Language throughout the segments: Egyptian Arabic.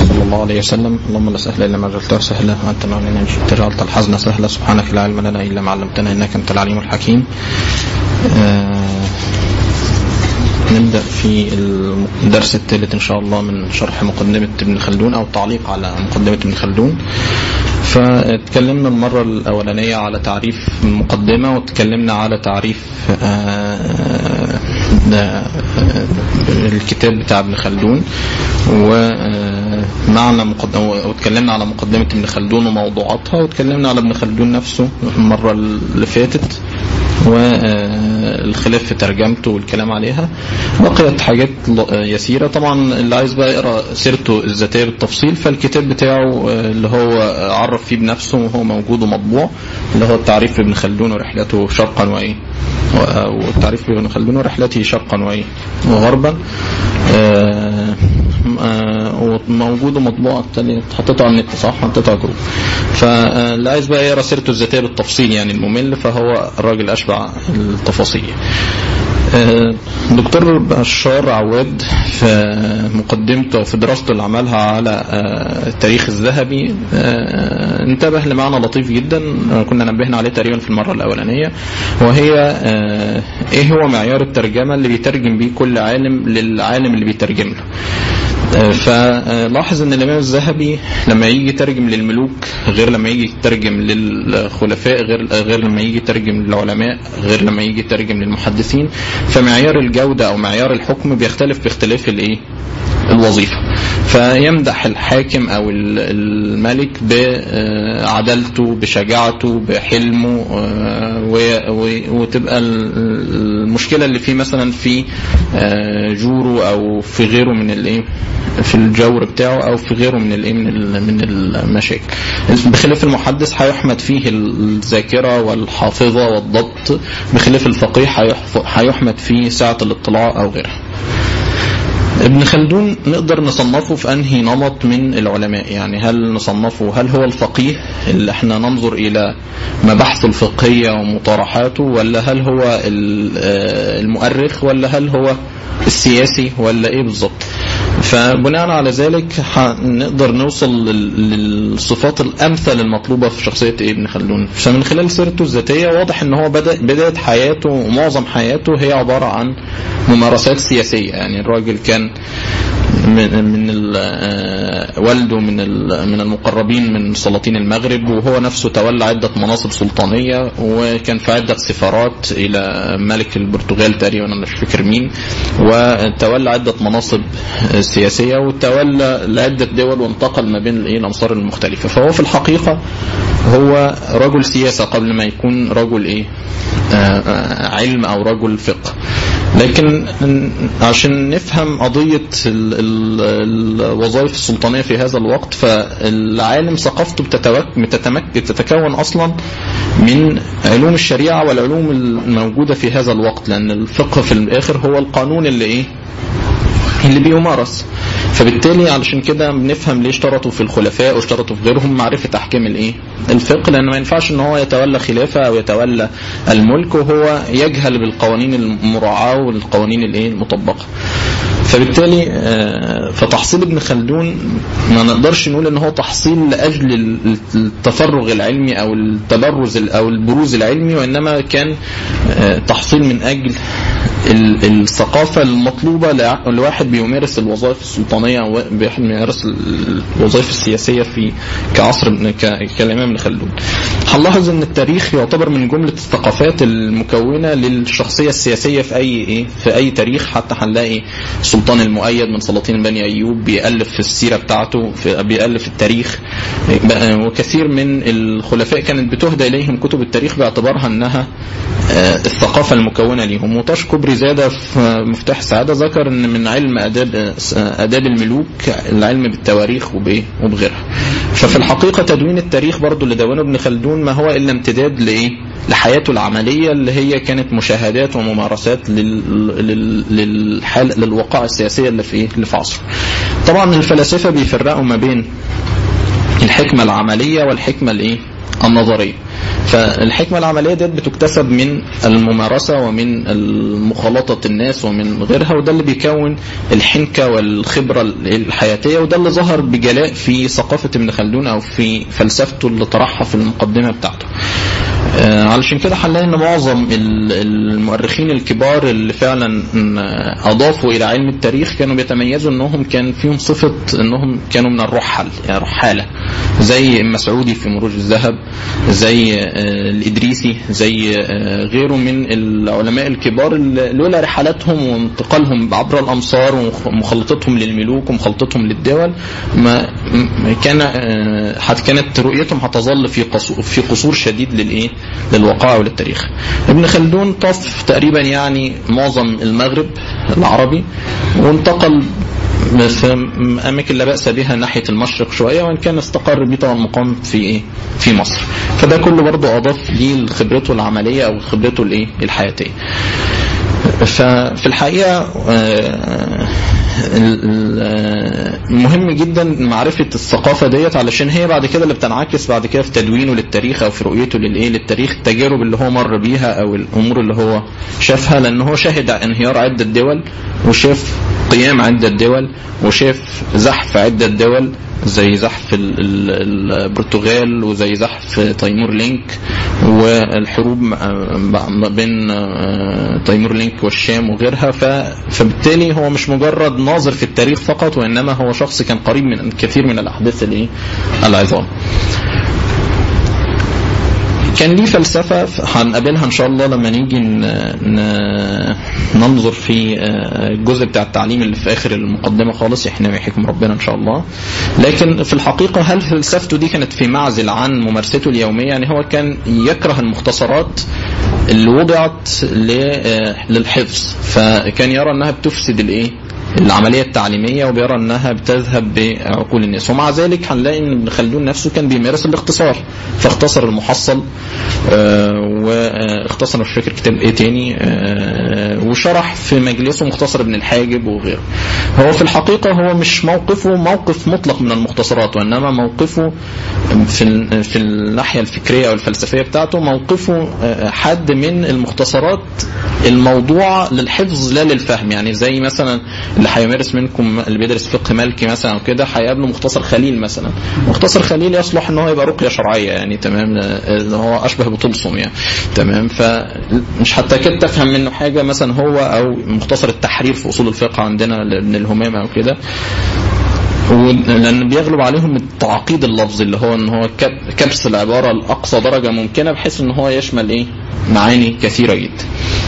صلى الله عليه وسلم اللهم لا سهل الا ما جعلته سهلا وانت معنا ان شئت جعلت الحزن سهلا سبحانك لا علم لنا الا ما علمتنا انك انت العليم الحكيم آه نبدا في الدرس الثالث ان شاء الله من شرح مقدمه ابن خلدون او تعليق على مقدمه ابن خلدون فاتكلمنا المرة الأولانية على تعريف المقدمة واتكلمنا على تعريف الكتاب بتاع ابن خلدون ومعنى مقدمة واتكلمنا على مقدمة ابن خلدون وموضوعاتها واتكلمنا على ابن خلدون نفسه المرة اللي فاتت والخلاف في ترجمته والكلام عليها بقيت حاجات يسيرة طبعا اللي عايز بقى يقرأ سيرته الذاتية بالتفصيل فالكتاب بتاعه اللي هو عرف فيه بنفسه وهو موجود ومطبوع اللي هو التعريف لابن خلدون ورحلته شرقا وايه والتعريف لابن خلدون ورحلته شرقا وايه وغربا وموجود ومطبوع حطيته على النت صح حطيته على جروب فاللي عايز بقى يقرا سيرته الذاتيه بالتفصيل يعني الممل فهو الراجل اشبع التفاصيل دكتور بشار عواد في مقدمته في دراسته اللي عملها على التاريخ الذهبي انتبه لمعنى لطيف جدا كنا نبهنا عليه تقريبا في المره الاولانيه وهي ايه هو معيار الترجمه اللي بيترجم بيه كل عالم للعالم اللي بيترجم له فلاحظ ان الامام الذهبي لما يجي يترجم للملوك غير لما يجي يترجم للخلفاء غير غير لما يجي يترجم للعلماء غير لما يجي يترجم للمحدثين فمعيار الجوده او معيار الحكم بيختلف باختلاف الايه الوظيفة فيمدح الحاكم أو الملك بعدالته بشجاعته بحلمه وتبقى المشكلة اللي فيه مثلا في جوره أو في غيره من الايه في الجور بتاعه أو في غيره من الايه من المشاكل بخلاف المحدث هيحمد فيه الذاكرة والحافظة والضبط بخلاف الفقيه هيحمد فيه سعة الاطلاع أو غيرها ابن خلدون نقدر نصنفه في انهي نمط من العلماء يعني هل نصنفه هل هو الفقيه اللي احنا ننظر الى مباحثه الفقهية ومطارحاته ولا هل هو المؤرخ ولا هل هو السياسي ولا ايه بالظبط فبناء على ذلك نقدر نوصل للصفات الامثل المطلوبه في شخصيه ابن خلدون فمن خلال سيرته الذاتيه واضح ان هو بدا بدايه حياته ومعظم حياته هي عباره عن ممارسات سياسيه يعني الراجل كان من من والده من من المقربين من سلاطين المغرب وهو نفسه تولى عده مناصب سلطانيه وكان في عده سفارات الى ملك البرتغال تقريبا انا مش فاكر مين وتولى عده مناصب سياسيه وتولى لعده دول وانتقل ما بين الايه الامصار المختلفه فهو في الحقيقه هو رجل سياسه قبل ما يكون رجل ايه علم او رجل فقه لكن عشان نفهم قضية الوظائف السلطانية في هذا الوقت فالعالم ثقافته بتتكون أصلا من علوم الشريعة والعلوم الموجودة في هذا الوقت لأن الفقه في الآخر هو القانون اللي إيه اللي بيمارس فبالتالي علشان كده بنفهم ليه اشترطوا في الخلفاء واشترطوا في غيرهم معرفة أحكام الإيه؟ الفقه لأنه ما ينفعش إن هو يتولى خلافة أو يتولى الملك وهو يجهل بالقوانين المراعاة والقوانين الإيه؟ المطبقة. فبالتالي فتحصيل ابن خلدون ما نقدرش نقول ان هو تحصيل لاجل التفرغ العلمي او التبرز او البروز العلمي وانما كان تحصيل من اجل الثقافة المطلوبة لواحد بيمارس الوظائف السلطانية أو بيمارس الوظائف السياسية في كعصر كالإمام ابن خلدون. هنلاحظ إن التاريخ يعتبر من جملة الثقافات المكونة للشخصية السياسية في أي إيه في أي تاريخ حتى هنلاقي السلطان المؤيد من سلاطين بني أيوب بيألف في السيرة بتاعته في بيألف التاريخ وكثير من الخلفاء كانت بتهدى إليهم كتب التاريخ باعتبارها أنها الثقافة المكونة ليهم وتشكب رزادة في مفتاح السعادة ذكر أن من علم آداب آداب الملوك العلم بالتواريخ وبغيرها ففي الحقيقة تدوين التاريخ برضو اللي دونه ابن خلدون ما هو إلا امتداد لإيه لحياته العملية اللي هي كانت مشاهدات وممارسات للحال للوقائع السياسية اللي في اللي في عصره. طبعا الفلاسفة بيفرقوا ما بين الحكمة العملية والحكمة الايه؟ النظرية. فالحكمه العمليه ديت بتكتسب من الممارسه ومن مخالطه الناس ومن غيرها وده اللي بيكون الحنكه والخبره الحياتيه وده اللي ظهر بجلاء في ثقافه ابن خلدون او في فلسفته اللي طرحها في المقدمه بتاعته. آه، علشان كده هنلاقي ان معظم المؤرخين الكبار اللي فعلا اضافوا الى علم التاريخ كانوا بيتميزوا انهم كان فيهم صفه انهم كانوا من الرحل يعني رحاله زي المسعودي في مروج الذهب زي آه، الادريسي زي آه، غيره من العلماء الكبار اللي لولا رحلاتهم وانتقالهم عبر الامصار ومخلطتهم للملوك ومخلطتهم للدول ما كان كانت رؤيتهم هتظل في في قصور شديد للايه للوقائع وللتاريخ ابن خلدون طف تقريبا يعني معظم المغرب العربي وانتقل في اماكن لا باس بها ناحيه المشرق شويه وان كان استقر بيه طبعا مقام في ايه؟ في مصر. فده كله برضه اضاف ليه خبرته العمليه او خبرته الايه؟ الحياتيه. ففي الحقيقه آه، مهم جدا معرفة الثقافة ديت علشان هي بعد كده اللي بتنعكس بعد كده في تدوينه للتاريخ او في رؤيته للايه للتاريخ التجارب اللي هو مر بيها او الامور اللي هو شافها لان هو شاهد انهيار عدة دول وشاف قيام عدة دول وشاف زحف عدة دول زي زحف البرتغال وزي زحف تيمور لينك والحروب ما بين آه، تيمور لينك والشام وغيرها فبالتالي هو مش مجرد ناظر في التاريخ فقط وانما هو شخص كان قريب من كثير من الاحداث العظام كان ليه فلسفة هنقابلها إن شاء الله لما نيجي ننظر في آه، الجزء بتاع التعليم اللي في آخر المقدمة خالص يحنا ويحكم ربنا إن شاء الله لكن في الحقيقة هل فلسفته دي كانت في معزل عن ممارسته اليومية يعني هو كان يكره المختصرات اللي وضعت آه، للحفظ فكان يرى انها بتفسد الايه العمليه التعليميه وبيرى انها بتذهب بعقول الناس ومع ذلك هنلاقي ان ابن خلدون نفسه كان بيمارس الاختصار فاختصر المحصل آه، واختصر مش فاكر كتاب ايه تاني آه، وشرح في مجلسه مختصر ابن الحاجب وغيره هو في الحقيقه هو مش موقفه موقف مطلق من المختصرات وانما موقفه في في الناحيه الفكريه او الفلسفيه بتاعته موقفه آه، حد من المختصرات الموضوعه للحفظ لا للفهم يعني زي مثلا اللي هيمارس منكم اللي بيدرس فقه مالكي مثلا او كده هيقابله مختصر خليل مثلا مختصر خليل يصلح ان هو يبقى رقيه شرعيه يعني تمام اللي هو اشبه بطلسم يعني تمام فمش هتكاد تفهم منه حاجه مثلا هو او مختصر التحرير في اصول الفقه عندنا لابن الهمام او كده لان بيغلب عليهم التعقيد اللفظي اللي هو ان هو كبس العباره لاقصى درجه ممكنه بحيث ان هو يشمل ايه معاني كثيره جدا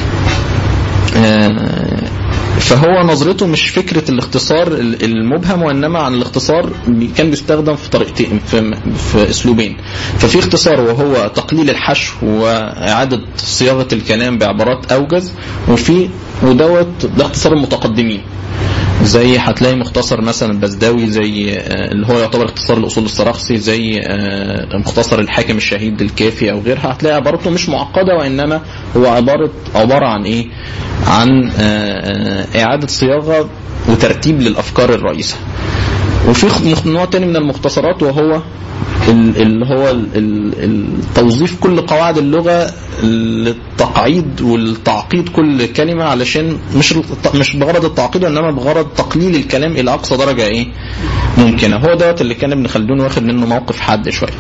آه، فهو نظرته مش فكره الاختصار المبهم وانما عن الاختصار كان بيستخدم في طريقتين في, في اسلوبين ففي اختصار وهو تقليل الحشو واعاده صياغه الكلام بعبارات اوجز وفي ودوت ده اختصار المتقدمين زي هتلاقي مختصر مثلا البزداوي زي آه، اللي هو يعتبر اختصار الاصول السرخسي زي آه، مختصر الحاكم الشهيد الكافي او غيرها هتلاقي عبارته مش معقده وانما هو عباره عباره عن ايه؟ عن آه، اعاده صياغه وترتيب للافكار الرئيسه. وفي نوع تاني من المختصرات وهو اللي هو توظيف كل قواعد اللغه للتقعيد والتعقيد كل كلمه علشان مش مش بغرض التعقيد وانما بغرض تقليل الكلام الى اقصى درجه ايه ممكنه هو دوت اللي كان ابن خلدون واخد منه موقف حاد شويه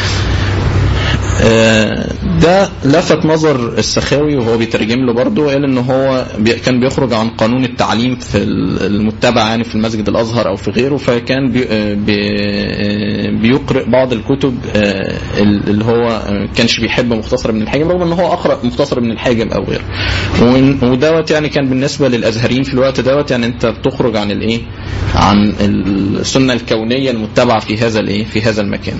آه، ده لفت نظر السخاوي وهو بيترجم له برضه وقال ان هو كان بيخرج عن قانون التعليم في المتبع يعني في المسجد الازهر او في غيره فكان بي آه، آه، بيقرئ بعض الكتب اللي هو كانش بيحب مختصر ابن الحاجب رغم ان هو اقرا مختصر ابن الحاجب او غيره ودوت يعني كان بالنسبه للازهريين في الوقت دوت يعني انت بتخرج عن الايه عن السنه الكونيه المتبعه في هذا الايه في هذا المكان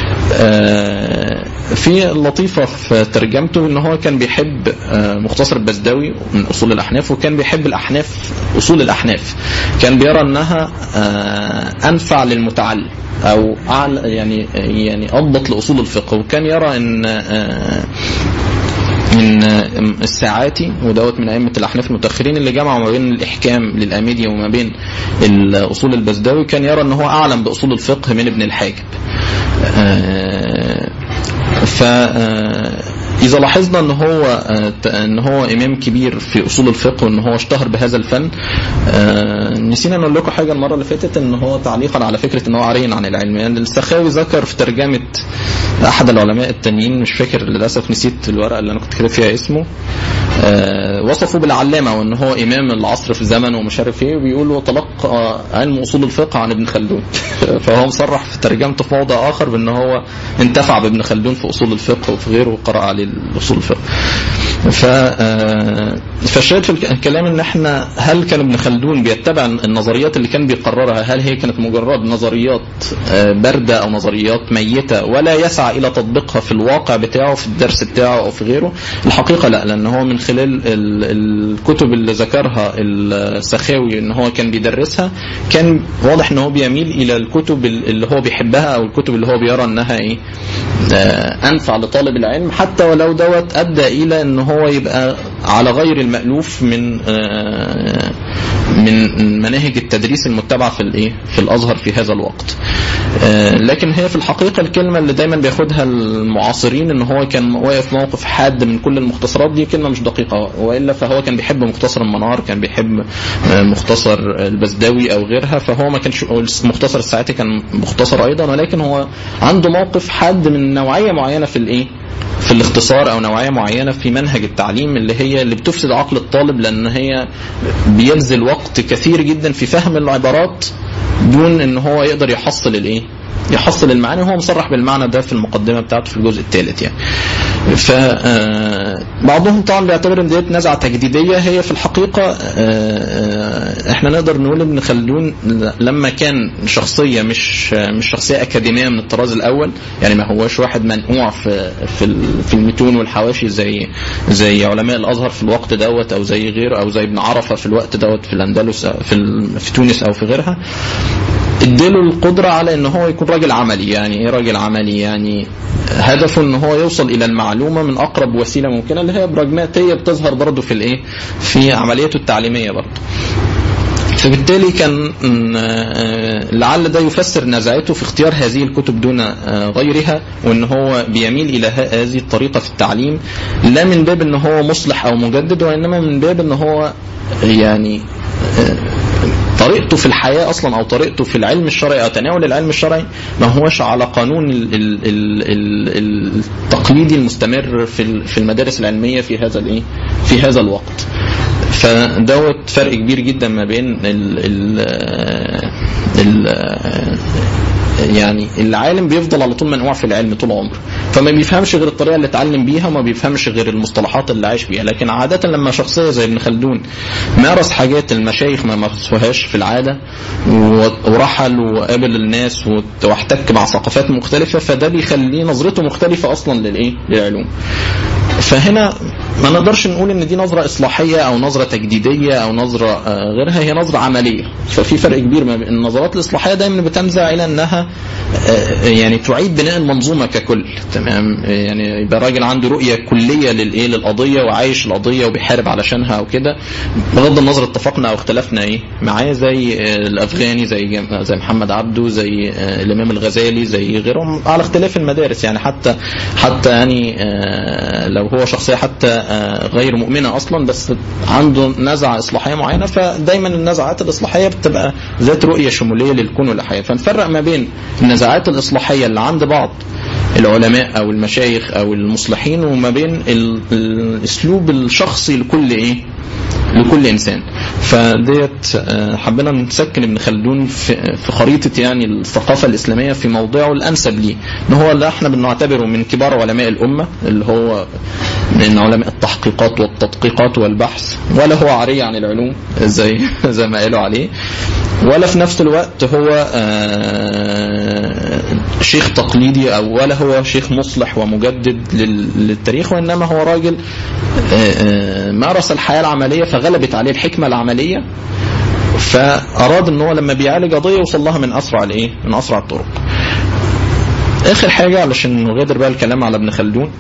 في لطيفة في ترجمته ان هو كان بيحب آه، مختصر البزداوي من اصول الاحناف وكان بيحب الاحناف اصول الاحناف كان بيرى انها آه، انفع للمتعلم او اعلى يعني يعني اضبط لاصول الفقه وكان يرى ان آه، من الساعاتي ودوت من ائمه الاحناف المتاخرين اللي جمعوا ما بين الاحكام للاميدي وما بين الاصول البزداوي كان يرى ان هو اعلم باصول الفقه من ابن الحاجب ف اذا لاحظنا ان هو ان هو امام كبير في اصول الفقه وان هو اشتهر بهذا الفن نسينا نقول لكم حاجه المره اللي فاتت ان هو تعليقا على فكره ان هو عري عن العلم يعني السخاوي ذكر في ترجمه احد العلماء التانيين مش فاكر للاسف نسيت الورقه اللي انا كنت كاتب فيها اسمه وصفه بالعلامه وان هو امام العصر في زمن ومش عارف ايه وبيقول وتلقى علم اصول الفقه عن ابن خلدون فهو مصرح في ترجمته في موضع اخر بان هو انتفع بابن خلدون في اصول الفقه وفي غيره وقرا عليه اصول الفقه ف فالشاهد في الكلام ان احنا هل كان ابن خلدون بيتبع النظريات اللي كان بيقررها هل هي كانت مجرد نظريات بارده او نظريات ميته ولا يسعى الى تطبيقها في الواقع بتاعه في الدرس بتاعه او في غيره الحقيقه لا لان هو من خلال الكتب اللي ذكرها السخاوي ان هو كان بيدرسها كان واضح ان هو بيميل الى الكتب اللي هو بيحبها او الكتب اللي هو بيرى انها ايه انفع لطالب العلم حتى ولو دوت ادى الى ان هو يبقى على غير المألوف من من مناهج التدريس المتبعه في الايه في الازهر في هذا الوقت لكن هي في الحقيقه الكلمه اللي دايما بياخدها المعاصرين ان هو كان واقف موقف حاد من كل المختصرات دي كلمه مش دقيقه والا فهو كان بيحب مختصر المنار كان بيحب مختصر البزداوي او غيرها فهو ما كانش مختصر الساعاتي كان مختصر ايضا ولكن هو عنده موقف حاد من نوعيه معينه في الايه في الاختصار او نوعيه معينه في منهج التعليم اللي هي اللي بتفسد عقل الطالب لان هي بيبذل وقت كثير جدا في فهم العبارات دون ان هو يقدر يحصل الايه يحصل المعاني وهو مصرح بالمعنى ده في المقدمه بتاعته في الجزء الثالث يعني ف بعضهم طبعا بيعتبر ان ديت نزعه تجديديه هي في الحقيقه احنا نقدر نقول ابن خلدون لما كان شخصيه مش مش شخصيه اكاديميه من الطراز الاول يعني ما هوش واحد منقوع في في في المتون والحواشي زي زي علماء الازهر في الوقت دوت او زي غيره او زي ابن عرفه في الوقت دوت في الاندلس في في تونس او في غيرها اديله القدرة على ان هو يكون راجل عملي يعني ايه راجل عملي يعني هدفه ان هو يوصل الى المعلومة من اقرب وسيلة ممكنة اللي هي براجماتية بتظهر برضه في الايه في عمليته التعليمية برضه فبالتالي كان لعل ده يفسر نزعته في اختيار هذه الكتب دون غيرها وان هو بيميل الى هذه الطريقه في التعليم لا من باب ان هو مصلح او مجدد وانما من باب ان هو يعني طريقته في الحياة أصلا أو طريقته في العلم الشرعي أو تناول العلم الشرعي ما هوش على قانون ال ال ال التقليدي المستمر في في المدارس العلمية في هذا الإيه في هذا الوقت فدوت فرق كبير جدا ما بين ال ال ال يعني العالم بيفضل على طول منقوع في العلم طول عمره فما بيفهمش غير الطريقه اللي اتعلم بيها وما بيفهمش غير المصطلحات اللي عايش بيها لكن عاده لما شخصيه زي ابن خلدون مارس حاجات المشايخ ما مارسوهاش في العاده ورحل وقابل الناس واحتك مع ثقافات مختلفه فده بيخليه نظرته مختلفه اصلا للايه للعلوم فهنا ما نقدرش نقول ان دي نظره اصلاحيه او نظره تجديديه او نظره غيرها هي نظره عمليه ففي فرق كبير ما بين النظرات الاصلاحيه دايما بتنزع الى انها يعني تعيد بناء المنظومه ككل تمام يعني يبقى راجل عنده رؤيه كليه للايه للقضيه وعايش القضيه وبيحارب علشانها او كده بغض النظر اتفقنا او اختلفنا ايه معاه زي الافغاني زي زي محمد عبده زي الامام الغزالي زي غيرهم على اختلاف المدارس يعني حتى حتى يعني لو هو شخصيه حتى غير مؤمنه اصلا بس عنده نزعه اصلاحيه معينه فدايما النزعات الاصلاحيه بتبقى ذات رؤيه شموليه للكون والاحياء فنفرق ما بين النزعات الاصلاحيه اللي عند بعض العلماء او المشايخ او المصلحين وما بين الاسلوب الشخصي لكل ايه لكل انسان فديت حبينا نسكن ابن خلدون في, في خريطه يعني الثقافه الاسلاميه في موضعه الانسب ليه ان هو اللي احنا بنعتبره من كبار علماء الامه اللي هو من علماء التحقيقات والتدقيقات والبحث ولا هو عري عن العلوم زي زي ما قالوا عليه ولا في نفس الوقت هو شيخ تقليدي او ولا هو شيخ مصلح ومجدد للتاريخ وانما هو راجل مارس الحياه العمليه فغلبت عليه الحكمه العمليه فاراد ان هو لما بيعالج قضيه يوصل لها من اسرع الايه؟ من اسرع الطرق. اخر حاجه علشان نغادر بقى الكلام على ابن خلدون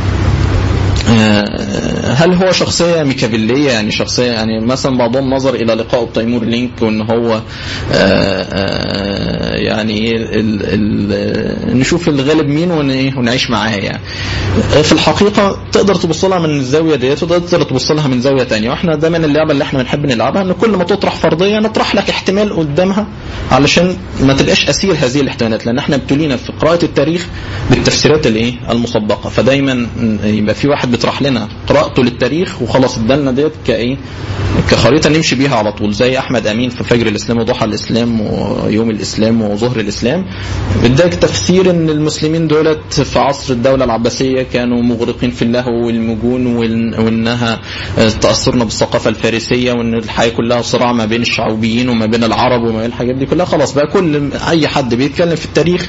هل هو شخصية ميكافيلية يعني شخصية يعني مثلا بعضهم نظر إلى لقائه بتيمور لينك وإن هو يعني ال ال نشوف الغالب مين ونعيش معاه يعني في الحقيقه تقدر تبص لها من الزاويه ديت وتقدر تبص لها من زاويه ثانيه واحنا دايما اللعبه اللي احنا بنحب نلعبها ان كل ما تطرح فرضيه نطرح لك احتمال قدامها علشان ما تبقاش اسير هذه الاحتمالات لان احنا ابتلينا في قراءه التاريخ بالتفسيرات الايه المسبقه فدايما يبقى في واحد بيطرح لنا قراءته للتاريخ وخلاص ادالنا ديت كايه كخريطه نمشي بيها على طول زي احمد امين في فجر الاسلام وضحى الاسلام ويوم الاسلام وظهر الاسلام اداك تفسير ان المسلمين دولت في عصر الدوله العباسيه كانوا مغرقين في اللهو والمجون وانها تاثرنا بالثقافه الفارسيه وان الحياه كلها صراع ما بين الشعوبيين وما بين العرب وما بين الحاجات دي كلها خلاص بقى كل اي حد بيتكلم في التاريخ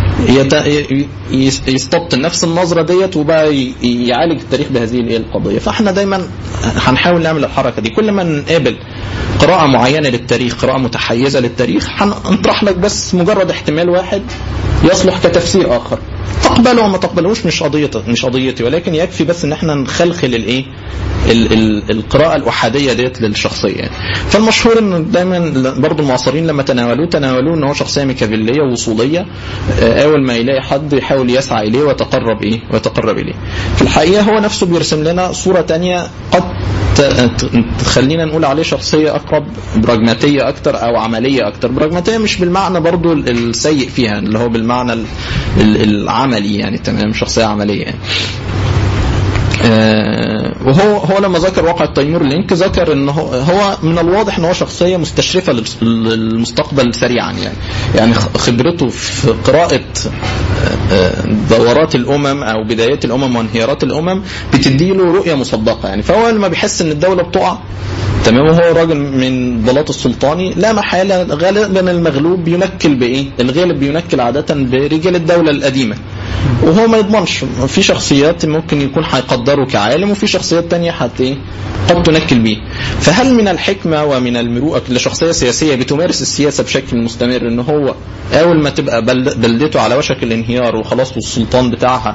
يستبطن نفس النظرة ديت وبقى يعالج التاريخ بهذه القضية فاحنا دايما هنحاول نعمل الحركة دي كل ما نقابل قراءة معينة للتاريخ قراءة متحيزة للتاريخ هنطرح لك بس مجرد احتمال واحد يصلح كتفسير آخر تقبله وما تقبلوش مش قضيتي مش قضيتي ولكن يكفي بس ان احنا نخلخل الايه ال ال القراءة الأحادية ديت للشخصية يعني. فالمشهور ان دايما برضو المعاصرين لما تناولوه تناولوه ان هو شخصية ميكافيلية وصولية اول ما يلاقي حد يحاول يسعى اليه ويتقرب ايه ويتقرب اليه. في الحقيقة هو نفسه بيرسم لنا صورة تانية قد تخلينا نقول عليه شخصية أقرب براجماتية أكتر أو عملية أكتر براجماتية مش بالمعنى برضو السيء فيها اللي هو بالمعنى العملي يعني تمام شخصية عملية يعني. آه وهو هو لما ذكر واقع تيمور لينك ذكر ان هو, هو من الواضح ان هو شخصيه مستشرفه للمستقبل سريعا يعني يعني خبرته في قراءه دورات الامم او بدايات الامم وانهيارات الامم بتديله رؤيه مسبقه يعني فهو لما بيحس ان الدوله بتقع تمام وهو راجل من بلاط السلطاني لا محاله غالبا المغلوب بينكل بايه؟ الغالب بينكل عاده برجال الدوله القديمه وهو ما يضمنش في شخصيات ممكن يكون هيقدره كعالم وفي شخصيات تانية حت ايه قد تنكل بيه فهل من الحكمة ومن المروءة لشخصية سياسية بتمارس السياسة بشكل مستمر ان هو اول ما تبقى بلدته على وشك الانهيار وخلاص والسلطان بتاعها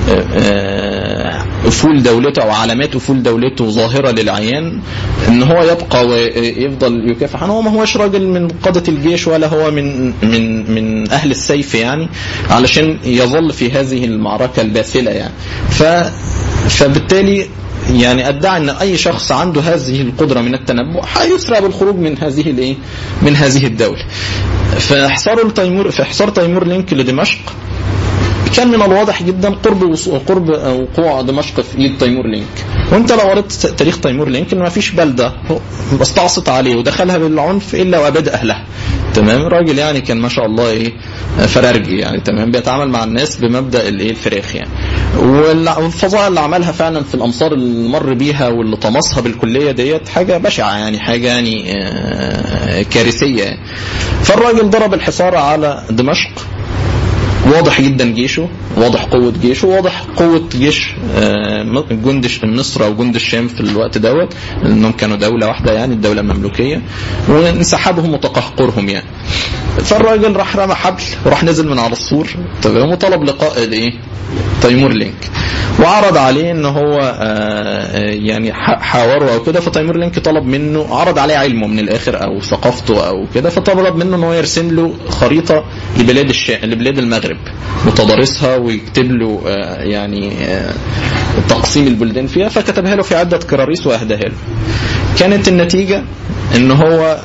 افول دولته او علامات افول دولته ظاهرة للعيان ان هو يبقى ويفضل يكافح هو ما هوش راجل من قادة الجيش ولا هو من من من اهل السيف يعني علشان يظل في هذه المعركة الباسلة يعني ف فبالتالي يعني ادعى ان اي شخص عنده هذه القدره من التنبؤ هيسرع بالخروج من هذه الايه؟ من هذه الدوله. فحصار تيمور في حصار تيمور لينك لدمشق كان من الواضح جدا قرب قرب وقوع دمشق في ايد تيمور لينك وانت لو قريت تاريخ تيمور لينك ان ما فيش بلده استعصت عليه ودخلها بالعنف الا واباد اهلها تمام راجل يعني كان ما شاء الله ايه فرارجي يعني تمام بيتعامل مع الناس بمبدا الايه الفراخ يعني والفظائع اللي عملها فعلا في الامصار اللي مر بيها واللي طمسها بالكليه ديت حاجه بشعه يعني حاجه يعني كارثيه يعني. فالراجل ضرب الحصار على دمشق واضح جدا جيشه واضح قوة جيشه واضح قوة جيش جند مصر أو جند الشام في الوقت دوت لأنهم كانوا دولة واحدة يعني الدولة المملوكية وانسحابهم وتقهقرهم يعني فالراجل راح رمى حبل وراح نزل من على السور تمام وطلب لقاء الايه تيمور لينك وعرض عليه ان هو يعني حاوره او كده فتيمور لينك طلب منه عرض عليه علمه من الاخر او ثقافته او كده فطلب منه ان هو يرسم له خريطه لبلاد الشام لبلاد المغرب متضارسها ويكتب له يعني تقسيم البلدان فيها فكتبها له في عده كراريس واهداها له كانت النتيجه ان هو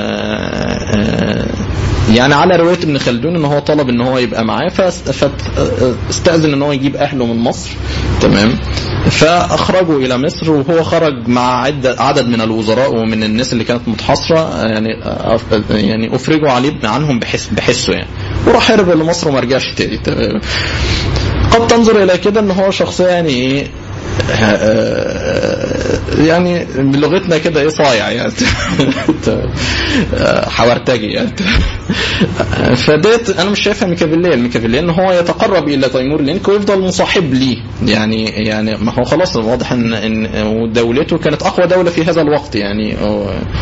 يعني على روايه ابن خلدون ان هو طلب ان هو يبقى معاه فاستاذن ان هو يجيب اهله من مصر تمام فاخرجوا الى مصر وهو خرج مع عدة عدد من الوزراء ومن الناس اللي كانت متحاصره يعني يعني افرجوا عليه عنهم بحس بحسه يعني وراح هرب لمصر وما رجعش تاني تمام قد تنظر الى كده ان هو شخصيه يعني ايه يعني بلغتنا كده ايه صايع يعني حورتجي يعني فديت انا مش شايفها ميكافيليه الميكافيليه ان هو يتقرب الى تيمور لينك ويفضل مصاحب ليه يعني يعني ما هو خلاص واضح ان ان دولته كانت اقوى دوله في هذا الوقت يعني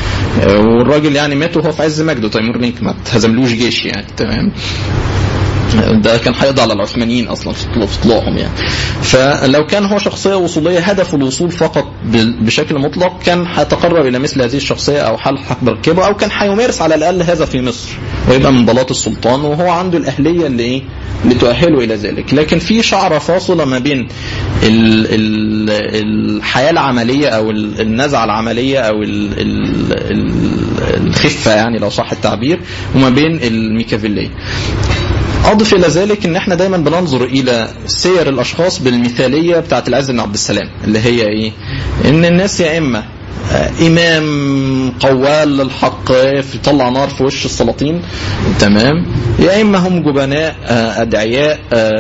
والراجل يعني مات وهو في عز مجده تيمور لينك ما اتهزملوش جيش يعني تمام ده كان هيقضي على العثمانيين اصلا في طلوعهم يعني فلو كان هو شخصيه وصوليه هدف الوصول فقط بشكل مطلق كان هيتقرب الى مثل هذه الشخصيه او هلحق بركبه او كان هيمارس على الاقل هذا في مصر ويبقى من بلاط السلطان وهو عنده الاهليه اللي ايه اللي تؤهله الى ذلك لكن في شعره فاصله ما بين ال ال الحياه العمليه او النزعه العمليه او ال ال الخفه يعني لو صح التعبير وما بين الميكافيليه اضف الى ذلك ان احنا دايما بننظر الى سير الاشخاص بالمثاليه بتاعت العز بن عبد السلام اللي هي ايه ان الناس يا اما امام قوال للحق يطلع نار في وش السلاطين تمام يا اما هم جبناء ادعياء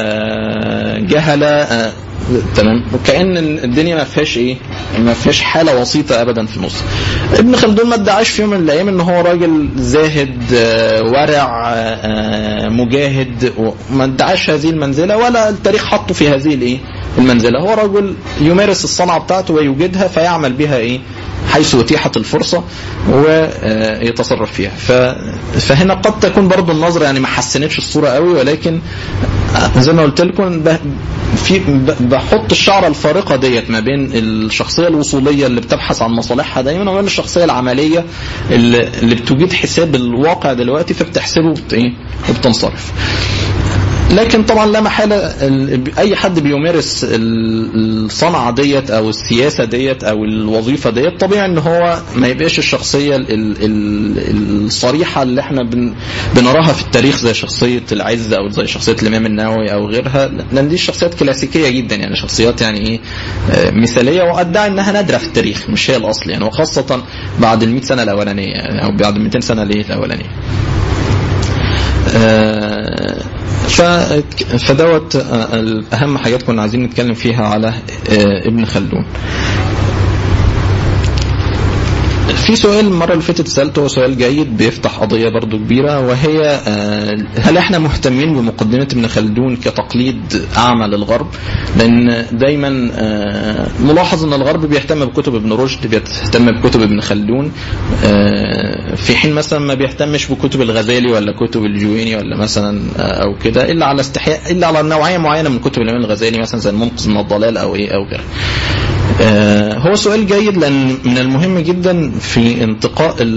جهله تمام وكأن الدنيا ما فيهاش ايه ما فيهاش حالة وسيطة ابدا في النص ابن خلدون ما ادعاش في يوم من الايام ان هو راجل زاهد ورع مجاهد وما ادعاش هذه المنزلة ولا التاريخ حطه في هذه الايه المنزلة هو رجل يمارس الصنعة بتاعته ويوجدها فيعمل بها ايه حيث اتيحت الفرصة ويتصرف فيها فهنا قد تكون برضو النظرة يعني ما حسنتش الصورة قوي ولكن زي ما قلت لكم في بحط الشعره الفارقه ديت ما بين الشخصيه الوصوليه اللي بتبحث عن مصالحها دايما وما بين الشخصيه العمليه اللي, اللي بتجيد حساب الواقع دلوقتي فبتحسبه وبت ايه وبتنصرف. لكن طبعا لا محالة أي حد بيمارس الصنعة ديت أو السياسة ديت أو الوظيفة ديت طبيعي إن هو ما يبقاش الشخصية الصريحة اللي احنا بنراها في التاريخ زي شخصية العز أو زي شخصية الإمام النووي أو غيرها لأن دي شخصيات كلاسيكية جدا يعني شخصيات يعني إيه مثالية وأدعي إنها نادرة في التاريخ مش هي الأصل يعني وخاصة بعد ال 100 سنة الأولانية أو بعد 200 سنة الأولانية. آه فدوت اهم حاجات كنا عايزين نتكلم فيها على ابن خلدون في سؤال المرة اللي فاتت سألته هو سؤال جيد بيفتح قضية برضو كبيرة وهي هل احنا مهتمين بمقدمة ابن خلدون كتقليد أعمى للغرب لأن دايما ملاحظ أن الغرب بيهتم بكتب ابن رشد بيهتم بكتب ابن خلدون في حين مثلا ما بيهتمش بكتب الغزالي ولا كتب الجويني ولا مثلا أو كده إلا على استحياء إلا على نوعية معينة من كتب الإمام الغزالي مثلا زي المنقذ من الضلال أو إيه أو غيره هو سؤال جيد لأن من المهم جدا في انتقاء ال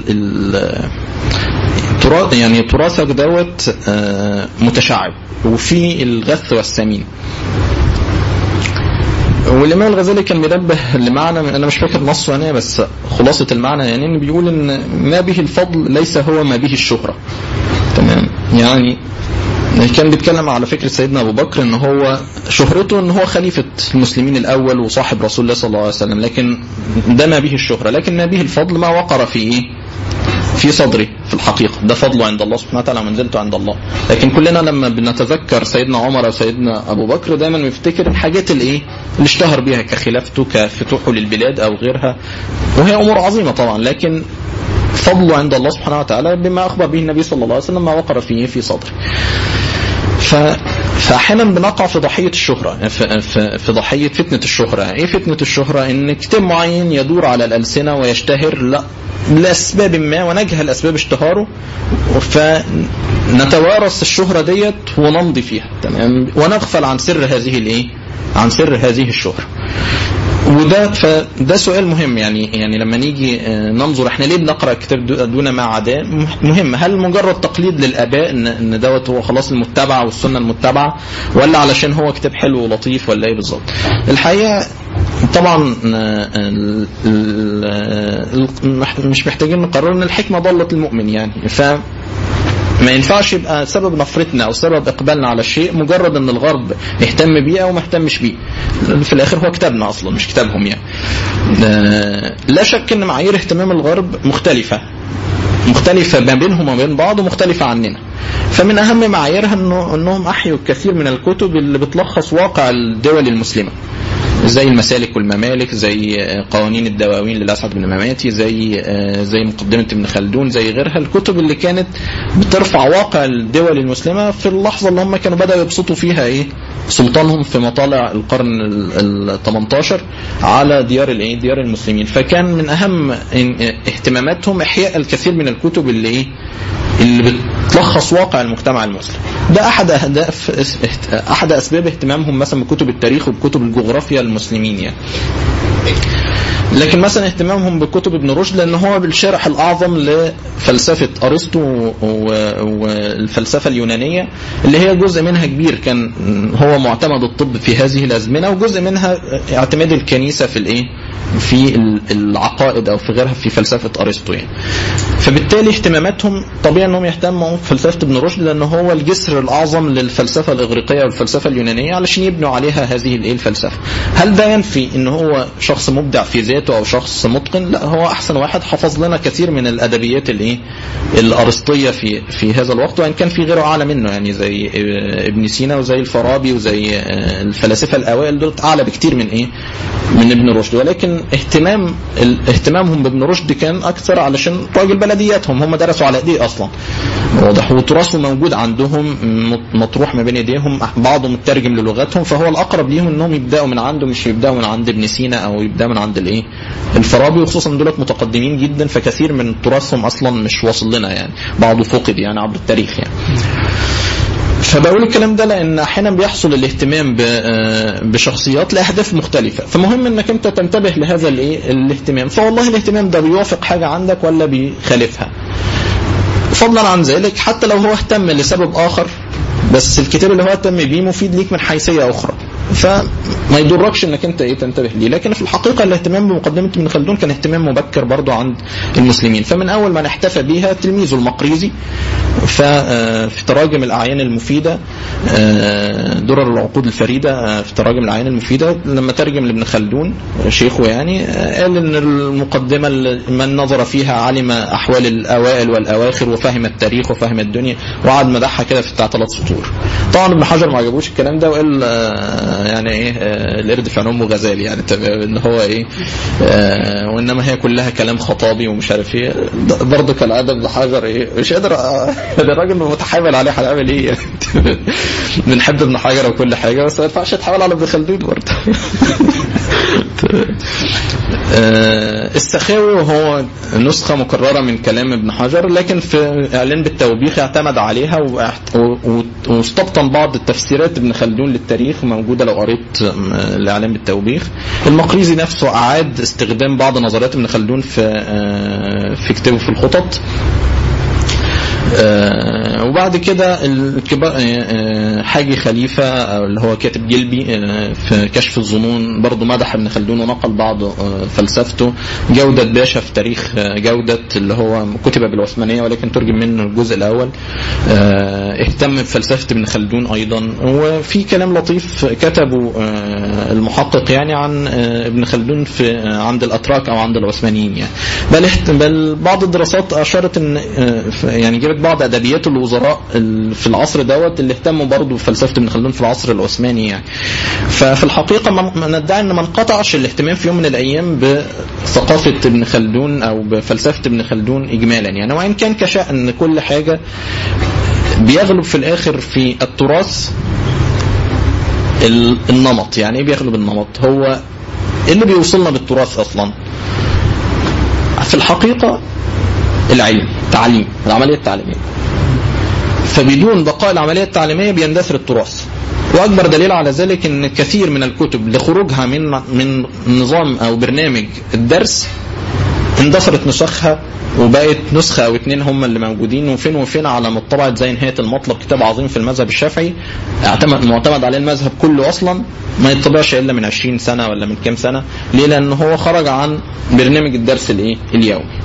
ال يعني تراثك دوت متشعب وفي الغث والسمين والامام الغزالي كان بينبه لمعنى انا مش فاكر نصه انا بس خلاصه المعنى يعني انه بيقول ان ما به الفضل ليس هو ما به الشهره تمام يعني كان بيتكلم على فكرة سيدنا أبو بكر إن هو شهرته إن هو خليفة المسلمين الأول وصاحب رسول الله صلى الله عليه وسلم لكن ده ما به الشهرة لكن ما به الفضل ما وقر في إيه؟ في صدري في الحقيقة ده فضله عند الله سبحانه وتعالى ومنزلته عند الله لكن كلنا لما بنتذكر سيدنا عمر أو سيدنا أبو بكر دايما بنفتكر الحاجات الإيه اللي اشتهر بها كخلافته كفتوحه للبلاد أو غيرها وهي أمور عظيمة طبعا لكن فضله عند الله سبحانه وتعالى بما أخبر به النبي صلى الله عليه وسلم ما وقر فيه في صدره ف فاحيانا بنقع في ضحيه الشهره في, في, في ضحيه فتنه الشهره ايه فتنه الشهره ان كتاب معين يدور على الالسنه ويشتهر لا لاسباب ما ونجهل اسباب اشتهاره فنتوارث الشهره ديت ونمضي فيها تمام ونغفل عن سر هذه الايه عن سر هذه الشهره وده فده سؤال مهم يعني يعني لما نيجي ننظر احنا ليه بنقرا الكتاب دون ما عداه مهم هل مجرد تقليد للاباء ان ان دوت هو خلاص المتبع والسنه المتبعه ولا علشان هو كتاب حلو ولطيف ولا ايه بالظبط الحقيقه طبعا مش محتاجين نقرر ان الحكمه ضلت المؤمن يعني ف ما ينفعش يبقى سبب نفرتنا او سبب اقبالنا على الشيء مجرد ان الغرب يهتم بيه او ما يهتمش بيه في الاخر هو كتابنا اصلا مش كتابهم يعني لا شك ان معايير اهتمام الغرب مختلفه مختلفة ما بينهم وما بين بعض ومختلفة عننا فمن أهم معاييرها أنه أنهم أحيوا الكثير من الكتب اللي بتلخص واقع الدول المسلمة زي المسالك والممالك زي قوانين الدواوين للأسعد بن مماتي زي زي مقدمة ابن خلدون زي غيرها الكتب اللي كانت بترفع واقع الدول المسلمة في اللحظة اللي هم كانوا بدأوا يبسطوا فيها ايه سلطانهم في مطالع القرن ال 18 على ديار الايه ديار المسلمين فكان من اهم اهتماماتهم احياء الكثير من الكتب اللي ايه اللي بتلخص واقع المجتمع المسلم ده احد اهداف احد اسباب اهتمامهم مثلا بكتب التاريخ وبكتب الجغرافيا المسلمين يعني لكن مثلا اهتمامهم بكتب ابن رشد لان هو بالشرح الاعظم لفلسفه ارسطو والفلسفه اليونانيه اللي هي جزء منها كبير كان هو معتمد الطب في هذه الازمنه وجزء منها اعتماد الكنيسه في الايه في العقائد او في غيرها في فلسفه ارسطو يعني. فبالتالي اهتماماتهم طبيعي انهم يهتموا بفلسفه ابن رشد لان هو الجسر الاعظم للفلسفه الاغريقيه والفلسفه اليونانيه علشان يبنوا عليها هذه الايه الفلسفه. هل ده ينفي ان هو شخص مبدع في ذاته او شخص متقن؟ لا هو احسن واحد حفظ لنا كثير من الادبيات الايه الارسطيه في في هذا الوقت وان كان في غيره اعلى منه يعني زي ابن سينا وزي الفارابي وزي الفلاسفه الاوائل دول اعلى بكثير من ايه؟ من ابن رشد ولكن اهتمام اهتمامهم بابن رشد كان اكثر علشان راجل بلدياتهم هم درسوا على ايديه اصلا واضح وتراثه موجود عندهم مطروح ما بين ايديهم بعضهم مترجم للغتهم فهو الاقرب ليهم انهم يبداوا من عنده مش يبداوا من عند ابن سينا او يبداوا من عند الايه الفارابي وخصوصا دولت متقدمين جدا فكثير من تراثهم اصلا مش واصل لنا يعني بعضه فقد يعني عبر التاريخ يعني فبقول الكلام ده لان احيانا بيحصل الاهتمام بشخصيات لاهداف مختلفه فمهم انك انت تنتبه لهذا الايه الاهتمام فوالله الاهتمام ده بيوافق حاجه عندك ولا بيخالفها فضلا عن ذلك حتى لو هو اهتم لسبب اخر بس الكتاب اللي هو اهتم بيه مفيد ليك من حيثيه اخرى فما يضركش انك انت ايه تنتبه ليه لكن في الحقيقه الاهتمام بمقدمه ابن خلدون كان اهتمام مبكر برضه عند المسلمين فمن اول ما احتفى بها تلميذه المقريزي في تراجم الاعيان المفيده درر العقود الفريده في تراجم الاعيان المفيده لما ترجم لابن خلدون شيخه يعني قال ان المقدمه من نظر فيها علم احوال الاوائل والاواخر وفهم التاريخ وفهم الدنيا وقعد مدحها كده في بتاع ثلاث سطور طبعا ابن حجر ما عجبوش الكلام ده وقال يعني ايه القرد في عين امه غزال يعني ان هو ايه وانما هي كلها كلام خطابي ومش عارف ايه برضه كالعاده ابن حجر ايه مش قادر الراجل متحامل عليه هنعمل ايه يعني بنحب ابن حجر وكل حاجه بس ما ينفعش تحاول على ابن خلدون برضه السخاوي وهو نسخه مكرره من كلام ابن حجر لكن في اعلان بالتوبيخ اعتمد عليها واستبطن بعض التفسيرات ابن خلدون للتاريخ موجوده لو قريت الاعلان بالتوبيخ المقريزي نفسه اعاد استخدام بعض نظريات ابن خلدون في في كتابه في الخطط آه وبعد كده الكبار آه حاجي خليفة اللي هو كاتب جلبي آه في كشف الظنون برضه مدح ابن خلدون ونقل بعض فلسفته جودة باشا في تاريخ جودة اللي هو كتب بالعثمانية ولكن ترجم منه الجزء الأول اهتم بفلسفة ابن خلدون أيضا وفي كلام لطيف كتبه المحقق يعني عن ابن خلدون في عند الأتراك أو عند العثمانيين يعني بل بل بعض الدراسات أشارت إن يعني جابت بعض ادبيات الوزراء في العصر دوت اللي اهتموا برضه بفلسفه ابن خلدون في العصر العثماني يعني ففي الحقيقه ما ندعي ان ما انقطعش الاهتمام في يوم من الايام بثقافه ابن خلدون او بفلسفه ابن خلدون اجمالا يعني وان كان كشان كل حاجه بيغلب في الاخر في التراث النمط يعني ايه بيغلب النمط هو ايه اللي بيوصلنا بالتراث اصلا في الحقيقه العلم تعليم العملية التعليمية فبدون بقاء العملية التعليمية بيندثر التراث واكبر دليل على ذلك ان كثير من الكتب لخروجها من من نظام او برنامج الدرس اندثرت نسخها وبقت نسخة أو اتنين هم اللي موجودين وفين وفين على ما اتطبعت زي نهاية المطلب كتاب عظيم في المذهب الشافعي اعتمد معتمد عليه المذهب كله أصلا ما يطبعش إلا من 20 سنة ولا من كام سنة ليه؟ لأن هو خرج عن برنامج الدرس الإيه؟ اليومي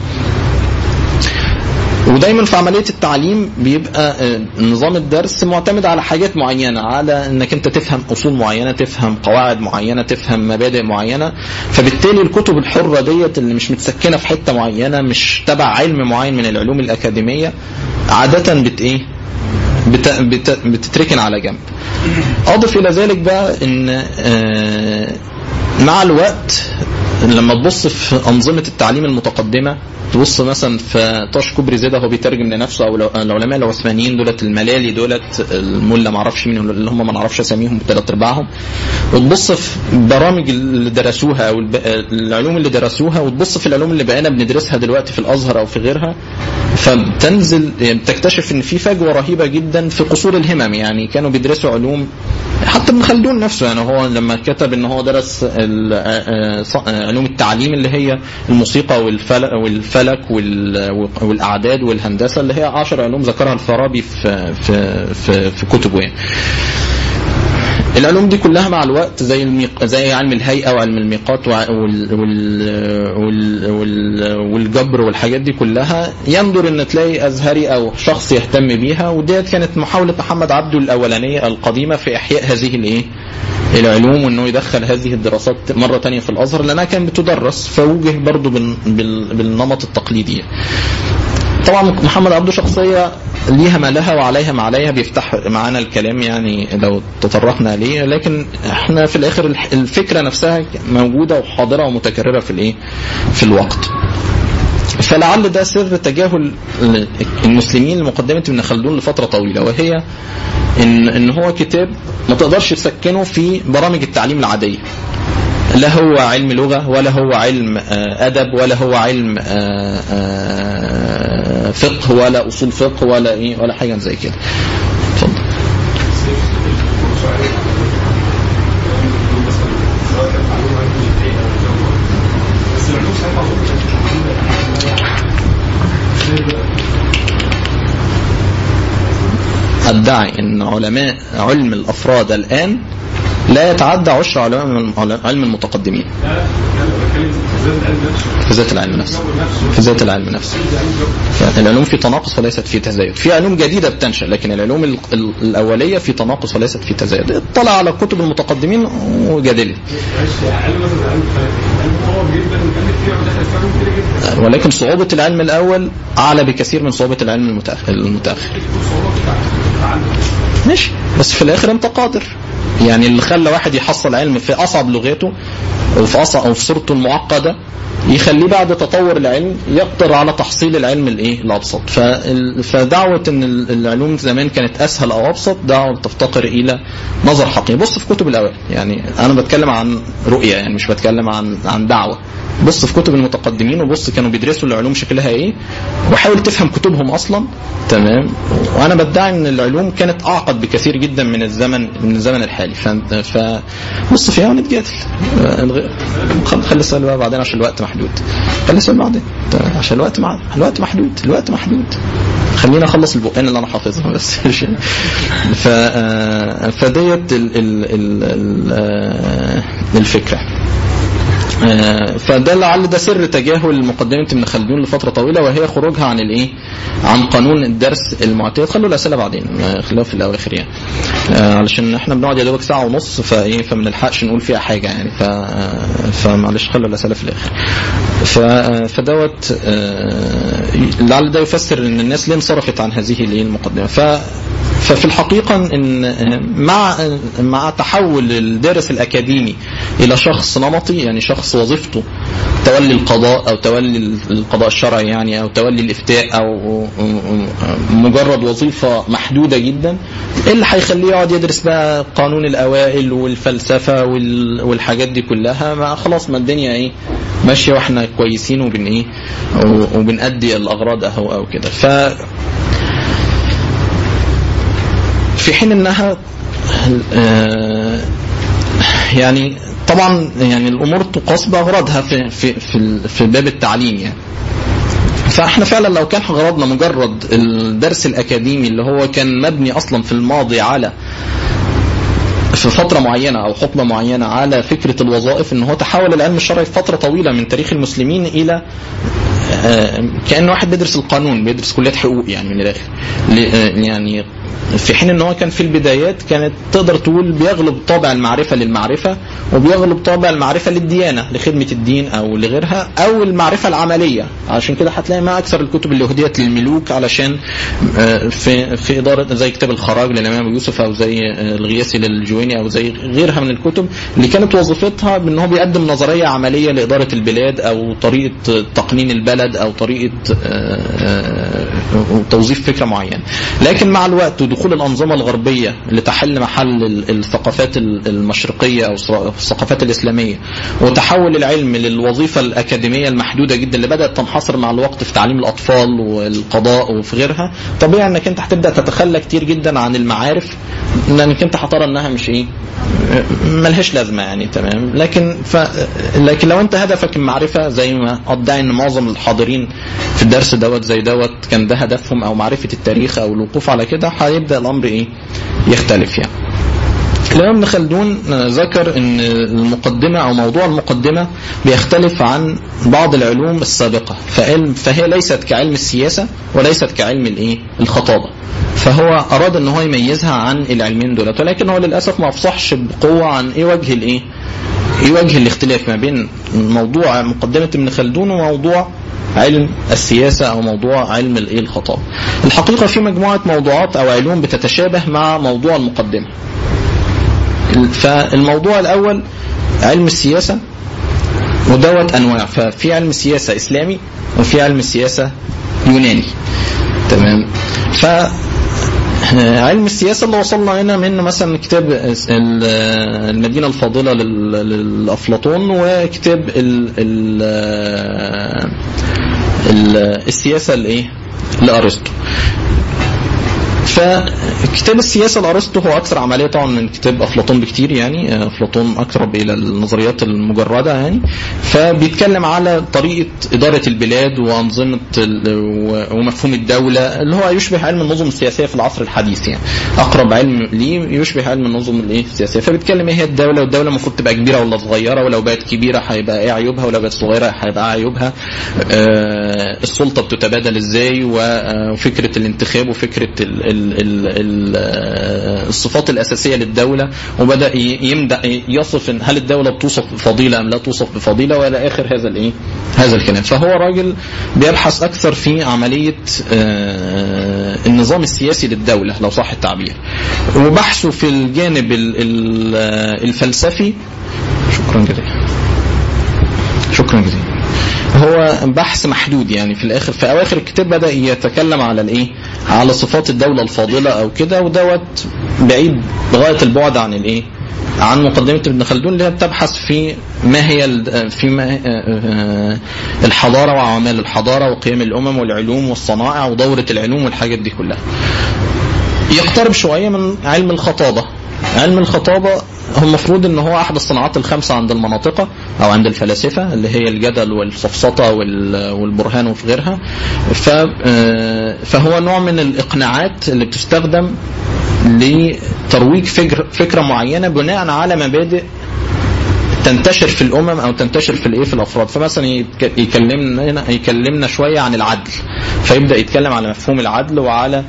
ودايما في عمليه التعليم بيبقى نظام الدرس معتمد على حاجات معينه على انك انت تفهم اصول معينه تفهم قواعد معينه تفهم مبادئ معينه فبالتالي الكتب الحره ديت اللي مش متسكنه في حته معينه مش تبع علم معين من العلوم الاكاديميه عاده بت ايه بت بت بتتركن على جنب اضف الى ذلك بقى ان مع الوقت لما تبص في انظمه التعليم المتقدمه تبص مثلا في طاش كوبري زيدا هو بيترجم لنفسه او العلماء العثمانيين دولت الملالي دولت الملا ما اعرفش مين اللي هم ما نعرفش اساميهم ثلاث ارباعهم وتبص في برامج اللي درسوها او العلوم اللي درسوها وتبص في العلوم اللي بقينا بندرسها دلوقتي في الازهر او في غيرها فتنزل يعني تكتشف ان في فجوه رهيبه جدا في قصور الهمم يعني كانوا بيدرسوا علوم حتى ابن خلدون نفسه يعني هو لما كتب ان هو درس علوم التعليم اللي هي الموسيقى والفلك, والفلك والاعداد والهندسه اللي هي عشر علوم ذكرها الفارابي في في في, في كتبه يعني. العلوم دي كلها مع الوقت زي الميق... زي علم الهيئه وعلم الميقات وال... وال... وال... وال... والجبر والحاجات دي كلها يندر ان تلاقي ازهري او شخص يهتم بيها وديت كانت محاوله محمد عبده الاولانيه القديمه في احياء هذه الايه العلوم وانه يدخل هذه الدراسات مره تانية في الازهر لانها كانت بتدرس فوجه برضه بال... بال... بالنمط التقليدي طبعا محمد عبده شخصيه ليها ما لها وعليها ما عليها بيفتح معانا الكلام يعني لو تطرقنا ليه لكن احنا في الاخر الفكره نفسها موجوده وحاضره ومتكرره في الايه في الوقت فلعل ده سر تجاهل المسلمين لمقدمه ابن خلدون لفتره طويله وهي ان ان هو كتاب ما تقدرش تسكنه في برامج التعليم العاديه لا هو علم لغه ولا هو علم ادب ولا هو علم فقه ولا اصول فقه ولا ايه ولا حاجه زي كده اتفضل ادعي ان علماء علم الافراد الان لا يتعدى عشر علماء علم المتقدمين في ذات العلم نفسه في ذات العلم نفسه العلوم في تناقص وليست في تزايد في علوم جديدة بتنشأ لكن العلوم الأولية في تناقص وليست في تزايد اطلع على كتب المتقدمين وجادلت ولكن صعوبة العلم الأول أعلى بكثير من صعوبة العلم المتأخر المتأخر ماشي بس في الآخر أنت قادر يعني اللي خلى واحد يحصل علم في اصعب لغاته وفي اصعب او في صورته المعقده يخليه بعد تطور العلم يقدر على تحصيل العلم الايه الابسط فدعوه ان العلوم زمان كانت اسهل او ابسط دعوه تفتقر الى نظر حقيقي بص في كتب الاوائل يعني انا بتكلم عن رؤيه يعني مش بتكلم عن عن دعوه بص في كتب المتقدمين وبص كانوا بيدرسوا العلوم شكلها ايه وحاول تفهم كتبهم اصلا تمام وانا بدعي ان العلوم كانت اعقد بكثير جدا من الزمن من الزمن الحالي فبص فيها ونتجادل خلي السؤال بقى بعدين عشان الوقت محدود خلي السؤال بعدين عشان الوقت مع... الوقت محدود الوقت محدود خلينا اخلص البقين اللي انا حافظها بس ف فديت ال... ال... ال... الفكره فده لعل ده سر تجاهل مقدمه ابن خلدون لفتره طويله وهي خروجها عن الايه؟ عن قانون الدرس المعتاد خلوا الاسئله بعدين خلوها في الاواخر يعني علشان احنا بنقعد يا دوبك ساعه ونص فايه فما نلحقش نقول فيها حاجه يعني ف فمعلش خلوا الاسئله في الاخر ف فدوت لعل ده يفسر ان الناس ليه انصرفت عن هذه الايه المقدمه ف ففي الحقيقة إن مع مع تحول الدارس الأكاديمي إلى شخص نمطي يعني شخص وظيفته تولي القضاء أو تولي القضاء الشرعي يعني أو تولي الإفتاء أو مجرد وظيفة محدودة جدا اللي هيخليه يقعد يدرس بقى قانون الأوائل والفلسفة والحاجات دي كلها ما خلاص ما الدنيا إيه ماشية وإحنا كويسين وبن إيه وبنأدي الأغراض أهو أو كده ف في حين انها يعني طبعا يعني الامور تقاس باغراضها في في في, في باب التعليم يعني فاحنا فعلا لو كان غرضنا مجرد الدرس الاكاديمي اللي هو كان مبني اصلا في الماضي على في فترة معينة أو حقبة معينة على فكرة الوظائف إن هو تحول العلم الشرعي في فترة طويلة من تاريخ المسلمين إلى كأن واحد بيدرس القانون بيدرس كلية حقوق يعني من الآخر يعني في حين ان هو كان في البدايات كانت تقدر تقول بيغلب طابع المعرفه للمعرفه وبيغلب طابع المعرفه للديانه لخدمه الدين او لغيرها او المعرفه العمليه عشان كده هتلاقي ما اكثر الكتب اللي هديت للملوك علشان في في اداره زي كتاب الخراج للامام يوسف او زي الغياثي للجويني او زي غيرها من الكتب اللي كانت وظيفتها بان هو بيقدم نظريه عمليه لاداره البلاد او طريقه تقنين البلد او طريقه توظيف فكره معينه لكن مع الوقت ودخول الانظمه الغربيه لتحل محل الثقافات المشرقيه او الثقافات الاسلاميه وتحول العلم للوظيفه الاكاديميه المحدوده جدا اللي بدات تنحصر مع الوقت في تعليم الاطفال والقضاء وفي غيرها طبيعي انك انت هتبدا تتخلى كتير جدا عن المعارف لانك انت هترى انها مش ايه ملهاش لازمه يعني تمام لكن ف... لكن لو انت هدفك المعرفه زي ما ادعي ان معظم الحاضرين في الدرس دوت زي دوت كان ده هدفهم او معرفه التاريخ او الوقوف على كده هيبدا الامر ايه يختلف يعني الإمام ابن خلدون ذكر أن المقدمة أو موضوع المقدمة بيختلف عن بعض العلوم السابقة فعلم فهي ليست كعلم السياسة وليست كعلم الإيه؟ الخطابة فهو أراد أن هو يميزها عن العلمين دولت ولكن هو للأسف ما أفصحش بقوة عن إيه وجه الإيه؟ إيه وجه الاختلاف ما بين موضوع مقدمة ابن خلدون وموضوع علم السياسة أو موضوع علم الإيه الخطابة الحقيقة في مجموعة موضوعات أو علوم بتتشابه مع موضوع المقدمة فالموضوع الأول علم السياسة ودوت أنواع ففي علم السياسة إسلامي وفي علم السياسة يوناني تمام ف علم السياسة اللي وصلنا هنا من مثلا كتاب المدينة الفاضلة للأفلاطون وكتاب ال ال ال السياسة الايه لأرسطو فكتاب السياسه لارسطو هو اكثر عمليه طبعا من كتاب افلاطون بكتير يعني افلاطون اقرب الى النظريات المجرده يعني فبيتكلم على طريقه اداره البلاد وانظمه ومفهوم الدوله اللي هو يشبه علم النظم السياسيه في العصر الحديث يعني اقرب علم ليه يشبه علم النظم الايه السياسيه فبيتكلم ايه هي الدوله والدوله المفروض تبقى كبيره ولا صغيره ولو بقت كبيره هيبقى ايه عيوبها ولو بقت صغيره هيبقى عيوبها آه السلطه بتتبادل ازاي وفكره الانتخاب وفكره ال ال ال الصفات الأساسية للدولة وبدأ يمدأ يصف هل الدولة بتوصف بفضيلة أم لا توصف بفضيلة وإلى آخر هذا الإيه هذا الكلام فهو راجل بيبحث أكثر في عملية النظام السياسي للدولة لو صح التعبير وبحثه في الجانب الفلسفي شكرا جزيلا شكرا جزيلا هو بحث محدود يعني في الاخر في اواخر الكتاب بدا يتكلم على الايه على صفات الدوله الفاضله او كده ودوت بعيد بغايه البعد عن الايه عن مقدمة ابن خلدون اللي هي بتبحث في ما هي في ما الحضارة وعوامل الحضارة وقيم الأمم والعلوم والصنائع ودورة العلوم والحاجات دي كلها. يقترب شوية من علم الخطابة. علم الخطابة هو المفروض ان هو احد الصناعات الخمسه عند المناطقه او عند الفلاسفه اللي هي الجدل والسفسطه والبرهان وفي غيرها فهو نوع من الاقناعات اللي بتستخدم لترويج فكر فكره معينه بناء على مبادئ تنتشر في الامم او تنتشر في الايه في الافراد فمثلا يكلمنا يكلمنا شويه عن العدل فيبدا يتكلم على مفهوم العدل وعلى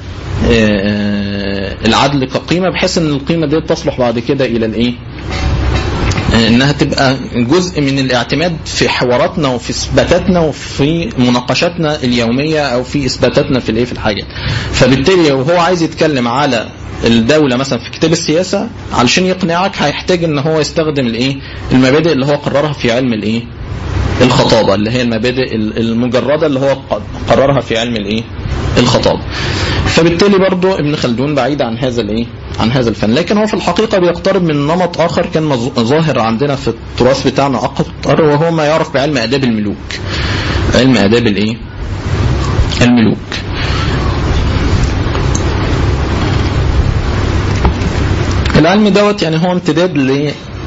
العدل كقيمه بحيث ان القيمه دي تصلح بعد كده الى الايه انها تبقى جزء من الاعتماد في حواراتنا وفي اثباتاتنا وفي مناقشاتنا اليوميه او في اثباتاتنا في الايه في الحاجات فبالتالي وهو عايز يتكلم على الدولة مثلا في كتاب السياسة علشان يقنعك هيحتاج ان هو يستخدم الايه المبادئ اللي هو قررها في علم الايه الخطابة اللي هي المبادئ المجردة اللي هو قررها في علم الايه الخطابة فبالتالي برضو ابن خلدون بعيد عن هذا الايه عن هذا الفن لكن هو في الحقيقة بيقترب من نمط آخر كان ظاهر عندنا في التراث بتاعنا أكتر وهو ما يعرف بعلم آداب الملوك علم آداب الايه الملوك العلم دوت يعني هو امتداد ل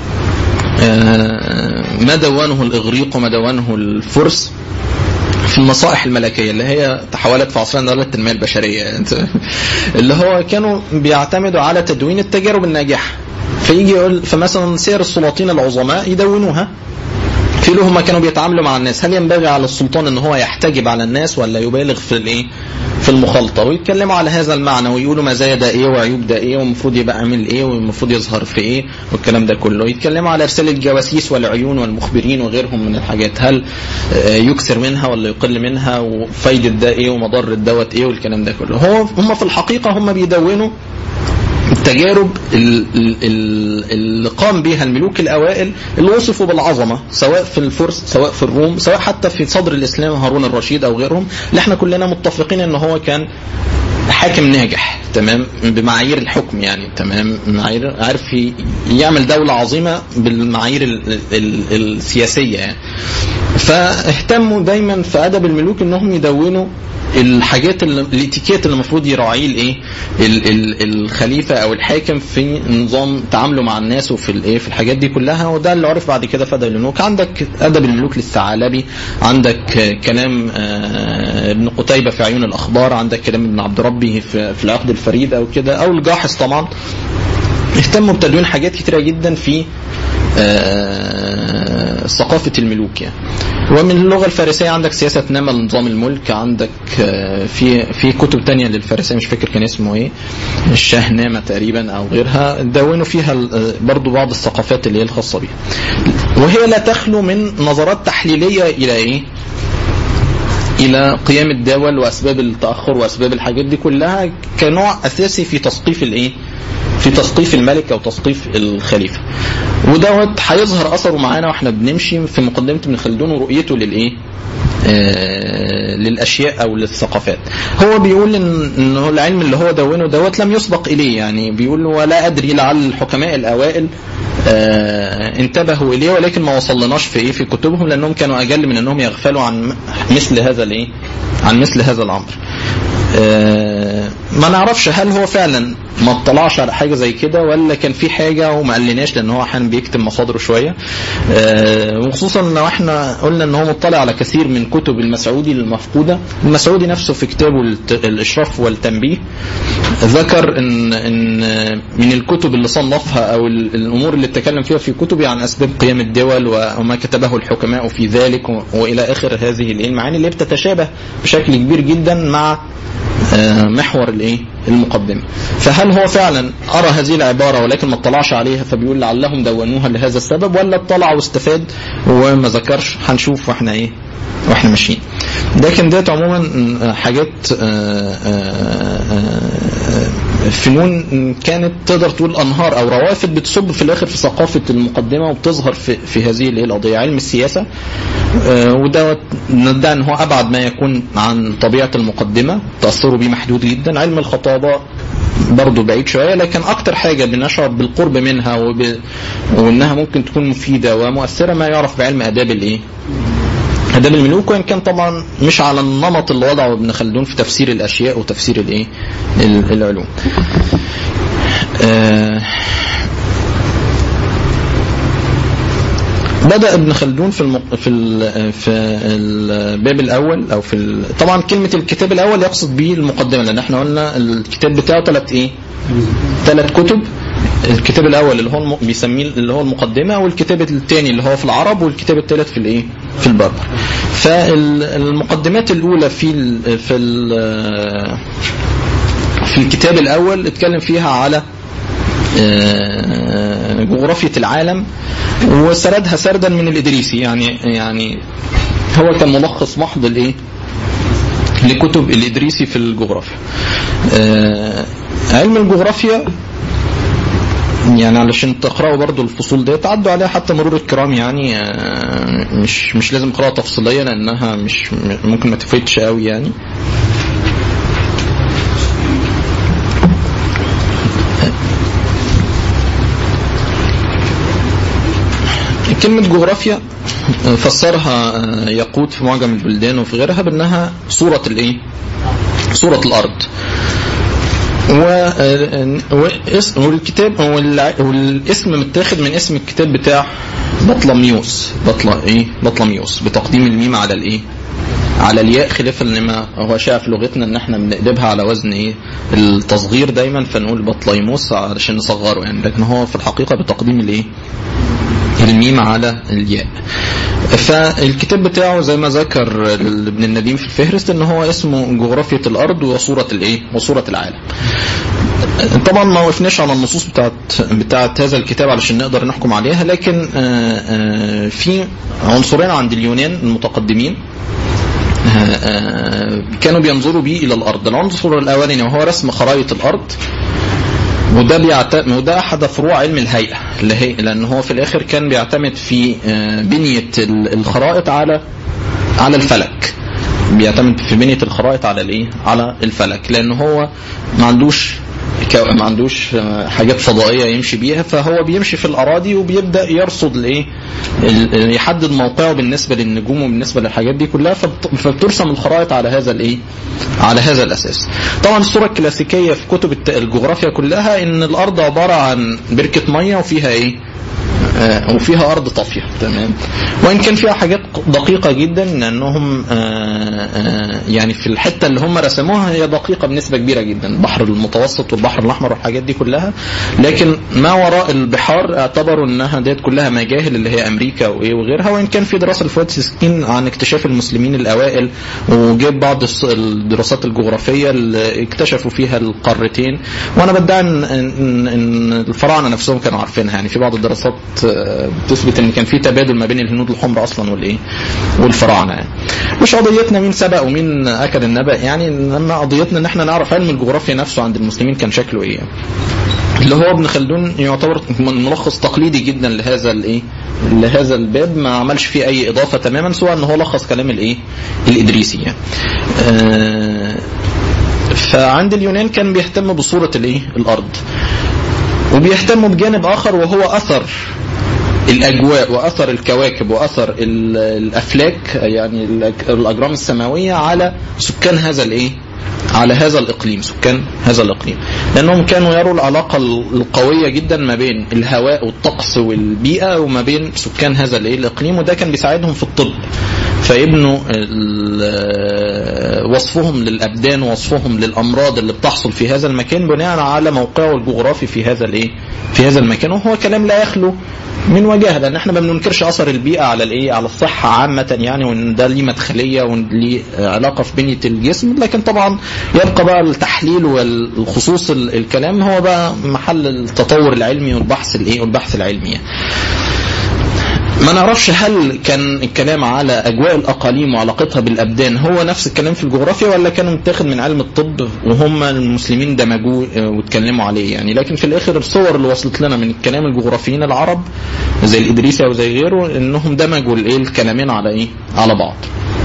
ما دونه الإغريق وما دونه الفرس في النصائح الملكيه اللي هي تحولت في عصرنا دولة التنميه البشريه اللي هو كانوا بيعتمدوا على تدوين التجارب الناجحه فيجي يقول فمثلا سير السلاطين العظماء يدونوها في له هم كانوا بيتعاملوا مع الناس هل ينبغي على السلطان ان هو يحتجب على الناس ولا يبالغ في الايه في المخالطه ويتكلموا على هذا المعنى ويقولوا مزايا ده ايه وعيوب ده ايه والمفروض يبقى عامل ايه والمفروض يظهر في ايه والكلام ده كله يتكلموا على ارسال الجواسيس والعيون والمخبرين وغيرهم من الحاجات هل يكثر منها ولا يقل منها وفايده ده ايه ومضره دوت ايه والكلام ده كله هو هم في الحقيقه هم بيدونوا التجارب اللي قام بها الملوك الاوائل اللي وصفوا بالعظمه سواء في الفرس سواء في الروم سواء حتى في صدر الاسلام هارون الرشيد او غيرهم اللي احنا كلنا متفقين ان هو كان حاكم ناجح تمام بمعايير الحكم يعني تمام معايير عارف يعمل دولة عظيمة بالمعايير ال ال السياسية يعني فاهتموا دايما في أدب الملوك انهم يدونوا الحاجات اللي الاتيكيت اللي المفروض يراعيه الايه الخليفه او الحاكم في نظام تعامله مع الناس وفي الايه في الحاجات دي كلها وده اللي عرف بعد كده في ادب الملوك عندك ادب الملوك للثعالبي عندك كلام ابن قتيبه في عيون الاخبار عندك كلام ابن عبد ربي في, في العقد الفريد او كده او الجاحظ طبعا اهتموا بتدوين حاجات كتيره جدا في ثقافة الملوك يعني ومن اللغة الفارسية عندك سياسة نما نظام الملك عندك في في كتب تانية للفارسية مش فاكر كان اسمه ايه الشاهنامة تقريبا او غيرها دونوا فيها برضو بعض الثقافات اللي هي الخاصة بها وهي لا تخلو من نظرات تحليلية الى ايه الى قيام الدول واسباب التاخر واسباب الحاجات دي كلها كنوع اساسي في تثقيف الايه في تثقيف الملك او تثقيف الخليفه ودوت هيظهر اثره معانا واحنا بنمشي في مقدمه ابن خلدون ورؤيته للايه آه للاشياء او للثقافات هو بيقول ان انه العلم اللي هو دونه دوت لم يسبق اليه يعني بيقول ولا ادري لعل الحكماء الاوائل آه انتبهوا اليه ولكن ما وصلناش في ايه في كتبهم لانهم كانوا اجل من انهم يغفلوا عن مثل هذا الايه عن مثل هذا الامر آه ما نعرفش هل هو فعلا ما اطلعش على حاجه زي كده ولا كان في حاجه وما قالناش لان هو احيانا بيكتب مصادره شويه آه وخصوصا لو احنا قلنا ان هو مطلع على كثير من كتب المسعودي المفقوده المسعودي نفسه في كتابه الاشراف والتنبيه ذكر ان ان من الكتب اللي صنفها او الامور اللي اتكلم فيها في كتبه عن اسباب قيام الدول وما كتبه الحكماء في ذلك والى اخر هذه المعاني اللي بتتشابه بشكل كبير جدا مع محور الايه المقدمه فهل هو فعلا ارى هذه العباره ولكن ما اطلعش عليها فبيقول لعلهم دونوها لهذا السبب ولا اطلع واستفاد وما ذكرش هنشوف واحنا ايه واحنا ماشيين لكن ديت عموما حاجات فنون كانت تقدر تقول انهار او روافد بتصب في الاخر في ثقافه المقدمه وبتظهر في, في هذه القضيه علم السياسه وده ندعي ان هو ابعد ما يكون عن طبيعه المقدمه تاثره بيه محدود جدا علم الخطابه برضه بعيد شويه لكن اكتر حاجه بنشعر بالقرب منها وب... وانها ممكن تكون مفيده ومؤثره ما يعرف بعلم اداب الايه اداب الملوك وان كان طبعا مش على النمط اللي وضعه ابن خلدون في تفسير الاشياء وتفسير الايه العلوم آه بدا ابن خلدون في المق... في ال... في الباب الاول او في ال... طبعا كلمه الكتاب الاول يقصد به المقدمه لان احنا قلنا الكتاب بتاعه ثلاث ايه ثلاث كتب الكتاب الاول اللي هو الم... بيسميه اللي هو المقدمه والكتاب الثاني اللي هو في العرب والكتاب الثالث في الايه في البربر فالمقدمات الاولى في ال... في ال... في الكتاب الاول اتكلم فيها على جغرافية العالم وسردها سردا من الإدريسي يعني يعني هو كان ملخص محض الايه لكتب الإدريسي في الجغرافيا علم الجغرافيا يعني علشان تقرأوا برضو الفصول دي تعدوا عليها حتى مرور الكرام يعني مش مش لازم قراءة تفصيلية لأنها مش ممكن ما تفيدش قوي يعني كلمة جغرافيا فسرها يقود في معجم البلدان وفي غيرها بأنها صورة الإيه؟ صورة الأرض. و... والكتاب والاسم متاخد من اسم الكتاب بتاع بطلميوس بطل ايه بطلميوس بتقديم الميم على الايه على الياء خلافا لما هو شاء في لغتنا ان احنا بنقلبها على وزن ايه التصغير دايما فنقول بطليموس علشان نصغره يعني لكن هو في الحقيقه بتقديم الايه الميم على الياء فالكتاب بتاعه زي ما ذكر ابن النديم في الفهرست ان هو اسمه جغرافية الارض وصورة الايه وصورة العالم طبعا ما وقفناش على النصوص بتاعت بتاعت هذا الكتاب علشان نقدر نحكم عليها لكن في عنصرين عند اليونان المتقدمين كانوا بينظروا به الى الارض العنصر الاولاني وهو رسم خرائط الارض وده بيعتمد وده احد فروع علم الهيئه اللي هي لان هو في الاخر كان بيعتمد في بنيه الخرائط على على الفلك بيعتمد في بنيه الخرائط على الايه على الفلك لان هو ما عندوش ما عندوش حاجات فضائيه يمشي بيها فهو بيمشي في الاراضي وبيبدا يرصد الايه يحدد موقعه بالنسبه للنجوم وبالنسبه للحاجات دي كلها فبترسم الخرائط على هذا الايه على هذا الاساس طبعا الصوره الكلاسيكيه في كتب الجغرافيا كلها ان الارض عباره عن بركه ميه وفيها ايه وفيها ارض طافيه تمام وان كان فيها حاجات دقيقه جدا لانهم يعني في الحته اللي هم رسموها هي دقيقه بنسبه كبيره جدا البحر المتوسط والبحر الاحمر والحاجات دي كلها لكن ما وراء البحار اعتبروا انها ديت كلها مجاهل اللي هي امريكا وايه وغيرها وان كان في دراسه لفؤاد سكين عن اكتشاف المسلمين الاوائل وجاب بعض الدراسات الجغرافيه اللي اكتشفوا فيها القارتين وانا بدعي ان ان الفراعنه نفسهم كانوا عارفينها يعني في بعض الدراسات بتثبت ان كان في تبادل ما بين الهنود الحمر اصلا والايه والفراعنه يعني. مش قضيتنا مين سبق ومين اكل النبأ يعني انما قضيتنا ان احنا نعرف علم الجغرافيا نفسه عند المسلمين كان شكله ايه يعني. اللي هو ابن خلدون يعتبر ملخص تقليدي جدا لهذا الايه لهذا الباب ما عملش فيه اي اضافه تماما سواء ان هو لخص كلام الايه الادريسي يعني. آه فعند اليونان كان بيهتم بصوره الايه الارض وبيهتموا بجانب اخر وهو اثر الاجواء واثر الكواكب واثر الافلاك يعني الاجرام السماويه على سكان هذا الايه على هذا الاقليم سكان هذا الاقليم لانهم كانوا يروا العلاقه القويه جدا ما بين الهواء والطقس والبيئه وما بين سكان هذا الايه الاقليم وده كان بيساعدهم في الطب فيبنوا وصفهم للابدان ووصفهم للامراض اللي بتحصل في هذا المكان بناء على موقعه الجغرافي في هذا الايه في هذا المكان وهو كلام لا يخلو من وجاهه لان احنا ما بننكرش اثر البيئه على الايه على الصحه عامه يعني وان ده ليه مدخليه وليه علاقه في بنيه الجسم لكن طبعا يبقى بقى التحليل والخصوص الكلام هو بقى محل التطور العلمي والبحث الايه والبحث العلمي يعني. ما نعرفش هل كان الكلام على اجواء الاقاليم وعلاقتها بالابدان هو نفس الكلام في الجغرافيا ولا كان متاخد من علم الطب وهم المسلمين دمجوه واتكلموا عليه يعني لكن في الاخر الصور اللي وصلت لنا من الكلام الجغرافيين العرب زي الادريسي او زي غيره انهم دمجوا الايه الكلامين على ايه على بعض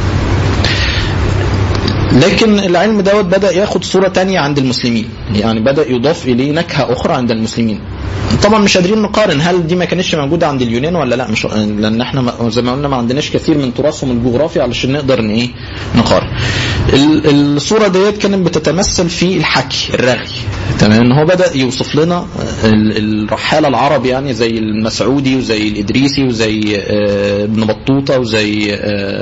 لكن العلم دوت بدا ياخد صوره تانية عند المسلمين يعني بدا يضاف اليه نكهه اخرى عند المسلمين طبعا مش قادرين نقارن هل دي ما كانتش موجوده عند اليونان ولا لا مش لان احنا زي ما قلنا ما عندناش كثير من تراثهم الجغرافي علشان نقدر ان ايه نقارن الصوره ديت كانت بتتمثل في الحكي الرغي تمام ان هو بدا يوصف لنا الرحاله العرب يعني زي المسعودي وزي الادريسي وزي ابن بطوطه وزي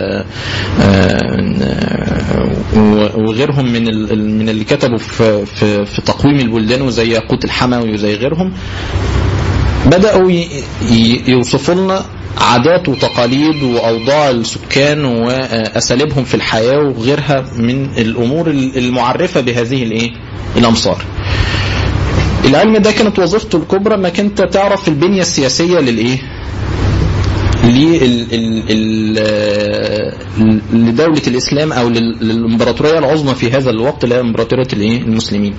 وغيرهم من من اللي كتبوا في في, في تقويم البلدان وزي ياقوت الحموي وزي غيرهم بدأوا يوصفوا لنا عادات وتقاليد وأوضاع السكان وأساليبهم في الحياة وغيرها من الأمور المعرفة بهذه الإيه؟ الأمصار العلم ده كانت وظيفته الكبرى انك انت تعرف البنية السياسية للإيه لدولة الإسلام أو للإمبراطورية العظمى في هذا الوقت اللي هي إمبراطورية الإيه؟ المسلمين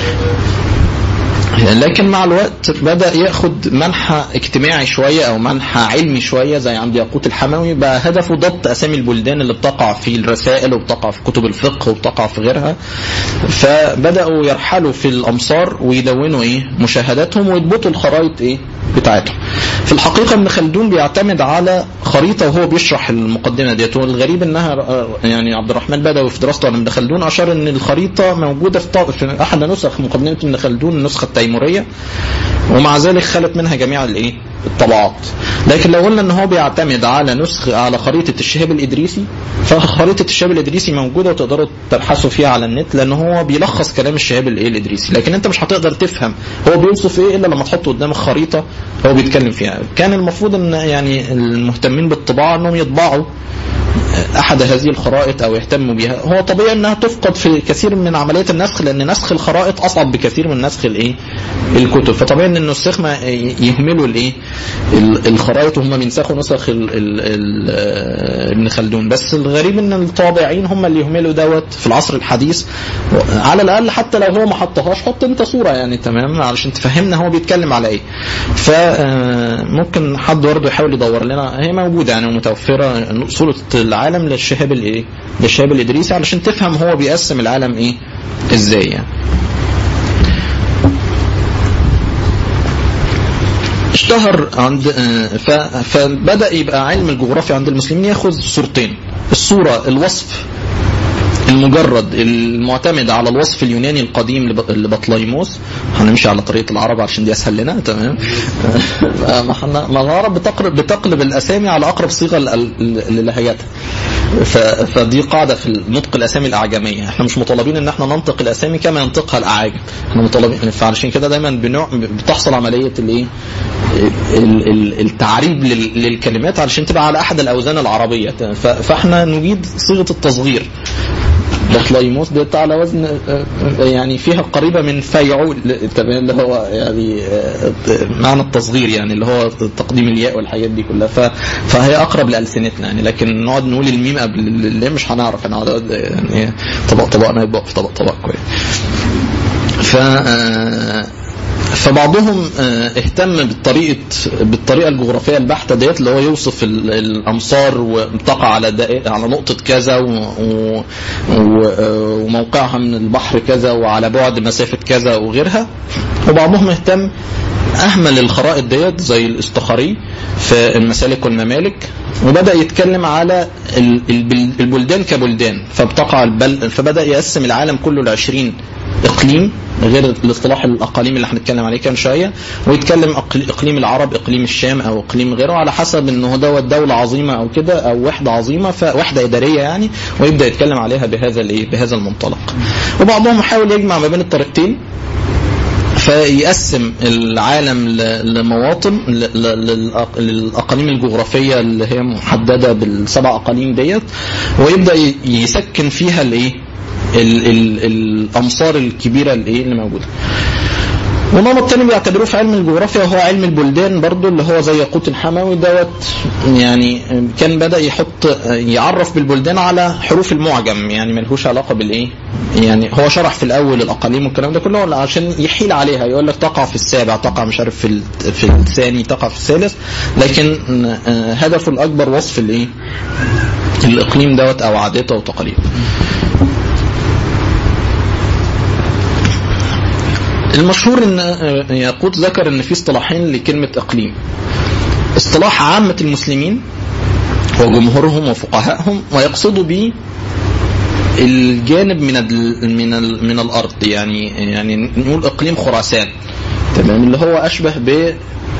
لكن مع الوقت بدا ياخد منحى اجتماعي شويه او منحى علمي شويه زي عند ياقوت الحموي بقى هدفه ضبط اسامي البلدان اللي بتقع في الرسائل وبتقع في كتب الفقه وبتقع في غيرها فبداوا يرحلوا في الامصار ويدونوا ايه مشاهداتهم ويضبطوا الخرائط ايه بتاعتهم في الحقيقه ابن خلدون بيعتمد على خريطه وهو بيشرح المقدمه ديت والغريب انها يعني عبد الرحمن بدوي في دراسته عن ابن خلدون اشار ان الخريطه موجوده في, في احد نسخ مقدمه ابن خلدون النسخه التيموريه ومع ذلك خلت منها جميع الايه الطبعات لكن لو قلنا ان هو بيعتمد على نسخ على خريطه الشهاب الادريسي فخريطه الشهاب الادريسي موجوده وتقدروا تبحثوا فيها على النت لان هو بيلخص كلام الشهاب الايه الادريسي لكن انت مش هتقدر تفهم هو بيوصف ايه الا لما تحطه قدامك خريطه هو بيتكلم فيها كان المفروض ان يعني المهتمين بالطباعه انهم يطبعوا احد هذه الخرائط او يهتموا بها هو طبيعي انها تفقد في كثير من عمليات النسخ لان نسخ الخرائط اصعب بكثير من نسخ الايه الكتب فطبيعي ان النساخ ما يهملوا الايه الخرائط وهم بينسخوا نسخ ال ال ال ابن خلدون بس الغريب ان الطابعين هم اللي يهملوا دوت في العصر الحديث على الاقل حتى لو هو ما حطهاش حط انت صوره يعني تمام علشان تفهمنا هو بيتكلم على ايه فممكن حد برضه يحاول يدور لنا هي موجوده يعني متوفره صوره العالم للشهاب الايه للشهاب الادريسي علشان تفهم هو بيقسم العالم ايه ازاي يعني اشتهر عند فبدا يبقى علم الجغرافيا عند المسلمين ياخذ صورتين الصوره الوصف المجرد المعتمد على الوصف اليوناني القديم لبطليموس هنمشي على طريقه العرب عشان دي اسهل لنا تمام ما العرب بتقلب بتقلب الاسامي على اقرب صيغه للهجتها فدي قاعده في نطق الاسامي الاعجميه احنا مش مطالبين ان احنا ننطق الاسامي كما ينطقها الاعاجم احنا مطالبين فعلشان كده دايما بنوع بتحصل عمليه الايه التعريب للكلمات علشان تبقى على احد الاوزان العربيه فاحنا نجيد صيغه التصغير بطليموس ديت على وزن يعني فيها قريبة من فيعول تمام اللي هو يعني معنى التصغير يعني اللي هو تقديم الياء والحاجات دي كلها فهي أقرب لألسنتنا يعني لكن نقعد نقول الميم قبل اللي مش هنعرف هنقعد يعني طبق طبقنا يبقى في طبق طبق كويس ف فبعضهم اهتم بالطريقه بالطريقه الجغرافيه البحته ديت اللي هو يوصف الامصار وتقع على على نقطه كذا وموقعها من البحر كذا وعلى بعد مسافه كذا وغيرها وبعضهم اهتم اهمل الخرائط ديت زي الاستخاري في المسالك والممالك وبدا يتكلم على البلدان كبلدان فبتقع البل فبدا يقسم العالم كله ل 20 اقليم غير الاصطلاح الاقاليم اللي هنتكلم عليه كام شويه ويتكلم اقليم العرب اقليم الشام او اقليم غيره على حسب ان هو دوت دوله عظيمه او كده او وحده عظيمه فوحده اداريه يعني ويبدا يتكلم عليها بهذا الايه بهذا المنطلق وبعضهم حاول يجمع ما بين الطريقتين فيقسم العالم لمواطن للاقاليم الجغرافيه اللي هي محدده بالسبع اقاليم ديت ويبدا يسكن فيها الايه ال ال الامصار الكبيره الايه اللي موجوده والنمط الثاني بيعتبروه في علم الجغرافيا وهو علم البلدان برضو اللي هو زي ياقوت الحموي دوت يعني كان بدا يحط يعرف بالبلدان على حروف المعجم يعني ملهوش علاقه بالايه يعني هو شرح في الاول الاقاليم والكلام ده كله عشان يحيل عليها يقول لك تقع في السابع تقع مش عارف في في الثاني تقع في الثالث لكن هدفه الاكبر وصف الايه الاقليم دوت او عاداته وتقاليده المشهور ان ياقوت ذكر ان في اصطلاحين لكلمه اقليم اصطلاح عامه المسلمين وجمهورهم وفقهائهم ويقصدوا به الجانب من ال من ال من الارض يعني يعني نقول اقليم خراسان تمام اللي هو اشبه ب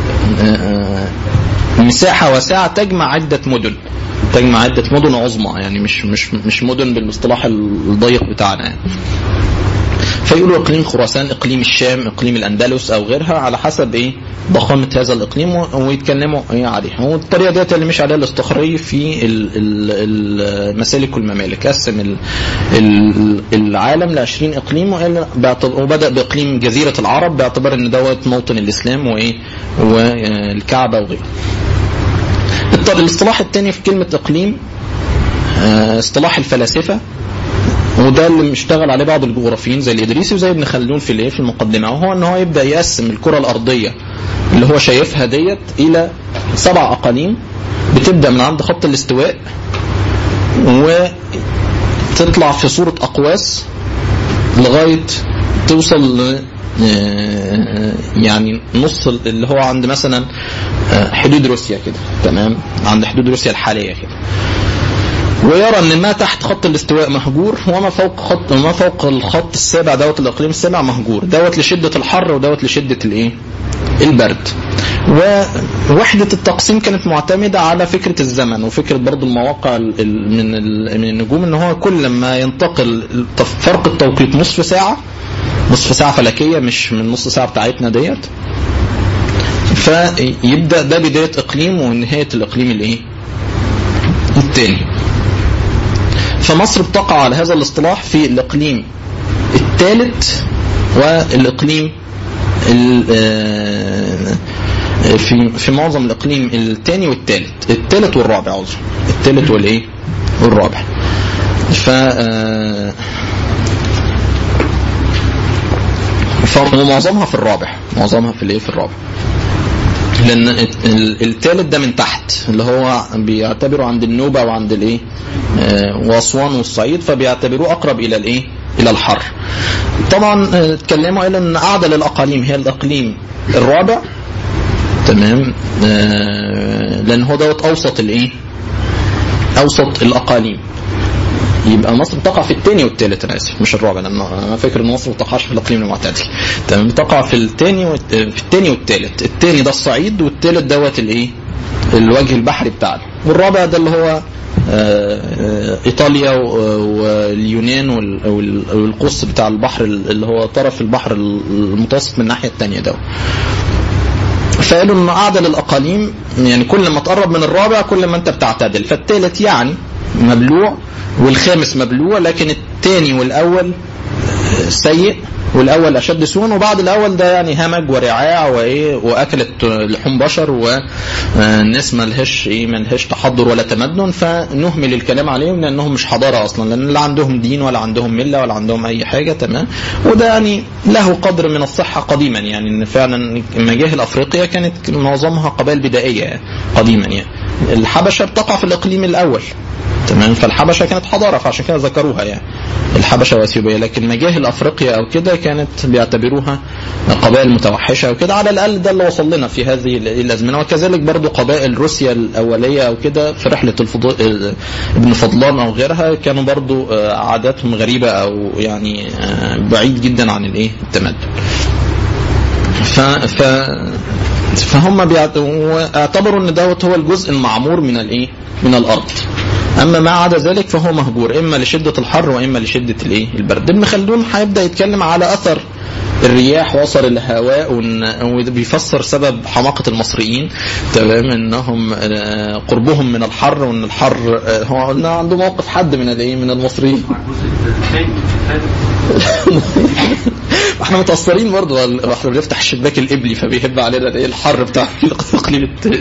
مساحه واسعه تجمع عده مدن تجمع عده مدن عظمى يعني مش مش مش مدن بالاصطلاح الضيق بتاعنا يعني. فيقولوا اقليم خراسان اقليم الشام اقليم الاندلس او غيرها على حسب ايه ضخامه هذا الاقليم ويتكلموا ايه عليها والطريقه ديت اللي مش عليها الاستخري في المسالك والممالك قسم العالم ل 20 اقليم وبدا باقليم جزيره العرب باعتبار ان دوت موطن الاسلام وايه والكعبه وغيره الاصطلاح الثاني في كلمه اقليم اصطلاح الفلاسفه وده اللي اشتغل عليه بعض الجغرافيين زي الادريسي وزي ابن خلدون في الايه في المقدمه وهو ان هو يبدا يقسم الكره الارضيه اللي هو شايفها ديت الى سبع اقاليم بتبدا من عند خط الاستواء وتطلع في صوره اقواس لغايه توصل ل يعني نص اللي هو عند مثلا حدود روسيا كده تمام عند حدود روسيا الحاليه كده ويرى ان ما تحت خط الاستواء مهجور وما فوق خط وما فوق الخط السابع دوت الاقليم السابع مهجور دوت لشده الحر ودوت لشده الايه البرد ووحدة التقسيم كانت معتمدة على فكرة الزمن وفكرة برضو المواقع ال- ال- من ال- من النجوم ان هو كل ما ينتقل التف- فرق التوقيت نصف ساعة نصف ساعة فلكية مش من نص ساعة بتاعتنا ديت فيبدأ ده بداية اقليم ونهاية الاقليم الايه الثاني فمصر بتقع على هذا الاصطلاح في الاقليم الثالث والاقليم ال- آه، في في معظم الاقليم الثاني والثالث الثالث والرابع عذر الثالث والايه والرابع ف آه، فمعظمها في الرابع معظمها في الايه في الرابع لان الثالث ده من تحت اللي هو بيعتبروا عند النوبه وعند الايه آه، واسوان والصعيد فبيعتبروه اقرب الى الايه الى الحر طبعا آه، اتكلموا قالوا ان اعدل الاقاليم هي الاقليم الرابع تمام آه، لان هو دوت اوسط الايه اوسط الاقاليم يبقى مصر تقع في الثاني والثالث انا اسف مش الرابع لان انا فاكر ان مصر ما تقعش في الاقليم المعتدل تمام تقع في الثاني والت- في الثاني والثالث الثاني ده الصعيد والثالث دوت الايه الوجه البحري بتاعنا والرابع ده اللي هو آه، آه، ايطاليا و- واليونان وال- وال- والقوس بتاع البحر اللي هو طرف البحر المتوسط من الناحيه الثانيه ده فقالوا ان اعدل الاقاليم يعني كل ما تقرب من الرابع كل ما انت بتعتدل فالثالث يعني مبلوع والخامس مبلوع لكن الثاني والاول سيء والاول اشد سوءا وبعد الاول ده يعني همج ورعاع وايه واكلت لحوم بشر والناس ما لهاش ايه ما لهاش تحضر ولا تمدن فنهمل الكلام عليهم لانهم مش حضاره اصلا لان لا عندهم دين ولا عندهم مله ولا عندهم اي حاجه تمام وده يعني له قدر من الصحه قديما يعني ان فعلا مجاهل افريقيا كانت معظمها قبائل بدائيه يعني قديما يعني الحبشه بتقع في الاقليم الاول تمام فالحبشه كانت حضاره فعشان كده ذكروها يعني الحبشه واثيوبيا لكن مجاهل افريقيا او كده كانت بيعتبروها قبائل متوحشه وكده على الاقل ده اللي وصل لنا في هذه الازمنه وكذلك برضو قبائل روسيا الاوليه او كده في رحله الفضو... ابن فضلان او غيرها كانوا برضو آه، عاداتهم غريبه او يعني آه، بعيد جدا عن الايه التمدن ف... ف... فهم بيعت- اعتبروا ان دوت هو الجزء المعمور من الايه من الارض اما ما عدا ذلك فهو مهجور اما لشده الحر واما لشده الايه البرد ابن خلدون هيبدا يتكلم على اثر الرياح واثر الهواء وإن- وده بيفسر سبب حماقه المصريين تمام انهم آه، قربهم من الحر وان الحر آه، هو قلنا عنده موقف حد من الايه من المصريين احنا متاثرين برضه احنا بنفتح الشباك القبلي فبيهب علينا الايه الحر بتاع الاقليم التاني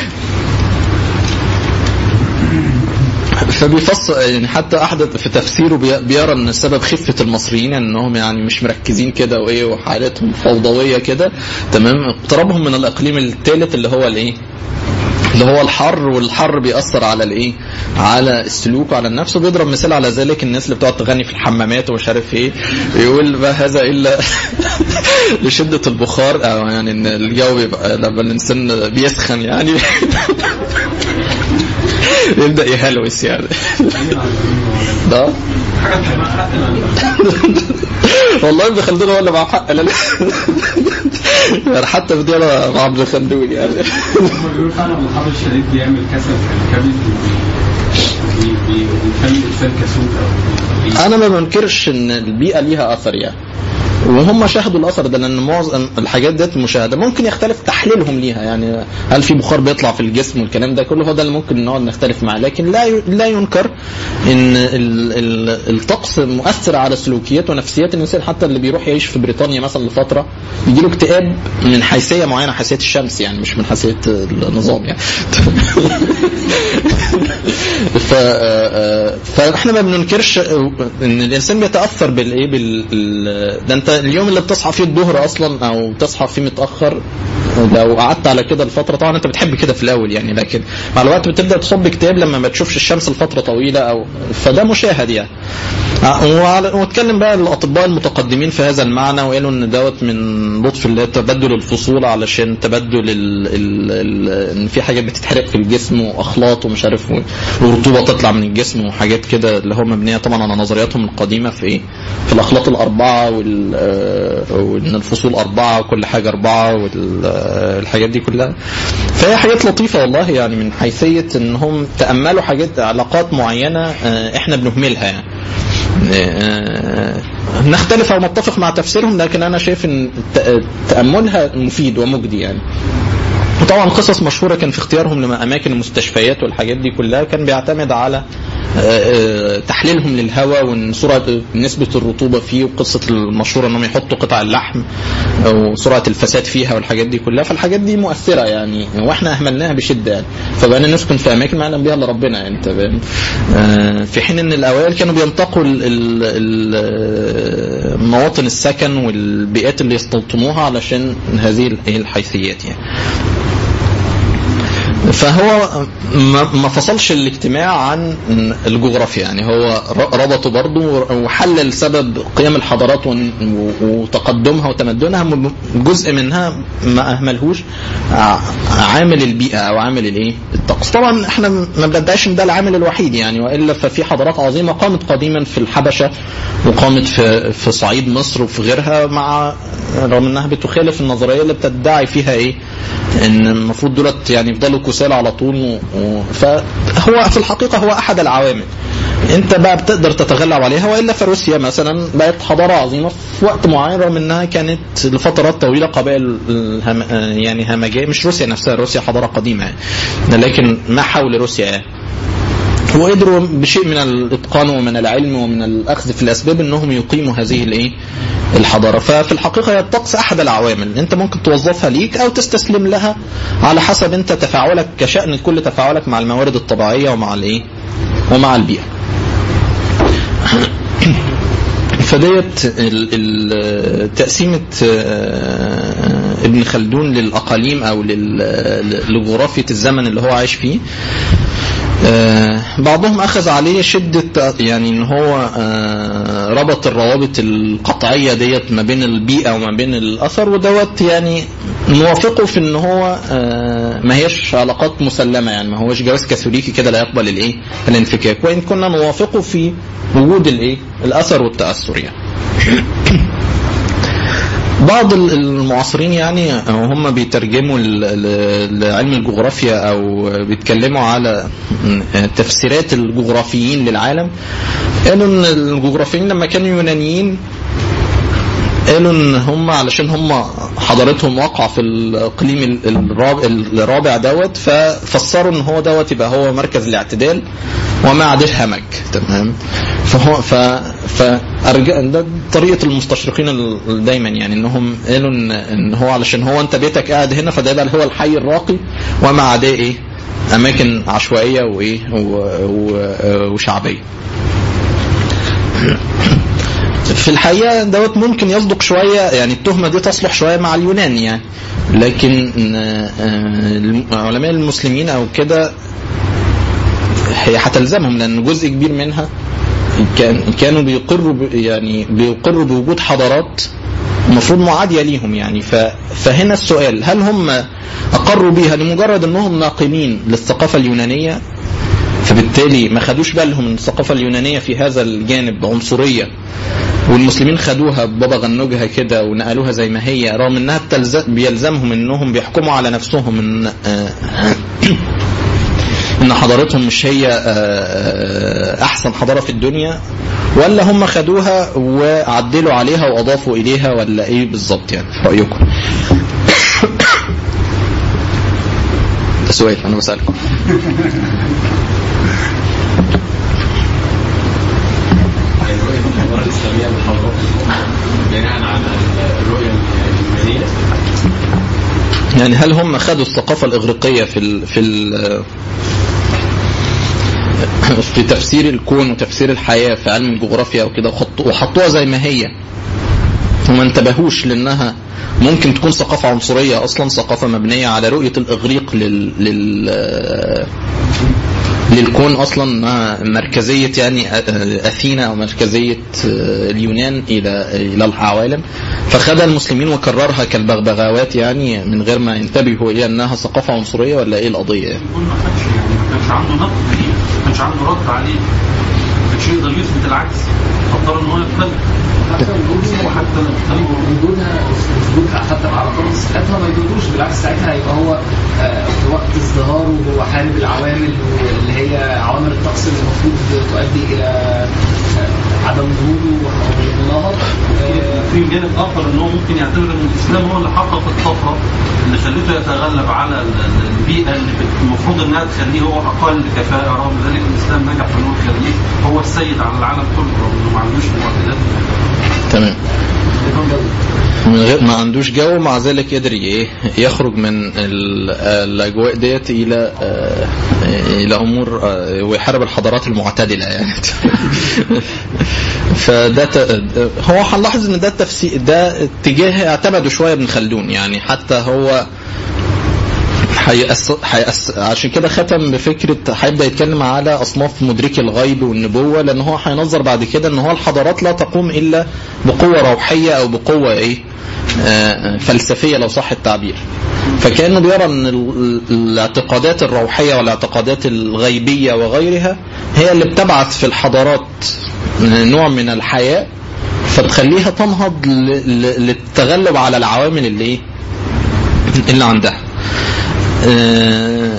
فبيفسر يعني حتى احد في تفسيره بي- بيرى ان سبب خفه المصريين انهم يعني مش مركزين كده وايه وحالتهم فوضويه كده تمام اقترابهم من الاقليم الثالث اللي هو الايه اللي هو الحر والحر بيأثر على الايه على السلوك وعلى النفس وبيضرب مثال على ذلك الناس اللي بتقعد تغني في الحمامات ومش عارف ايه يقول ما هذا الا لشدة البخار او يعني ان الجو بيبقى لما الانسان بيسخن يعني يبدأ يهلوس يعني ده والله ابن خلدون هو اللي معاه حق لا لا يعني حتى بدي انا مع ابن خلدون يعني هم بيقولوا فعلا ان الحر الشديد بيعمل كسل في الكبد وبي- بي- وبيخلي الانسان كسول او بي- انا ما بنكرش ان البيئه ليها اثر يعني وهم شاهدوا الاثر ده لان معظم الحاجات ديت مشاهده ممكن يختلف تحليلهم ليها يعني هل في بخار بيطلع في الجسم والكلام ده كله هو ده اللي ممكن نقعد نختلف معاه لكن لا ي- لا ينكر ان ال- ال- الطقس مؤثر على سلوكيات ونفسيات الانسان حتى اللي بيروح يعيش في بريطانيا مثلا لفتره يجي له اكتئاب من حيثيه معينه حيثيه الشمس يعني مش من حيثيه النظام يعني ف فاحنا ما بننكرش ان الانسان بيتاثر بالايه بال ال- ده انت اليوم اللي بتصحى فيه الظهر اصلا او تصحى فيه متاخر لو قعدت على كده الفتره طبعا انت بتحب كده في الاول يعني لكن مع الوقت بتبدا تصب اكتئاب لما ما تشوفش الشمس لفتره طويله او فده مشاهد يعني آه، وعلى- واتكلم بقى الاطباء المتقدمين في هذا المعنى وقالوا ان دوت من لطف الله تبدل الفصول علشان تبدل ال ال ال ان في حاجات بتتحرق في الجسم واخلاط ومش عارف و- ورطوبه تطلع من الجسم وحاجات كده اللي هو مبنيه طبعا على نظرياتهم القديمه في ايه؟ في الاخلاط الاربعه وال آه، وان الفصول اربعه وكل حاجه اربعه والحاجات دي كلها فهي حاجات لطيفه والله يعني من حيثيه انهم تاملوا حاجات علاقات معينه آه، احنا بنهملها يعني آه، نختلف او نتفق مع تفسيرهم لكن انا شايف ان الت- تاملها مفيد ومجدي يعني وطبعا قصص مشهوره كان في اختيارهم لاماكن المستشفيات والحاجات دي كلها كان بيعتمد على آه، آه، تحليلهم للهواء وان سرعه نسبه الرطوبه فيه وقصه المشهوره انهم يحطوا قطع اللحم وسرعه الفساد فيها والحاجات دي كلها فالحاجات دي مؤثره يعني واحنا اهملناها بشده يعني فبقينا نسكن في اماكن ما يعلم بها الا ربنا يعني انت فاهم آه، في حين ان الاوائل كانوا بينتقوا ال- ال- ال- مواطن السكن والبيئات اللي يستوطنوها علشان هذه ال- الحيثيات يعني فهو ما ما فصلش الاجتماع عن الجغرافيا يعني هو ر- ربطه برضه وحلل سبب قيام الحضارات ون- وتقدمها وتمدنها م- جزء منها ما اهملهوش ع- عامل البيئه او عامل الايه الطقس طبعا احنا ما بندعيش ان ده العامل الوحيد يعني والا ففي حضارات عظيمه قامت قديما في الحبشه وقامت في في صعيد مصر وفي غيرها مع رغم انها بتخالف النظريه اللي بتدعي فيها ايه ان المفروض دولت يعني يفضلوا كسالى على طول و... و... فهو في الحقيقه هو احد العوامل انت بقى بتقدر تتغلب عليها والا فروسيا مثلا بقت حضاره عظيمه في وقت معين رغم انها كانت لفترات طويله قبائل الهم... يعني همجيه مش روسيا نفسها روسيا حضاره قديمه يعني لكن ما حول روسيا يعني. وقدروا بشيء من الاتقان ومن العلم ومن الاخذ في الاسباب انهم يقيموا هذه الايه الحضاره ففي الحقيقه هي الطقس احد العوامل انت ممكن توظفها ليك او تستسلم لها على حسب انت تفاعلك كشان كل تفاعلك مع الموارد الطبيعيه ومع الايه ومع البيئه فديت ال- ال- تقسيمة آه، ابن خلدون للأقاليم أو لل- لجغرافية الزمن اللي هو عايش فيه آه، بعضهم أخذ عليه شدة يعني إن هو آه، ربط الروابط القطعية ديت ما بين البيئة وما بين الأثر ودوت يعني نوافقه في إن هو آه، ما هيش علاقات مسلمة يعني ما هوش جواز كاثوليكي كده لا يقبل الإيه الانفكاك وإن كنا نوافقه في وجود الإيه الأثر والتأثر يعني بعض ال- المعاصرين يعني هم بيترجموا ل- ل- لعلم الجغرافيا او بيتكلموا على تفسيرات الجغرافيين للعالم قالوا ان الجغرافيين لما كانوا يونانيين قالوا ان هم علشان هم حضارتهم واقعه في الاقليم ال- الرابع, الرابع دوت ففسروا ان هو دوت يبقى هو مركز الاعتدال وما عادش همج تمام فهو ف فارجع ده طريقه المستشرقين ال- دايما يعني انهم قالوا ان ان هو علشان هو انت بيتك قاعد هنا فده يبقى هو الحي الراقي وما عداه ايه اماكن عشوائيه وايه و- و- وشعبيه في الحقيقه دوت ممكن يصدق شويه يعني التهمه دي تصلح شويه مع اليونان يعني لكن آه، آه، علماء المسلمين او كده هي هتلزمهم لان جزء كبير منها كان كانوا بيقروا ب- يعني بيقروا بوجود حضارات المفروض معاديه ليهم يعني ف فهنا السؤال هل هم اقروا بيها لمجرد انهم ناقلين للثقافه اليونانيه فبالتالي ما خدوش بالهم من الثقافه اليونانيه في هذا الجانب عنصريه والمسلمين خدوها بابا غنوجها كده ونقلوها زي ما هي رغم انها بتلزم بيلزمهم انهم بيحكموا على نفسهم ان آه، ان حضارتهم مش هي آه، آه، احسن حضاره في الدنيا ولا هم خدوها وعدلوا عليها واضافوا اليها ولا ايه بالظبط يعني في رايكم ده سؤال انا بسالكم رؤية الحضارة الإسلامية بالحضارات بناء على الرؤية اليونانية يعني هل هم خدوا الثقافه الاغريقيه في ال في ال في تفسير الكون وتفسير الحياه في علم الجغرافيا وكده وحطوا- وحطوها زي ما هي وما انتبهوش لانها ممكن تكون ثقافه عنصريه اصلا ثقافه مبنيه على رؤيه الاغريق لل, لل للكون اصلا مع مركزيه يعني اثينا او مركزيه اليونان الى الى العوالم فخدها المسلمين وكررها كالبغبغاوات يعني من غير ما ينتبهوا الى انها ثقافه عنصريه ولا ايه القضيه يعني. يكون ما خدش يعني ما كانش عنده نقد ليه ما كانش عنده رد عليه ما كانش يقدر يثبت العكس فاضطر ان هو يتكلم حتى وجودها وحتى وجودها وجودها حتى مع رقم صحتها ما يضروش بالعكس ساعتها هيبقى هو آه، في وقت ازدهاره وهو حارب العوامل اللي هي عوامل الطقس اللي المفروض تؤدي الى آه، عدم ظهوره والنهض في جانب اخر ان هو ممكن يعتبر ان الاسلام هو اللي حقق الطفره اللي خلته يتغلب على ال- ال- البيئه اللي بت- المفروض انها تخليه هو اقل كفاءه رغم ذلك الاسلام نجح في انه يخليه هو السيد على العالم كله رغم انه ما عندوش معتدلات تمام من غير ما عندوش جو مع ذلك قدر ايه يخرج من ال- الاجواء ديت الى آه، الى امور آه، ويحارب الحضارات المعتدله يعني فده ت- هو هنلاحظ ان ده التفسير ده اتجاه اعتمده شويه ابن خلدون يعني حتى هو هيأس... هيأس... عشان كده ختم بفكره هيبدا يتكلم على اصناف مدركي الغيب والنبوه لان هو هينظر بعد كده ان هو الحضارات لا تقوم الا بقوه روحيه او بقوه ايه آه، فلسفيه لو صح التعبير فكانه بيرى ان ال- الاعتقادات الروحيه والاعتقادات الغيبيه وغيرها هي اللي بتبعث في الحضارات نوع من الحياه فتخليها تنهض ل- ل- للتغلب على العوامل اللي ايه اللي عندها آه،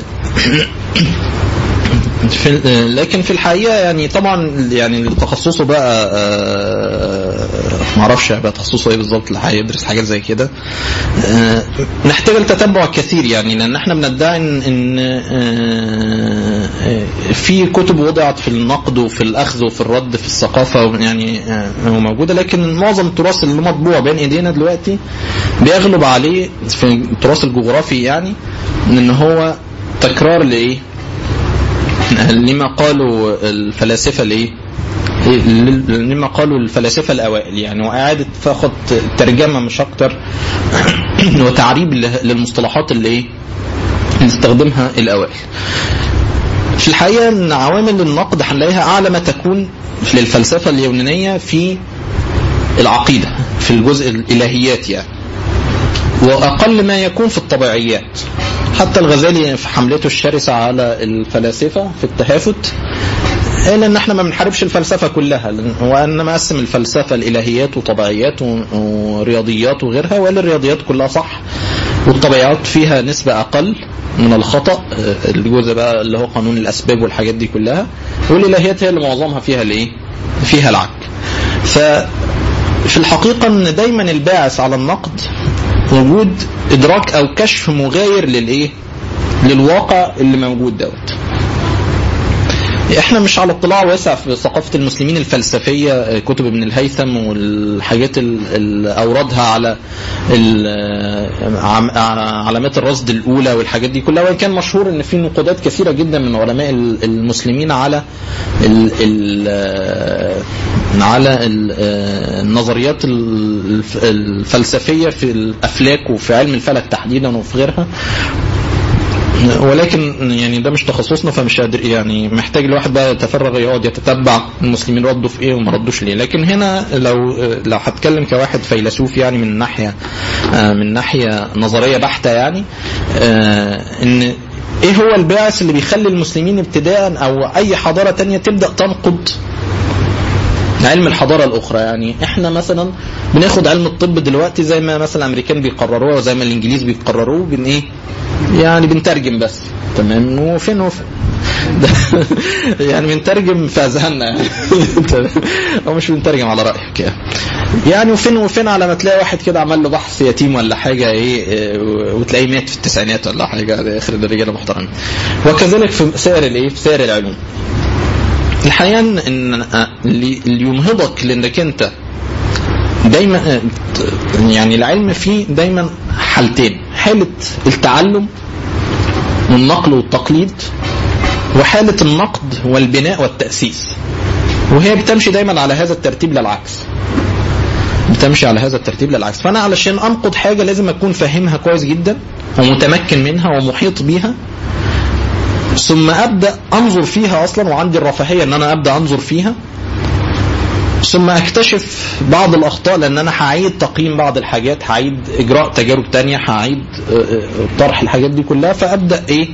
في آه، لكن في الحقيقه يعني طبعا يعني اللي تخصصه بقى آه، ما اعرفش بقى تخصصه ايه بالظبط اللي هيدرس حاجات زي كده آه، نحتاج التتبع الكثير يعني لان احنا بندعي ان إن، آه، آه، في كتب وضعت في النقد وفي الاخذ وفي الرد في الثقافه يعني آه، موجوده لكن معظم التراث اللي مطبوع بين ايدينا دلوقتي بيغلب عليه في التراث الجغرافي يعني ان هو تكرار لايه؟ لما قالوا الفلاسفه الايه؟ لما قالوا الفلاسفه الاوائل يعني واعاده فقط ترجمه مش اكتر وتعريب للمصطلحات اللي ايه؟ اللي استخدمها الاوائل. في الحقيقه ان عوامل النقد هنلاقيها اعلى ما تكون للفلسفه اليونانيه في العقيده في الجزء الالهيات يعني. واقل ما يكون في الطبيعيات حتى الغزالي في حملته الشرسه على الفلاسفه في التهافت قال ان احنا ما بنحاربش الفلسفه كلها وان مقسم الفلسفه الالهيات وطبيعيات ورياضيات وغيرها وقال الرياضيات كلها صح والطبيعيات فيها نسبه اقل من الخطا الجزء بقى اللي هو قانون الاسباب والحاجات دي كلها والالهيات هي اللي معظمها فيها الايه؟ فيها العك. ف في الحقيقه ان دايما الباعث على النقد وجود ادراك او كشف مغاير للايه؟ للواقع اللي موجود دوت. احنا مش على اطلاع واسع في ثقافه المسلمين الفلسفيه كتب ابن الهيثم والحاجات اللي اوردها على علامات الرصد الاولى والحاجات دي كلها وان كان مشهور ان في نقودات كثيره جدا من علماء المسلمين على ال ال على النظريات الفلسفيه في الافلاك وفي علم الفلك تحديدا وفي غيرها ولكن يعني ده مش تخصصنا فمش قادر يعني محتاج الواحد بقى يتفرغ يقعد يتتبع المسلمين ردوا في ايه وما ردوش ليه لكن هنا لو لو هتكلم كواحد فيلسوف يعني من ناحيه من ناحيه نظريه بحته يعني ان ايه هو الباعث اللي بيخلي المسلمين ابتداء او اي حضاره تانية تبدا تنقد علم الحضاره الاخرى يعني احنا مثلا بناخد علم الطب دلوقتي زي ما مثلا الامريكان بيقرروه وزي ما الانجليز بيقرروه بن ايه يعني بنترجم بس تمام وفين وفين يعني بنترجم في اذهاننا يعني او مش بنترجم على رايك يعني يعني وفين وفين على ما تلاقي واحد كده عمل له بحث يتيم ولا حاجه ايه وتلاقيه مات في التسعينات ولا حاجه اخر الرجاله محترمين وكذلك في سائر الايه في سائر العلوم الحقيقه ان اللي ينهضك لانك انت دايما يعني العلم فيه دايما حالتين حالة التعلم والنقل والتقليد وحالة النقد والبناء والتأسيس وهي بتمشي دايما على هذا الترتيب للعكس بتمشي على هذا الترتيب للعكس فأنا علشان أنقد حاجة لازم أكون فاهمها كويس جدا ومتمكن منها ومحيط بيها ثم ابدا انظر فيها اصلا وعندي الرفاهيه ان انا ابدا انظر فيها ثم اكتشف بعض الاخطاء لان انا هعيد تقييم بعض الحاجات هعيد اجراء تجارب تانية هعيد آه، آه، طرح الحاجات دي كلها فابدا ايه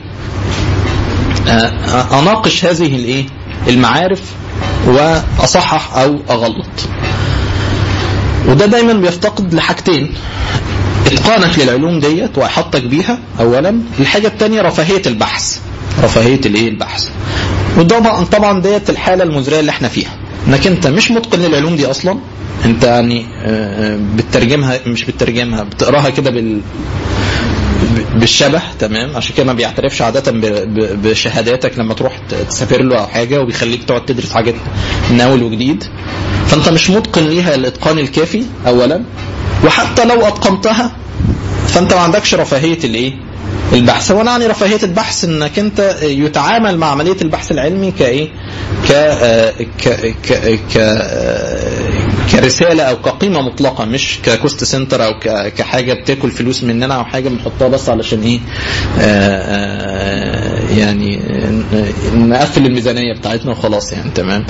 آه، اناقش هذه الايه المعارف واصحح او اغلط وده دايما بيفتقد لحاجتين اتقانك للعلوم ديت واحاطتك بيها اولا الحاجه الثانيه رفاهيه البحث رفاهيه الايه البحث وطبعا طبعا ديت الحاله المزريه اللي احنا فيها انك انت مش متقن للعلوم دي اصلا انت يعني آه، آه، بتترجمها مش بتترجمها بتقراها كده بال بالشبه تمام عشان كده ما بيعترفش عاده ب- ب- بشهاداتك لما تروح ت- تسافر له او حاجه وبيخليك تقعد تدرس حاجات من اول وجديد فانت مش متقن ليها الاتقان الكافي اولا وحتى لو اتقنتها فانت ما عندكش رفاهيه الايه البحث هو يعني رفاهيه البحث انك انت يتعامل مع عمليه البحث العلمي كايه ك آه، ك ك ك آه، كرساله او كقيمه مطلقه مش ككوست سنتر او ك- كحاجه بتاكل فلوس مننا او حاجه بنحطها بس علشان ايه آه، آه، يعني ن- نقفل الميزانيه بتاعتنا وخلاص يعني تمام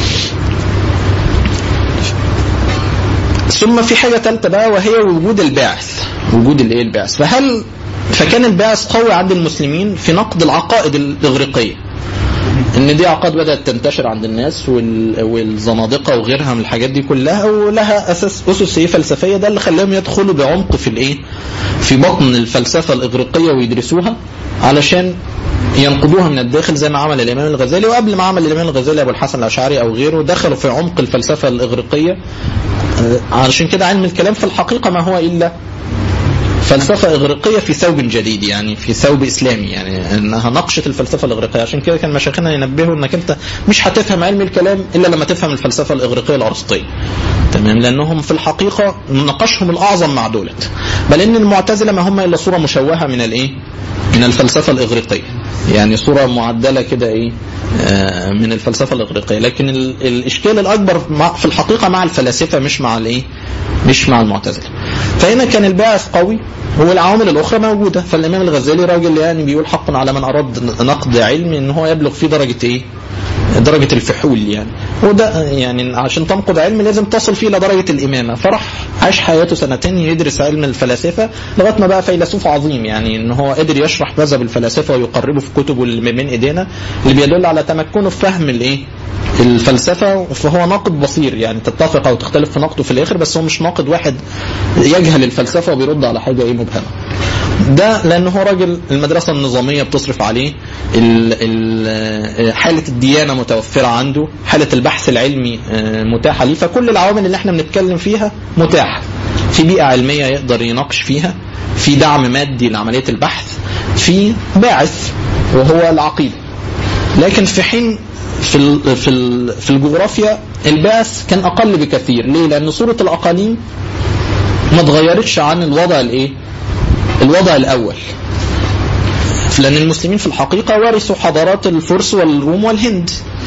ثم في حاجه ثالثه بقى وهي وجود الباعث وجود الايه الباعث فهل فكان الباعث قوي عند المسلمين في نقد العقائد الاغريقيه ان دي عقائد بدات تنتشر عند الناس وال- والزنادقه وغيرها من الحاجات دي كلها ولها اساس اسس ايه فلسفيه ده اللي خلاهم يدخلوا بعمق في الايه في بطن الفلسفه الاغريقيه ويدرسوها علشان ينقضوها من الداخل زي ما عمل الامام الغزالي وقبل ما عمل الامام الغزالي ابو الحسن الاشعري او غيره دخلوا في عمق الفلسفه الاغريقيه آه، علشان كده علم الكلام في الحقيقه ما هو الا فلسفة إغريقية في ثوب جديد يعني في ثوب إسلامي يعني إنها نقشت الفلسفة الإغريقية عشان كده كان مشايخنا ينبهوا إنك أنت مش هتفهم علم الكلام إلا لما تفهم الفلسفة الإغريقية الأرسطية تمام لأنهم في الحقيقة نقاشهم الأعظم مع دولت بل إن المعتزلة ما هم إلا صورة مشوهة من الإيه من الفلسفة الإغريقية يعني صورة معدلة كده إيه آه، من الفلسفة الإغريقية لكن ال- الإشكال الأكبر مع- في الحقيقة مع الفلاسفة مش مع الإيه مش مع المعتزلة فهنا كان الباعث قوي والعوامل الاخرى موجوده فالامام الغزالي راجل يعني بيقول حقا على من اراد نقد علمي ان هو يبلغ في درجه ايه؟ درجه الفحول يعني وده يعني عشان تنقد علم لازم تصل فيه الى درجه الامامه فراح عاش حياته سنتين يدرس علم الفلاسفه لغايه ما بقى فيلسوف عظيم يعني ان هو قدر يشرح مذهب الفلاسفه ويقربه في كتبه اللي بين ايدينا اللي بيدل على تمكنه في فهم الايه؟ الفلسفه فهو ناقد بصير يعني تتفق او تختلف في نقده في الاخر بس هو مش ناقد واحد يجهل الفلسفه وبيرد على حاجه ايه مبهمه. ده لان هو راجل المدرسه النظاميه بتصرف عليه ال ال حاله الديانه متوفره عنده حاله البحث العلمي آه، متاحه ليه فكل العوامل اللي احنا بنتكلم فيها متاحه في بيئه علميه يقدر يناقش فيها في دعم مادي لعمليه البحث في باعث وهو العقيده لكن في حين في ال في ال في الجغرافيا الباعث كان اقل بكثير ليه لان صوره الاقاليم ما اتغيرتش عن الوضع الايه الوضع الاول لان المسلمين في الحقيقه ورثوا حضارات الفرس والروم والهند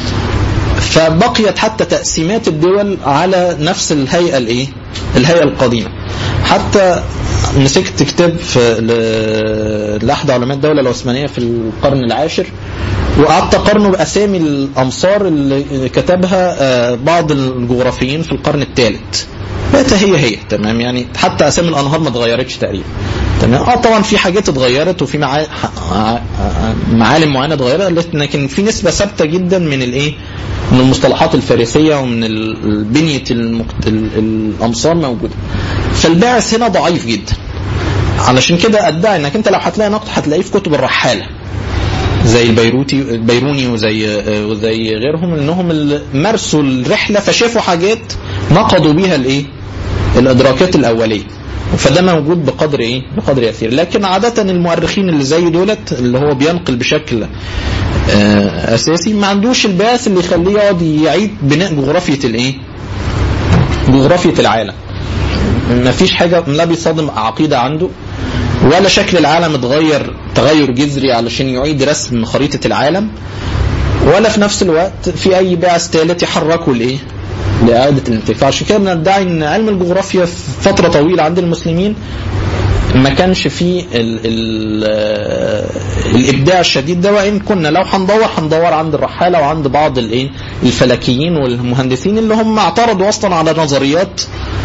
فبقيت حتى تقسيمات الدول على نفس الهيئه الايه الهيئه القديمه حتى مسكت كتاب في ل- لاحد علماء الدوله العثمانيه في القرن العاشر وقعدت اقارنه باسامي الامصار اللي كتبها آه، بعض الجغرافيين في القرن الثالث بقت هي هي تمام يعني حتى اسامي الانهار ما اتغيرتش تقريبا تمام اه طبعا في حاجات اتغيرت وفي معا... ح- معالم معينه اتغيرت لكن في نسبه ثابته جدا من الايه من المصطلحات الفارسيه ومن ال- بنيه المكت... ال- الامصار موجوده فالباعث هنا ضعيف جدا علشان كده ادعي انك انت لو هتلاقي نقد هتلاقيه في كتب الرحاله زي البيروتي البيروني وزي وزي غيرهم انهم اللي مارسوا الرحله فشافوا حاجات نقضوا بيها الايه؟ الادراكات الاوليه فده موجود بقدر ايه؟ بقدر يسير، لكن عادة المؤرخين اللي زي دولت اللي هو بينقل بشكل آه، اساسي ما عندوش الباس اللي يخليه يقعد يعيد بناء جغرافية الايه؟ جغرافية العالم. ما فيش حاجة لا بيصادم عقيدة عنده ولا شكل العالم اتغير تغير جذري علشان يعيد رسم خريطة العالم ولا في نفس الوقت في أي باعث ثالث يحركه لإيه؟ لإعادة الانتفاع عشان كده بندعي إن علم الجغرافيا في فترة طويلة عند المسلمين ما كانش فيه ال ال الابداع الشديد ده وان كنا لو هندور هندور عند الرحاله وعند بعض الايه الفلكيين والمهندسين اللي هم اعترضوا اصلا على نظريات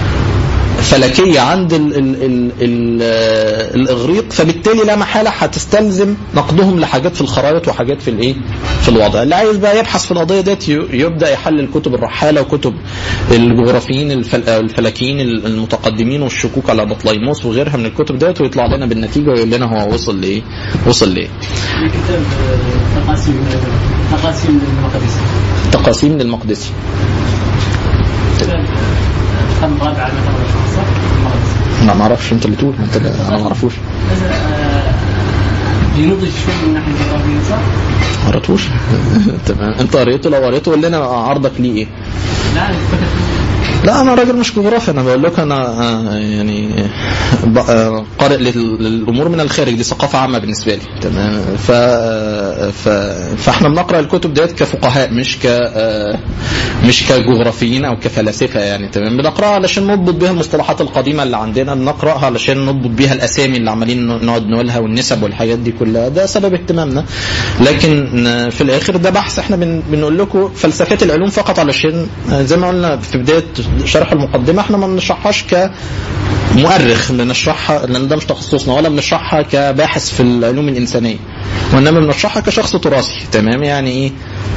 فلكيه عند ال ال ال ال الاغريق فبالتالي لا محاله هتستلزم نقدهم لحاجات في الخرائط وحاجات في الايه في الوضع اللي عايز بقى يبحث في القضيه ديت ي- يبدا يحلل كتب الرحاله وكتب الجغرافيين الفل الفلكيين المتقدمين والشكوك على بطليموس وغيرها من الكتب ديت ويطلع لنا بالنتيجه ويقول لنا هو وصل لايه وصل لايه كتاب آه، تقاسيم تقاسيم المقدسة تقاسيم للمقدسي كتاب آه، خم رابع على مذهب الأشخاص صح؟ المقدسي. انا ما اعرفش انت اللي تقول انت اللي- انا ما اعرفوش بس آه، بينضج شوي من ناحية الجغرافية صح؟ ما قريتوش تمام انت قريته لو قريته قول لنا عرضك ليه ايه لا أنا فكرت لا انا راجل مش جغرافي انا بقول لك انا آه، يعني ب- آه، قارئ لل- للامور من الخارج دي ثقافه عامه بالنسبه لي تمام ف... ف... فاحنا بنقرا الكتب ديت كفقهاء مش ك آه، مش كجغرافيين او كفلاسفه يعني تمام بنقراها علشان نضبط بيها المصطلحات القديمه اللي عندنا بنقراها علشان نضبط بيها الاسامي اللي عمالين نقعد نقولها والنسب والحاجات دي كلها ده سبب اهتمامنا لكن آه، في الاخر ده بحث احنا بن... بنقول لكم فلسفات العلوم فقط علشان آه، زي ما قلنا في بدايه شرح المقدمه احنا ما بنشرحهاش ك مؤرخ بنشرحها لان ده مش تخصصنا ولا بنشرحها كباحث في العلوم الانسانيه وانما بنشرحها كشخص تراثي تمام يعني ايه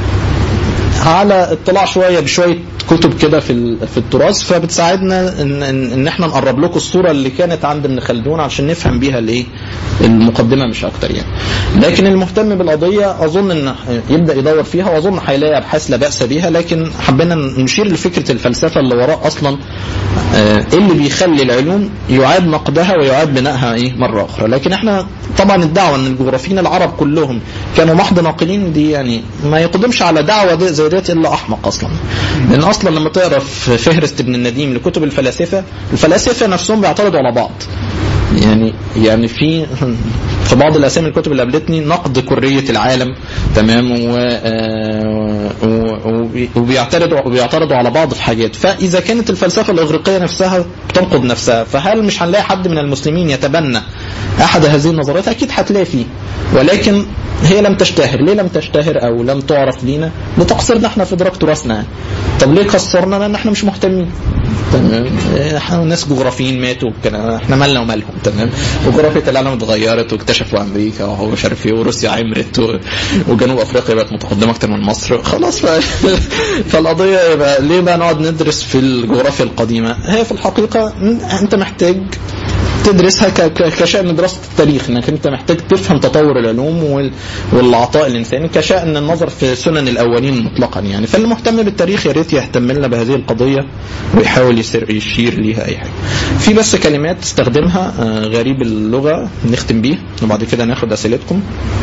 على اطلاع شويه بشويه كتب كده في ال- في التراث فبتساعدنا ان ان, إن احنا نقرب لكم الصوره اللي كانت عند ابن خلدون عشان نفهم بيها الايه المقدمه مش اكتر يعني لكن المهتم بالقضيه اظن ان يبدا يدور فيها واظن هيلاقي ابحاث لا باس بها لكن حبينا نشير لفكره الفلسفه اللي وراء اصلا آه، ايه اللي بيخلي العلوم يعاد نقدها ويعاد بنائها ايه مره اخرى لكن احنا طبعا الدعوه ان الجغرافيين العرب كلهم كانوا محض ناقلين دي يعني ما يقدمش على دعوه دي زي ديت الا احمق اصلا لان اصلا لما تقرا في فهرست ابن النديم لكتب الفلاسفه الفلاسفه نفسهم بيعترضوا على بعض يعني يعني في في بعض الاسامي الكتب اللي قابلتني نقد كريه العالم تمام و آه، و- و- وبيعترضوا وبيعترضوا على بعض في حاجات فاذا كانت الفلسفه الاغريقيه نفسها بتنقد نفسها فهل مش هنلاقي حد من المسلمين يتبنى احد هذه النظريات اكيد هتلاقي فيه ولكن هي لم تشتهر ليه لم تشتهر او لم تعرف لينا لتقصيرنا احنا في ادراك تراثنا طب ليه قصرنا لان احنا مش مهتمين تمام احنا ناس جغرافيين ماتوا وكده احنا مالنا ومالهم تمام وجغرافيا العالم اتغيرت واكتشفوا امريكا وهو مش عارف ايه وروسيا عمرت و... وجنوب افريقيا بقت متقدمه اكتر من مصر خلاص ف... فالقضيه يبقى ليه بقى نقعد ندرس في الجغرافيا القديمه هي في الحقيقه انت محتاج تدرسها ك- ك- كشأن دراسة التاريخ انك انت محتاج تفهم تطور العلوم وال- والعطاء الانساني كشأن النظر في سنن الاولين مطلقا يعني فاللي مهتم بالتاريخ يا ريت يهتم لنا بهذه القضية ويحاول يسير يشير ليها اي حاجة. في بس كلمات استخدمها آه، غريب اللغة نختم بيه وبعد كده ناخد اسئلتكم.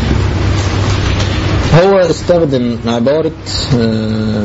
هو استخدم عبارة آه،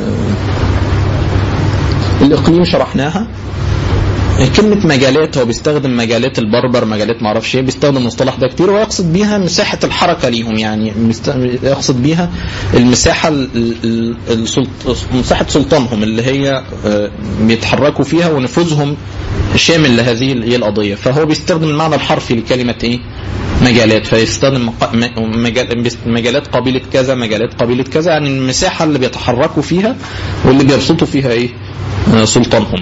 الإقليم شرحناها كلمة مجالات هو بيستخدم مجالات البربر مجالات معرفش ايه بيستخدم المصطلح ده كتير ويقصد بيها مساحة الحركة ليهم يعني مست- يقصد بيها المساحة ال- ال- السلط- مساحة سلطانهم اللي هي آه، بيتحركوا فيها ونفوذهم شامل لهذه ال- هي القضية فهو بيستخدم المعنى الحرفي لكلمة ايه مجالات فيستخدم مق- م- مجال بيست- مجالات قبيلة كذا مجالات قبيلة كذا يعني المساحة اللي بيتحركوا فيها واللي بيبسطوا فيها ايه آه، سلطانهم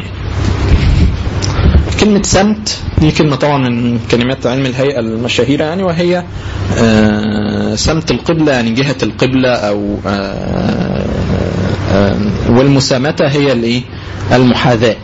كلمة سمت دي كلمة طبعا من كلمات علم الهيئة المشاهيرة يعني وهي آه، سمت القبلة يعني جهة القبلة أو آه، آه، والمسامتة هي الإيه؟ المحاذاة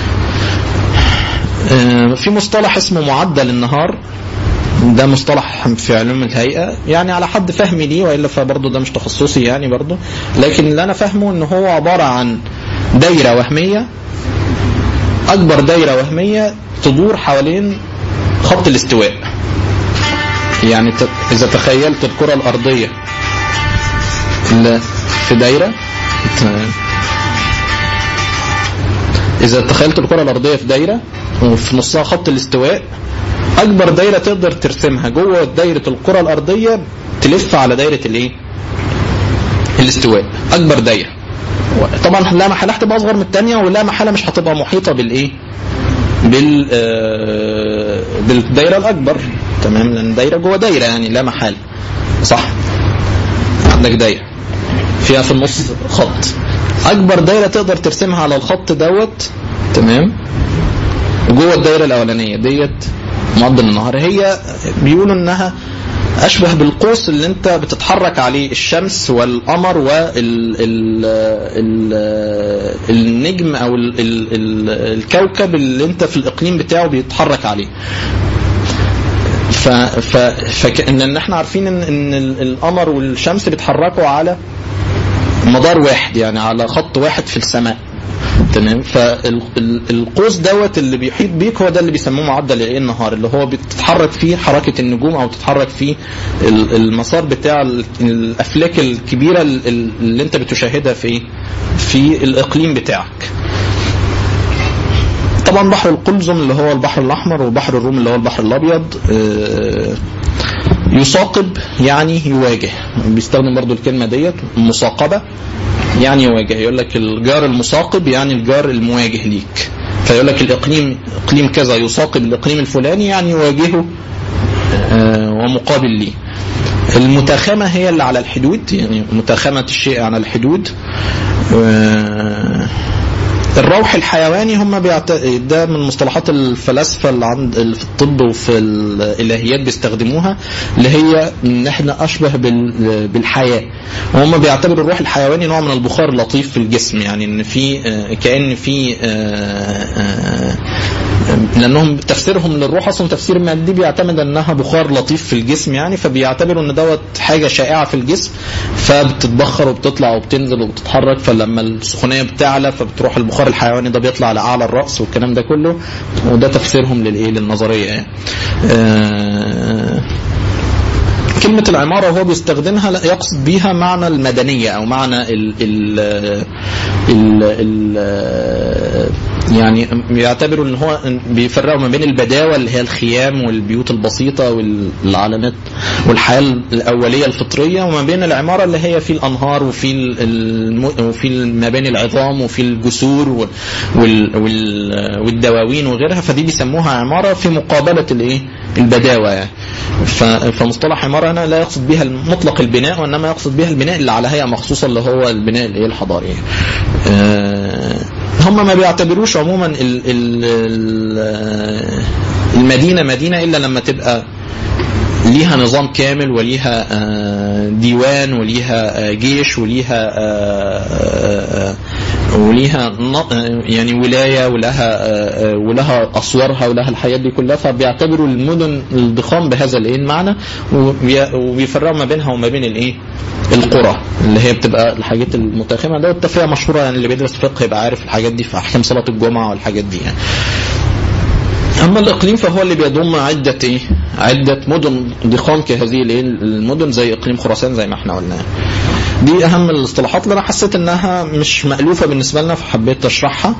آه، في مصطلح اسمه معدل النهار ده مصطلح في علوم الهيئة يعني على حد فهمي ليه وإلا فبرضه ده مش تخصصي يعني برضه لكن اللي أنا فاهمه إن هو عبارة عن دايرة وهمية أكبر دايرة وهمية تدور حوالين خط الاستواء يعني ت- إذا تخيلت الكرة الأرضية ل- في دايرة ت- إذا تخيلت الكرة الأرضية في دايرة وفي نصها خط الاستواء أكبر دايرة تقدر ترسمها جوه دايرة الكرة الأرضية تلف على دايرة الإيه؟ الاستواء أكبر دايرة طبعا لا محاله هتبقى اصغر من الثانيه ولا محاله مش هتبقى محيطه بالايه؟ بال آه، بالدايره الاكبر تمام لان دايره جوه دايره يعني لا محاله صح عندك دايره فيها في النص خط اكبر دايره تقدر ترسمها على الخط دوت تمام جوه الدايره الاولانيه ديت معضل النهار هي بيقولوا انها اشبه بالقوس اللي انت بتتحرك عليه الشمس والقمر والنجم او ال ال ال الكوكب اللي انت في الاقليم بتاعه بيتحرك عليه ف ف فكأن ان احنا عارفين ان ان ال- القمر والشمس بيتحركوا على مدار واحد يعني على خط واحد في السماء تمام فالقوس دوت اللي بيحيط بيك هو ده اللي بيسموه معدل ايه النهار اللي هو بتتحرك فيه حركه النجوم او تتحرك فيه ال- المسار بتاع ال- الافلاك الكبيره ال- ال- اللي انت بتشاهدها في ايه؟ في الاقليم بتاعك طبعا بحر القلزم اللي هو البحر الاحمر وبحر الروم اللي هو البحر الابيض آه، يصاقب يعني يواجه بيستخدم برضو الكلمة ديت مصاقبة يعني يواجه يقول لك الجار المصاقب يعني الجار المواجه ليك فيقول لك الإقليم إقليم كذا يصاقب الإقليم الفلاني يعني يواجهه آه، ومقابل ليه المتاخمة هي اللي على الحدود يعني متاخمة الشيء على الحدود آه، الروح الحيواني هم بيعت... ده من مصطلحات الفلاسفه اللي عند اللي في الطب وفي الالهيات بيستخدموها اللي هي ان احنا اشبه بال... بالحياه وهم بيعتبروا الروح الحيواني نوع من البخار اللطيف في الجسم يعني ان في آه، كان في آه، آه، لانهم تفسيرهم للروح اصلا تفسير مادي بيعتمد انها بخار لطيف في الجسم يعني فبيعتبروا ان دوت حاجه شائعه في الجسم فبتتبخر وبتطلع وبتنزل وبتتحرك فلما السخونيه بتعلى فبتروح البخار الحيواني ده بيطلع لاعلى الراس والكلام ده كله وده تفسيرهم للايه للنظريه يعني. آه كلمة العمارة وهو بيستخدمها لا يقصد بيها معنى المدنية أو معنى ال ال ال ال يعني بيعتبروا ان هو بيفرقوا ما بين البداوة اللي هي الخيام والبيوت البسيطة والعلامات والحياة الأولية الفطرية وما بين العمارة اللي هي في الأنهار وفي الم وفي المباني العظام وفي الجسور وال وال والدواوين وغيرها فدي بيسموها عمارة في مقابلة الايه البداوة يعني فمصطلح عمارة هنا لا يقصد بها مطلق البناء وإنما يقصد بها البناء اللي على هيئة مخصوصة اللي هو البناء الايه الحضاري هم ما بيعتبروش عموما ال ال المدينة مدينة إلا لما تبقى ليها نظام كامل وليها ديوان وليها جيش وليها وليها يعني ولايه ولها ولها اسوارها ولها الحاجات دي كلها فبيعتبروا المدن الضخام بهذا الايه المعنى وبيفرقوا ما بينها وما بين الايه القرى اللي هي بتبقى الحاجات المتاخمه ده التفرقه مشهوره يعني اللي بيدرس فقه يبقى عارف الحاجات دي في احكام صلاه الجمعه والحاجات دي يعني اما الاقليم فهو اللي بيضم عده ايه عده مدن ضخام كهذه الايه المدن زي اقليم خراسان زي ما احنا قلنا دي اهم الاصطلاحات اللي انا حسيت انها مش مألوفة بالنسبة لنا فحبيت اشرحها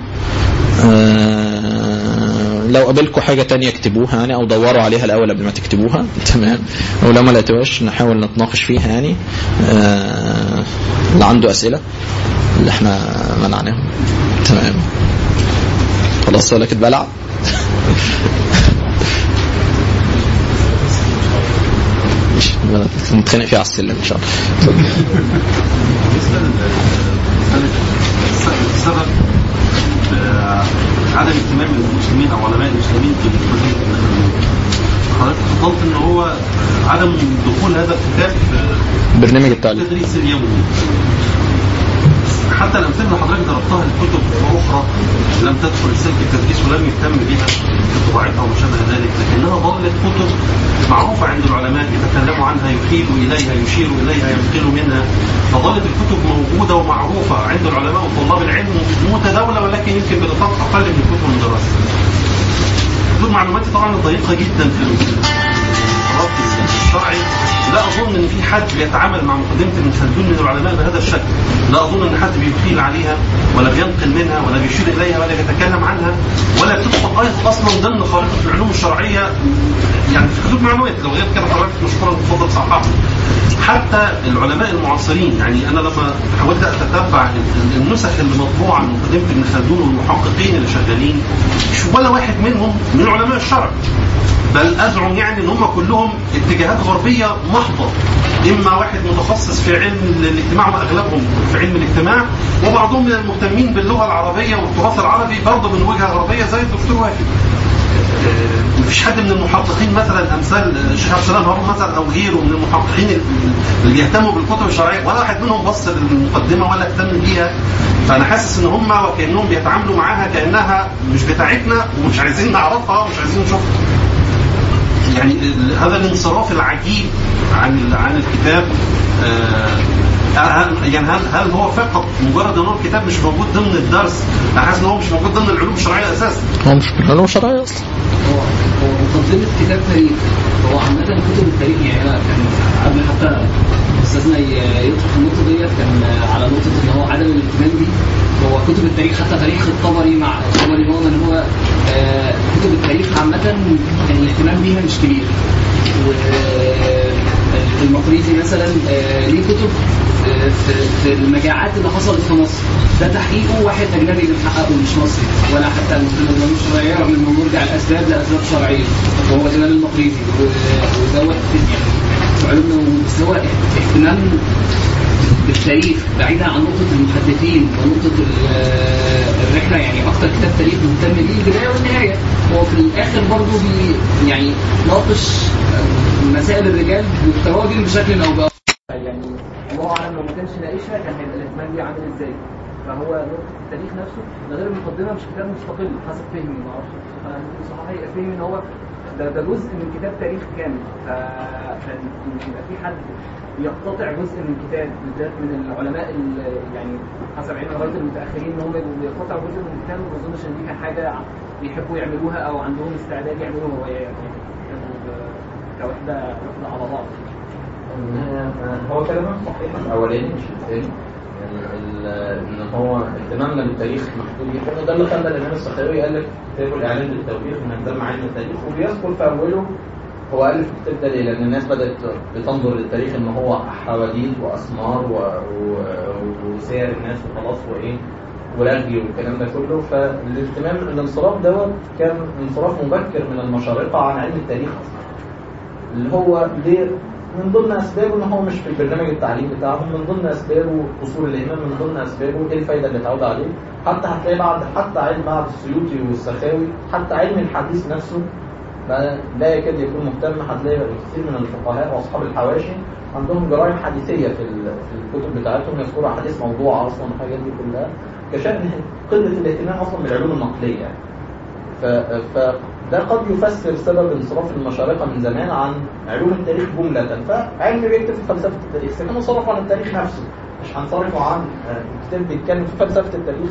أه لو قابلكم حاجة تانية اكتبوها يعني او دوروا عليها الاول قبل ما تكتبوها تمام ولو ما لقيتوهاش نحاول نتناقش فيها يعني أه اللي عنده اسئلة اللي احنا منعناهم تمام خلاص ولا كده بلع نتخانق فيها على السلم ان شاء الله السبب عدم اهتمام المسلمين او علماء المسلمين حضرتك فضلت ان هو عدم دخول هذا الكتاب في برنامج التعليم التدريس اليومي حتى الامثله اللي حضرتك ضربتها لكتب اخرى لم تدخل سلك التدريس ولم يهتم بها في طباعتها وما شابه ذلك لكنها ظلت كتب معروفه عند العلماء يتكلموا عنها يحيل اليها يشير اليها ينقل منها فظلت الكتب موجوده ومعروفه عند العلماء وطلاب العلم متداوله ولكن يمكن بنطاق اقل من كتب الدراسه. حدود معلوماتي طبعا ضيقه جدا في الشرعي لا اظن ان في حد بيتعامل مع مقدمه ابن خلدون من العلماء بهذا الشكل لا اظن ان حد بيحيل عليها ولا بينقل منها ولا بيشير اليها ولا بيتكلم عنها ولا بتدخل اصلا ضمن خارطه العلوم الشرعيه يعني في حدود معلومات لو غير كده حضرتك مشكورا تفضل صححه حتى العلماء المعاصرين يعني انا لما حاولت اتتبع النسخ اللي مطبوعه من مقدمه ابن خلدون والمحققين اللي شغالين مش ولا واحد منهم من علماء الشرع بل ازعم يعني ان هم كلهم اتجاهات غربيه محضه اما واحد متخصص في علم الاجتماع واغلبهم في علم الاجتماع وبعضهم من المهتمين باللغه العربيه والتراث العربي برضه من وجهه غربيه زي الدكتور واجد آه، مفيش حد من المحققين مثلا امثال الشيخ عبد السلام هارون مثلا او غيره من المحققين اللي بيهتموا بالكتب الشرعيه ولا واحد منهم بص للمقدمه ولا اهتم بيها فانا حاسس ان هم وكانهم بيتعاملوا معاها كانها مش بتاعتنا ومش عايزين نعرفها ومش عايزين نشوفها يعني ال- هذا الانصراف العجيب عن ال- عن الكتاب آه، هل- يعني هل هل هو فقط مجرد ان هو الكتاب مش موجود ضمن الدرس انا حاسس ان هو مش موجود ضمن العلوم الشرعيه اساسا هو مش من علوم شرعيه اصلا هو هو مقدمة كتاب تاريخ هو عامة كتب التاريخ يعني أنا كان قبل حتى أستاذنا ي- يدخل في النقطة ديت كان على نقطة إن هو عدم الاهتمام دي هو كتب التاريخ حتى تاريخ الطبري مع الطبري هو إن هو آه، كتب التاريخ عامة كان الاهتمام بيها مش كبير والمقريزي مثلا آه، ليه كتب آه، في في المجاعات اللي حصلت في مصر ده تحقيقه واحد اجنبي اللي محققه مش مصري ولا حتى المسلمين مش شرعيه رغم انه مرجع الاسباب لاسباب شرعيه وهو جمال المقريزي و- ودوت يعني في علومنا بس هو اهتمام بالتاريخ بعيدا عن نقطة المحدثين ونقطة ال- الرحلة يعني أكتر كتاب تاريخ مهتم بيه البداية والنهاية هو في الآخر برضه بي يعني ناقش مسائل الرجال والتواجد بشكل أو بآخر يعني الله أعلم لو ما كانش ناقشها كان هيبقى الاهتمام بيه عامل إزاي فهو نقطة التاريخ نفسه ده غير المقدمة مش كتاب مستقل حسب فهمي ما اعرفش انا بصراحة هيبقى فهمي ان هو ده ده جزء من كتاب تاريخ كامل ف- فان يبقى في حد يقتطع جزء من كتاب بالذات من العلماء ال- يعني حسب علم لغايه المتاخرين ان هم يبقوا بيقتطعوا جزء من الكتاب ما اظنش ان دي كانت حاجه بيحبوا يعملوها او عندهم استعداد يعملوها هو يعني كانوا ب- كوحده وحده على بعض هو كلامك صحيح الاولاني مش الثاني يعني ال- ان هو اهتمامنا بالتاريخ محدود جدا وده اللي خلى الامام السخاوي الف كتابه الاعلان بالتوبيخ من اجزاء علم التاريخ وبيذكر في اوله هو الف الكتاب ده ليه؟ لان الناس بدات بتنظر للتاريخ ان هو حواديت واسمار و... و... وسير الناس وخلاص وايه ورغي والكلام ده كله فالاهتمام الانصراف دوت كان انصراف مبكر من المشارقه عن علم التاريخ اصلا اللي هو ليه من ضمن اسبابه ان هو مش في البرنامج التعليمي بتاعهم من ضمن اسبابه قصور الايمان من ضمن اسبابه ايه الفايده اللي اتعود عليه حتى هتلاقي بعد حتى علم بعد السيوطي والسخاوي حتى علم الحديث نفسه لا لا يكاد يكون مهتم هتلاقي كثير من الفقهاء واصحاب الحواشي عندهم جرائم حديثيه في ال- في الكتب بتاعتهم يذكروا احاديث موضوعه اصلا الحاجات دي كلها كشان قله الاهتمام اصلا بالعلوم النقليه يعني. ف... فده قد يفسر سبب انصراف المشارقة من زمان عن علوم التاريخ جملة فعلم بيكتب في فلسفة التاريخ إذا كانوا صرفوا عن التاريخ نفسه مش هنصرفوا عن آه، كتاب بيتكلم في فلسفة التاريخ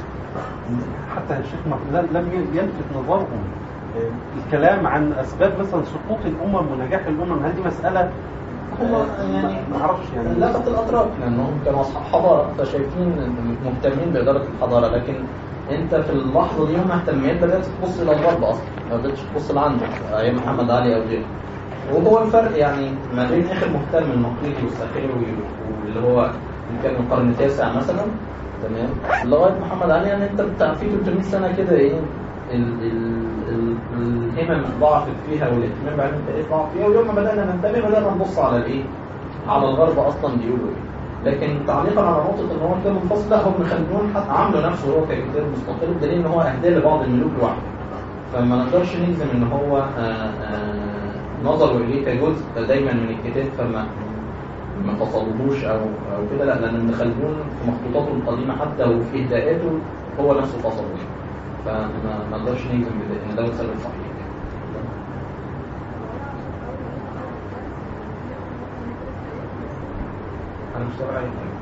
حتى الشيخ محمد لم يلفت نظرهم آه، الكلام عن اسباب مثلا سقوط الامم ونجاح الامم هل دي مساله هم يعني ما اعرفش يعني لفت الأطراف لأنهم كانوا أصحاب حضارة فشايفين مهتمين بإدارة الحضارة لكن أنت في اللحظة دي هم اهتميت بدأت تبص إلى الغرب أصلا ما بدأتش تبص لعندك أيام محمد علي أو غيره وهو الفرق يعني ما بين آخر مهتم المقريزي والسخاوي واللي هو اللي كان من القرن التاسع مثلا تمام لغاية محمد علي يعني أنت بتاع في 300 سنة كده إيه ال- ال- ال- الهمم ضعفت فيها والاهتمام بعلم التاريخ ضعف فيها ويوم ما بدأنا ننتبه بدأنا نبص على الإيه على الغرب اصلا بيقولوا ايه لكن تعليقا على نقطه ان هو كتاب منفصل لا هو ابن خلدون حتى عامله نفسه هو ككتاب مستقل بدليل ان هو اهداه لبعض الملوك لوحده فما نقدرش نجزم ان هو آه، آه، نظروا اليه كجزء دايما من الكتاب فما ما فصلوهوش او او كده لا لان ابن خلدون في مخطوطاته القديمه حتى وفي اهداءاته هو نفسه فصله فما ما نقدرش نجزم بده ان ده سبب صحيح انا مش سامع أي حاجة.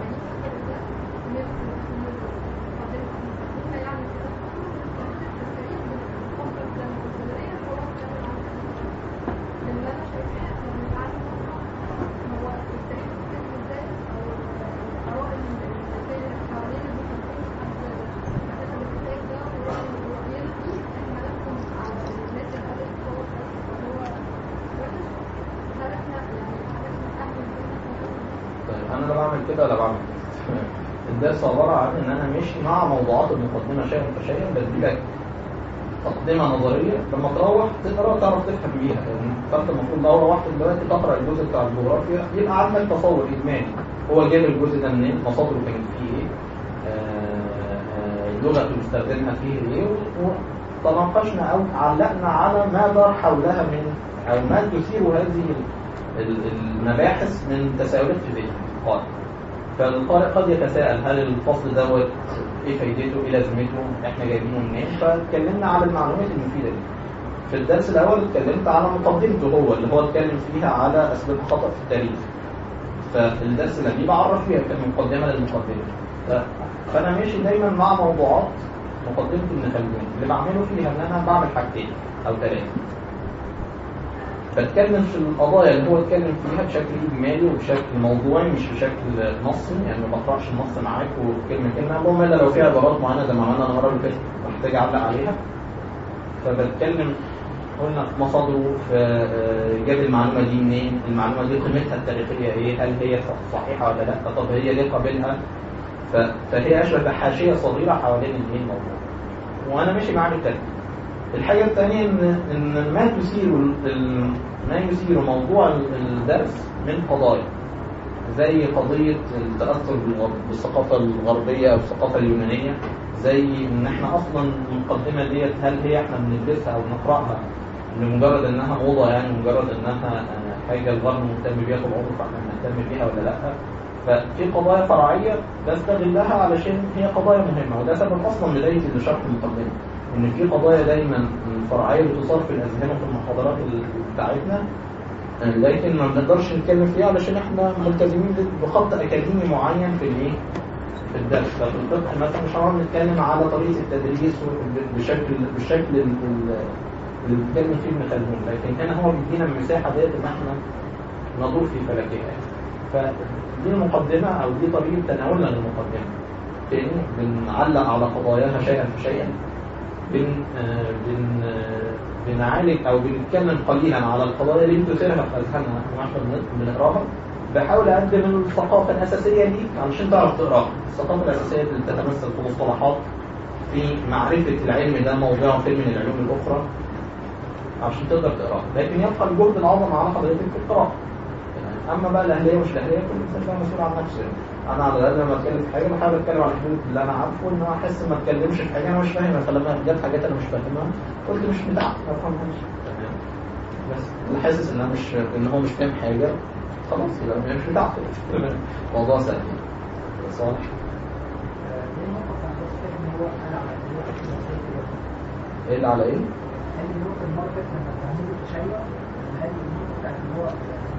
طيب انا لا بعمل كده ولا بعمل كده الدرس عباره عن ان انا ماشي مع موضوعات المقدمه شيئا فشيئا بدي لك تقدمه نظريه لما تروح تقرا تعرف تفهم بيها يعني فانت المفروض لو روحت دلوقتي تقرا الجزء بتاع الجغرافيا يبقى عندك تصور اجمالي هو جاب الجزء ده منين مصادره كانت فيه ايه آه، آه، اللغه اللي بيستخدمها فيه ايه وتناقشنا او علقنا على ما دار حولها من او ما تثير هذه ال- المباحث من تساؤلات في ذهن القارئ فالقارئ قد يتساءل هل الفصل دوت ايه فايدته ايه لازمته احنا جايبينه منين فاتكلمنا على المعلومات المفيده دي في الدرس الاول اتكلمت على مقدمته هو اللي هو اتكلم فيها على اسباب الخطا في التاريخ فالدرس اللي قبليه بعرف فيها كان مقدمه للمقدمه ف- فانا ماشي دايما مع موضوعات مقدمه ابن خلدون اللي بعمله فيها ان انا بعمل حاجتين او ثلاثه بتكلم في القضايا اللي هو اتكلم فيها بشكل اجمالي وبشكل موضوعي مش بشكل نصي يعني ما بقراش النص معاك وكلمه كلمه اللهم الا لو فيها عبارات معينه زي ما عملنا المره اللي فاتت محتاج اعلق عليها فبتكلم قلنا في مصادره في آه، جاب المعلومه دي منين المعلومه دي قيمتها التاريخيه ايه هل هي صحيحه ولا لا طب هي ليه قابلها ف- فهي اشبه بحاشيه صغيره حوالين الايه الموضوع وانا ماشي معاه بالترتيب الحاجة الثانية إن إن ما تثير ال- ال- ما يثير موضوع ال- الدرس من قضايا زي قضية التأثر بالغرب- بالثقافة الغربية أو الثقافة اليونانية زي إن إحنا أصلا المقدمة ديت هل هي إحنا بندرسها أو نقرأها لمجرد إنها موضة يعني مجرد إنها آه، حاجة الغرب مهتم بيها طول عمره فإحنا بنهتم بيها ولا لأ ففي قضايا فرعية بستغلها علشان هي قضايا مهمة وده سبب أصلا بداية لشرح المقدمة إن في قضايا دايما فرعية بتصار في الأذهان وفي المحاضرات ال- بتاعتنا لكن ما بنقدرش نتكلم فيها علشان احنا ملتزمين بخط أكاديمي معين في الايه؟ في الدرس ففي الفقه مثلا مش هنقعد نتكلم على طريقة التدريس و- بشكل بالشكل ال- ال- اللي بنتكلم فيه ابن خلدون لكن هنا هو بيدينا المساحة ديت إن احنا ندور في فلكها يعني. فدي المقدمة أو دي طريقة تناولنا للمقدمة تاني بنعلق على قضاياها شيئا فشيئا بن آه، بن آه، بنعالج او بنتكلم قليلا على القضايا اللي بتثيرها في اذهاننا واحنا بن- بنقراها بحاول اقدم الثقافه الاساسيه ليك علشان تعرف تقراها الثقافه الاساسيه اللي تتمثل في مصطلحات في معرفه العلم ده موضوع فين من العلوم الاخرى عشان تقدر تقراها لكن يبقى الجهد العظمى على حضرتك في القراءه اما بقى الاهليه مش الاهليه كل انسان بقى مسؤول عن نفسه يعني. انا على الاقل لما اتكلم في حاجه بحاول اتكلم على الحدود اللي انا عارفه ان انا احس ما اتكلمش في حاجه انا مش فاهمها فلما جت حاجات انا مش فاهمها قلت مش بتاعتي ما افهمهاش تمام. بس اللي حاسس ان انا مش ان هو مش فاهم حاجه خلاص يبقى هي مش بتاعته تمام. موضوع سهل صالح دي النقطة بتاعت بس فاكر إن هو قال على إن هو أكل مصري كده. ايه اللي على ايه؟ قال لي نقطة المرة اللي فاتت لما بتعملوا التشيع قال لي النقطة بتاعت إن هو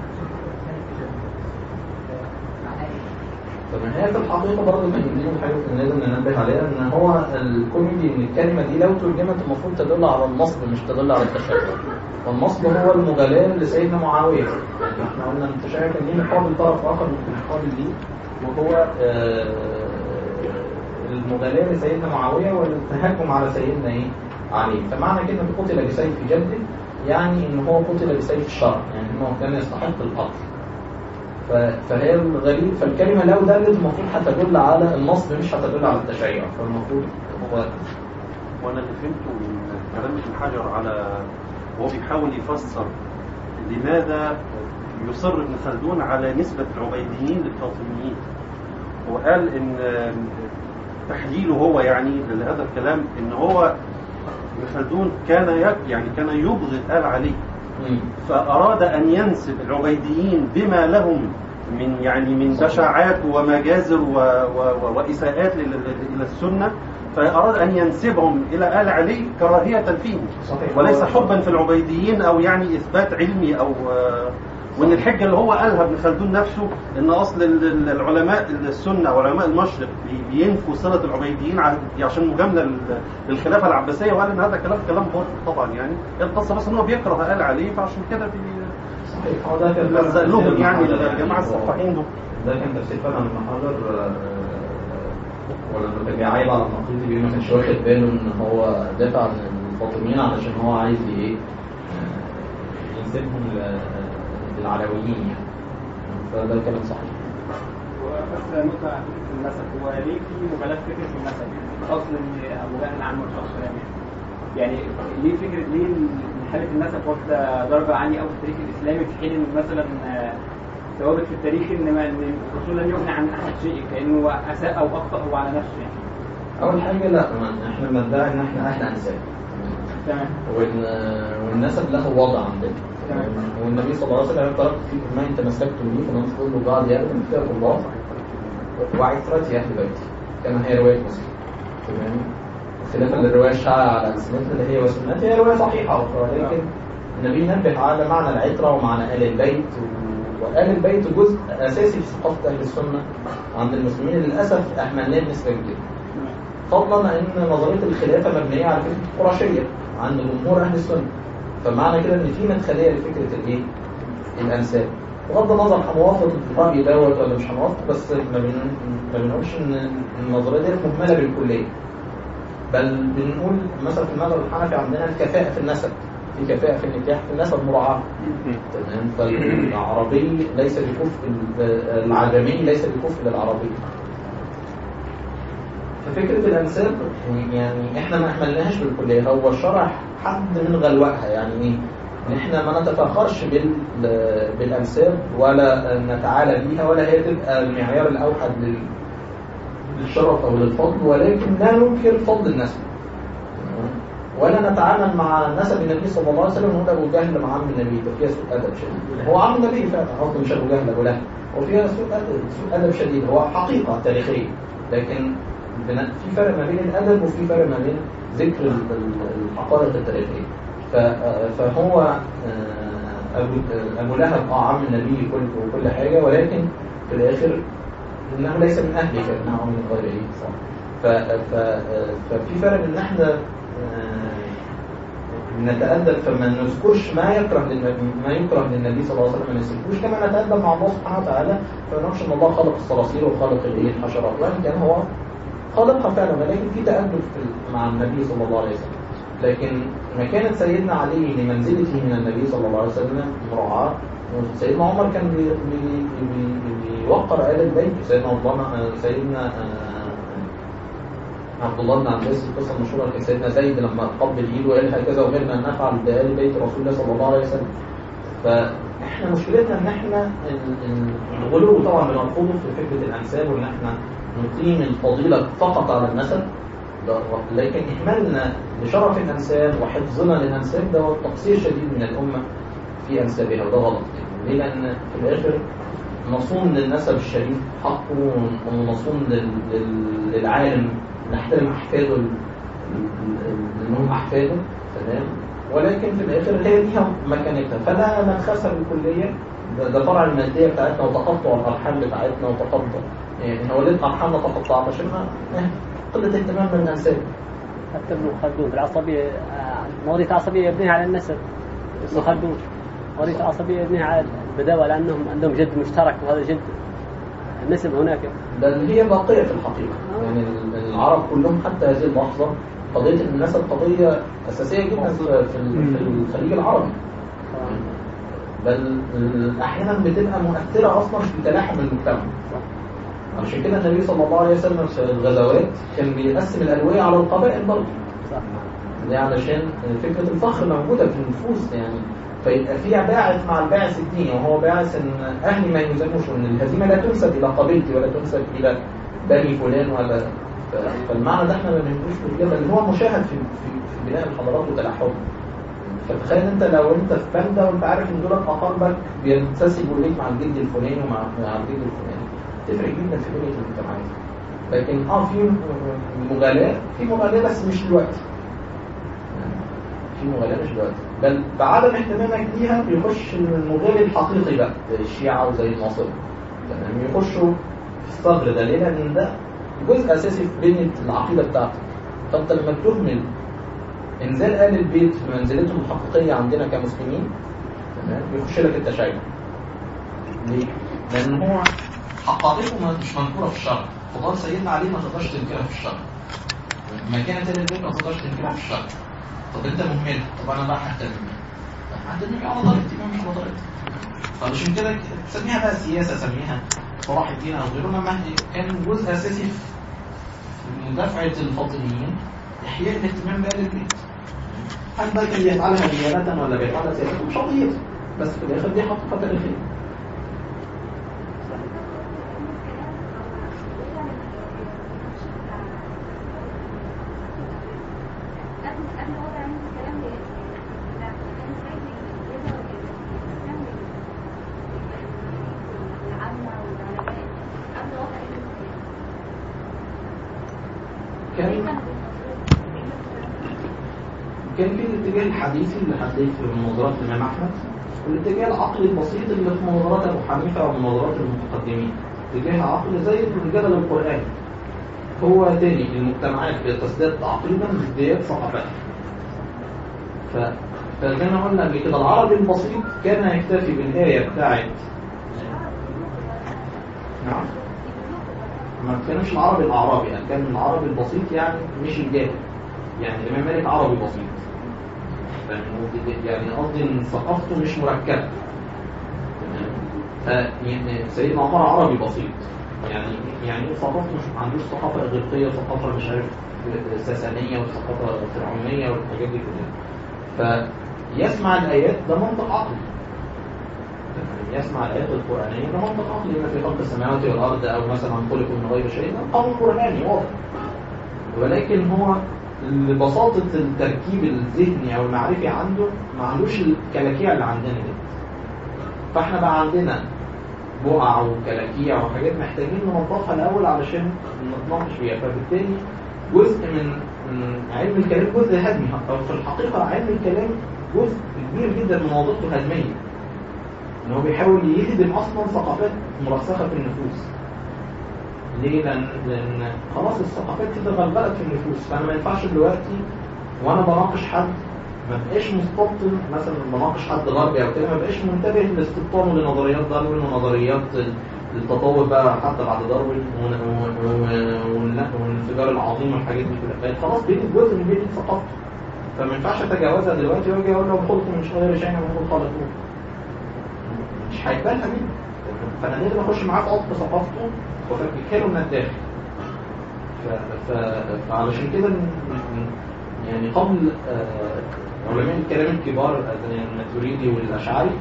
معناها إيه؟ طب ما هي في الحقيقة برضه كان دي حاجة لازم ننبه عليها إن هو الكوميدي إن الكلمة دي لو ترجمت المفروض تدل على النصب مش تدل على التشيع. والنصب هو المجالاة لسيدنا معاوية. يعني إحنا قلنا إن التشيع كان ليه مقابل طرف آخر ممكن يقابل ليه وهو آه، المجالاة لسيدنا معاوية والتهكم على سيدنا إيه؟ علي. فمعنى كده إن قتل بسيف جده يعني إن هو قتل بسيف الشرع يعني إنه كان يستحق القتل. ف- فهي الغريب فالكلمة لو دلت المفروض هتدل على النصب مش هتدل على التشيع فالمفروض هو وانا اللي فهمته من كلام ابن حجر على وهو بيحاول يفسر لماذا يصر ابن خلدون على نسبة العبيديين للفاطميين هو قال ان تحليله هو يعني لهذا الكلام ان هو ابن خلدون كان يك- يعني كان يبغض آل علي مم. فأراد أن ينسب العبيديين بما لهم من يعني من بشاعات ومجازر و و و وإساءات لل- لل- إلى السنة فأراد أن ينسبهم إلى آل علي كراهية فيهم صحيح. وليس حبا في العبيديين أو يعني إثبات علمي أو آه، وإن الحجة اللي هو قالها ابن خلدون نفسه إن أصل ال- ال- العلماء السنة وعلماء المشرق بي- بينفوا صلة العبيديين ع- عشان مجاملة لل- للخلافة العباسية وقال إن هذا كلام كلام باطل طبعا يعني القصة بس إن هو بيكره آل علي فعشان كده بي صحيح هو ده كان لزق لهم يعني تفسير ابن الجماعة حجر. السفاحين دول ده كان تفسير فعلا ابن حجر آه، ولما كان بيعايب على النقيض بيقول ما كانش واخد باله ان هو دافع عن الفاطميين علشان هو عايز ايه آه، ينسبهم ل- للعلويين يعني فده كلام صحيح بس نقطة عن فكرة المثل هو ليه في مبالغة فكرة المثل؟ أصل إن أبو جهل عمه شخص يعني يعني ليه فكره ليه إن حاله النسب واخده درجه عاليه قوي في التاريخ الاسلامي في حين ان مثلا آه، ثوابت في التاريخ ان ما- إن الرسول لم يغني عن احد شيء كانه اساء او اخطا هو على نفسه يعني اول حاجه لا ما- احنا بندعي ان احنا اهل انساب تمام وال- والنسب له وضع عندنا تمام. والنبي صلى الله عليه وسلم تركت فيكم ما ان تمسكتم به فلن تضلوا بعد ابدا كتاب الله وعترتي اهل بيتي كما هي روايه مسلم تمام خلافا للروايه الشائعه على السنتنا اللي هي وسنتي هي روايه صحيحه اخرى لكن النبي نبه على معنى العتره ومعنى ال البيت و- وآل البيت جزء اساسي في ثقافه اهل السنه عند المسلمين للاسف اهملناه بنسبه كبيره فضلا ان نظريه الخلافه مبنيه على فكره القرشيه عند جمهور اهل السنه فمعنى كده ان في مدخليه لفكره الايه؟ الانساب بغض النظر هنوافق الراي دوت ولا مش هنوافق بس ما بن- ما بنقولش ان النظريه دي مهمله بالكليه بل بنقول مثلا في المذهب الحنفي عندنا الكفاءه في النسب في كفاءه في النكاح في النسب مراعاه تمام فالعربي ليس بكفء العجمي ليس بكفء للعربي ففكرة الأنساب يعني إحنا ما أهملناهاش بالكلية هو الشرع حد من غلوائها يعني إيه؟ إن إحنا ما نتفاخرش بال... بالأنساب ولا نتعالى بيها ولا هي تبقى المعيار الأوحد لل... للشرف أو للفضل ولكن لا ننكر فضل النسب ولا نتعامل مع نسب النبي صلى الله عليه وسلم ونقول ابو جهل مع عم النبي ده فيها سوء ادب شديد هو عم النبي فعلا قصدي مش ابو جهل ابو لهب وفيها سوء ادب سوء ادب شديد هو حقيقه تاريخيه لكن بن- في فرق ما بين الادب وفي فرق ما بين ذكر ال- ال- الحقائق التاريخيه ف- فهو آه، ابو ابو لهب اه عم النبي كل وكل حاجه ولكن في الاخر انه ليس من اهله فانه من غيره صح ف... ف... ففي فرق ان احنا آه، نتأدب فما نذكرش ما يكره للنبي ما يكره للنبي صلى الله عليه وسلم ما نسلكوش كما نتأدب مع الله سبحانه وتعالى فما نقولش ان الله خلق الصراصير وخلق الايه الحشرات وان كان هو خالقها فعلا ولكن في تأدب في ال- مع النبي صلى الله عليه وسلم لكن مكانة سيدنا علي لمنزلته من النبي صلى الله عليه وسلم مراعاة سيدنا عمر كان بي- بي- بي- بيوقر آل البيت سيدنا عثمان سيدنا آه، عبد الله بن عباس القصه المشهوره كان سيدنا زيد لما قبل ايده وقال هكذا امرنا ان نفعل بآل بيت رسول الله صلى الله عليه وسلم فاحنا مشكلتنا ان احنا ال- ال- الغلو طبعا بنرفضه في فكره الانساب وان احنا نقيم الفضيله فقط على النسب ده- لكن اهمالنا لشرف الانساب وحفظنا للانساب ده هو تقصير شديد من الامه في انسابها وده غلط ليه؟ لان في الاخر نصون للنسب الشريف حقه ونصون لل- لل- للعالم نحترم احفاده ال- ال- ال- انهم احفاده تمام ولكن في الاخر هي ليها مكانتها فلا ننخسر الكليه ده, ده فرع الماديه بتاعتنا وتقطع الارحام بتاعتنا وتقطع يعني هو ليه ارحامنا تقطعت عشان ما إيه، قله اهتمامنا بالانساب حتى ابن خلدون في العصبية آه، نظرية العصبية يبنيها على النسب ابن خلدون نظرية العصبية يبنيها على البداوة لأنهم عندهم جد مشترك وهذا جد النسب هناك بل هي باقية في الحقيقة يعني ال- العرب كلهم حتى هذه اللحظة قضية النسب قضية أساسية جدا في في- في الخليج العربي بل أحيانا بتبقى مؤثرة أصلا في تلاحم المجتمع عشان كده النبي صلى الله عليه وسلم في الغزوات كان بيقسم الألوية على القبائل برضه صح دي علشان فكرة الفخر موجودة في النفوس يعني فيبقى في باعث مع الباعث الديني وهو باعث ان اهلي ما يلزموش وان الهزيمه لا تنسب الى قبيلتي ولا تنسب الى بني فلان ولا ف- فالمعنى ده احنا ما بنقولوش بالكده اللي هو مشاهد في في, في بناء الحضارات وتلاحمها فتخيل انت لو انت في بلده وانت عارف ان دول اقاربك بينتسبوا ليك مع الجد الفلاني ومع مع الجد الفلاني تفرق جدا في بنيه المجتمعات لكن اه في مغالاه في مغالاه بس مش دلوقتي في مغالاة مش دلوقتي بل بعدم اهتمامك ليها بيخش المغالي الحقيقي بقى زي الشيعة وزي الناصرة تمام يخشوا في الصدر ده ليه؟ لأن ده جزء أساسي في بنية العقيدة بتاعتك فأنت لما تهمل إنزال آل البيت في منزلتهم الحقيقية عندنا كمسلمين تمام يخش لك التشيع ليه؟ لأن هو حقائقه مش منكورة في الشرع فضل سيدنا علي ما تقدرش تنكرها في الشرع مكانة آل البيت ما تقدرش تنكرها في الشرع طب انت مهمل طب انا بقى هحترم هحترمك على ضريبتي ما مش على ضريبتي فعشان كده تسميها بقى سياسه سميها صلاح الدين او غيره ما كان جزء اساسي في مدافعه الفاطميين احياء الاهتمام بآل البيت هل بقى كان بيفعلها ديانة ولا بيفعلها سياسة مش قضيته بس في الآخر دي حقيقة تاريخية كان كان في الاتجاه الحديثي اللي حديث في مناظرات الإمام أحمد والاتجاه العقلي البسيط اللي في مناظرات أبو حنيفة ومناظرات المتقدمين اتجاه عقلي زي الجدل القرآني هو تاني المجتمعات بتزداد تعقيدا بازدياد ثقافتها ف... فزي ما قلنا قبل كده العربي البسيط كان يكتفي بالآية بتاعت نعم ما كانش العربي الأعرابي يعني كان العربي البسيط يعني مش الجاهل يعني الإمام مالك عربي بسيط يعني قصدي ان ثقافته مش مركبه ف سيدنا عمر عربي بسيط يعني يعني ثقافته مش ما عندوش ثقافه اغريقيه وثقافه مش عارف ساسانيه وثقافه فرعونيه والحاجات دي كلها فيسمع الايات ده منطق عقلي يسمع الايات القرانيه ده منطق عقلي ما في خلق السماوات والارض او مثلا خلقوا من غير شيء ده قول قراني واضح ولكن هو لبساطة التركيب الذهني أو المعرفي عنده ما عندوش الكلاكيع اللي عندنا دي فاحنا بقى عندنا بقع وكلاكيع وحاجات محتاجين ننظفها الأول علشان نتناقش فيها فبالتالي جزء من من علم الكلام جزء هدمي أو في الحقيقة علم الكلام جزء كبير جدا من وظيفته هدمية إن هو بيحاول يهدم أصلا ثقافات مرسخة في النفوس ليه؟ لأن, لأن خلاص الثقافات دي تغلغلت في النفوس فأنا ما ينفعش دلوقتي وأنا بناقش حد ما بقاش مستبطن مثلا بناقش حد غربي أو كده ما بقاش منتبه لاستبطانه لنظريات داروين ونظريات التطور بقى حتى بعد داروين والانفجار العظيم والحاجات دي كلها بقت خلاص بقت جزء من بيت ثقافته فما ينفعش اتجاوزها دلوقتي واجي اقول لهم خلقوا من غير شيء وهم خلقوه مش هيقبلها مني فانا لازم اخش معاه في عمق ثقافته وفككها له من الداخل ف... ف... فعلشان كده يعني قبل علماء الكلام الكبار زي الماتوريدي والاشعري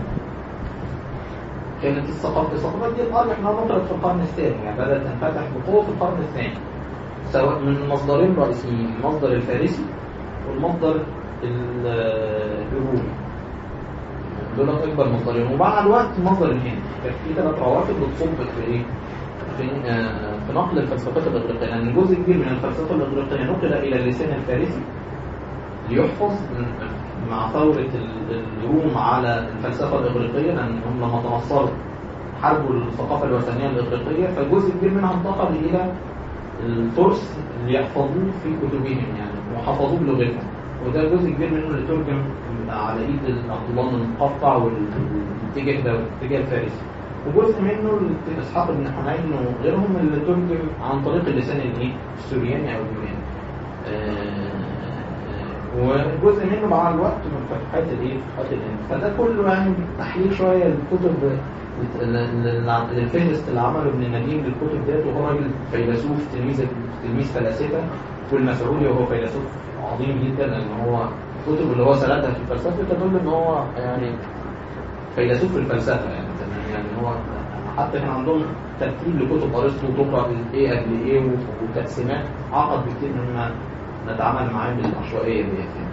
كانت الثقافه الثقافات دي الارجح انها نطلت في القرن الثاني يعني بدات تنفتح بقوه في القرن الثاني سواء من مصدرين رئيسيين المصدر الفارسي والمصدر الرومي دول اكبر مصدرين ومع الوقت مصدر الهندي كان في ثلاث روافد بتصب في ايه؟ في, في نقل الفلسفات الإغريقية لأن جزء كبير من الفلسفة الإغريقية نقل إلى اللسان الفارسي ليحفظ مع ثورة الروم على الفلسفة الإغريقية لأن هم لما تنصروا حاربوا الثقافة الوثنية الإغريقية فجزء كبير منها انتقل إلى الفرس ليحفظوه في كتبهم يعني وحفظوه بلغتهم وده جزء كبير منه اللي ترجم على ايد عبد الله بن المقطع والاتجاه ده والاتجاه الفارسي وجزء منه اسحاق بن حنين وغيرهم اللي ترجم عن طريق اللسان الايه السورياني او اليوناني وجزء منه مع الوقت من فتحات الايه فتحات الهند فده كله يعني تحليل شويه الكتب للفهرست اللي عمله ابن النديم للكتب ديت وهو راجل فيلسوف تلميذ تلميذ فلاسفه والمسعودي وهو فيلسوف عظيم جدا لان هو الكتب اللي هو سردها في الفلسفه تدل ان هو يعني فيلسوف في الفلسفه يعني يعني هو حتى كان عندهم ترتيب لكتب ارسطو تقرا ايه قبل ايه وتقسيمات عقد بكتير مما نتعامل معاه بالعشوائيه ديت يعني.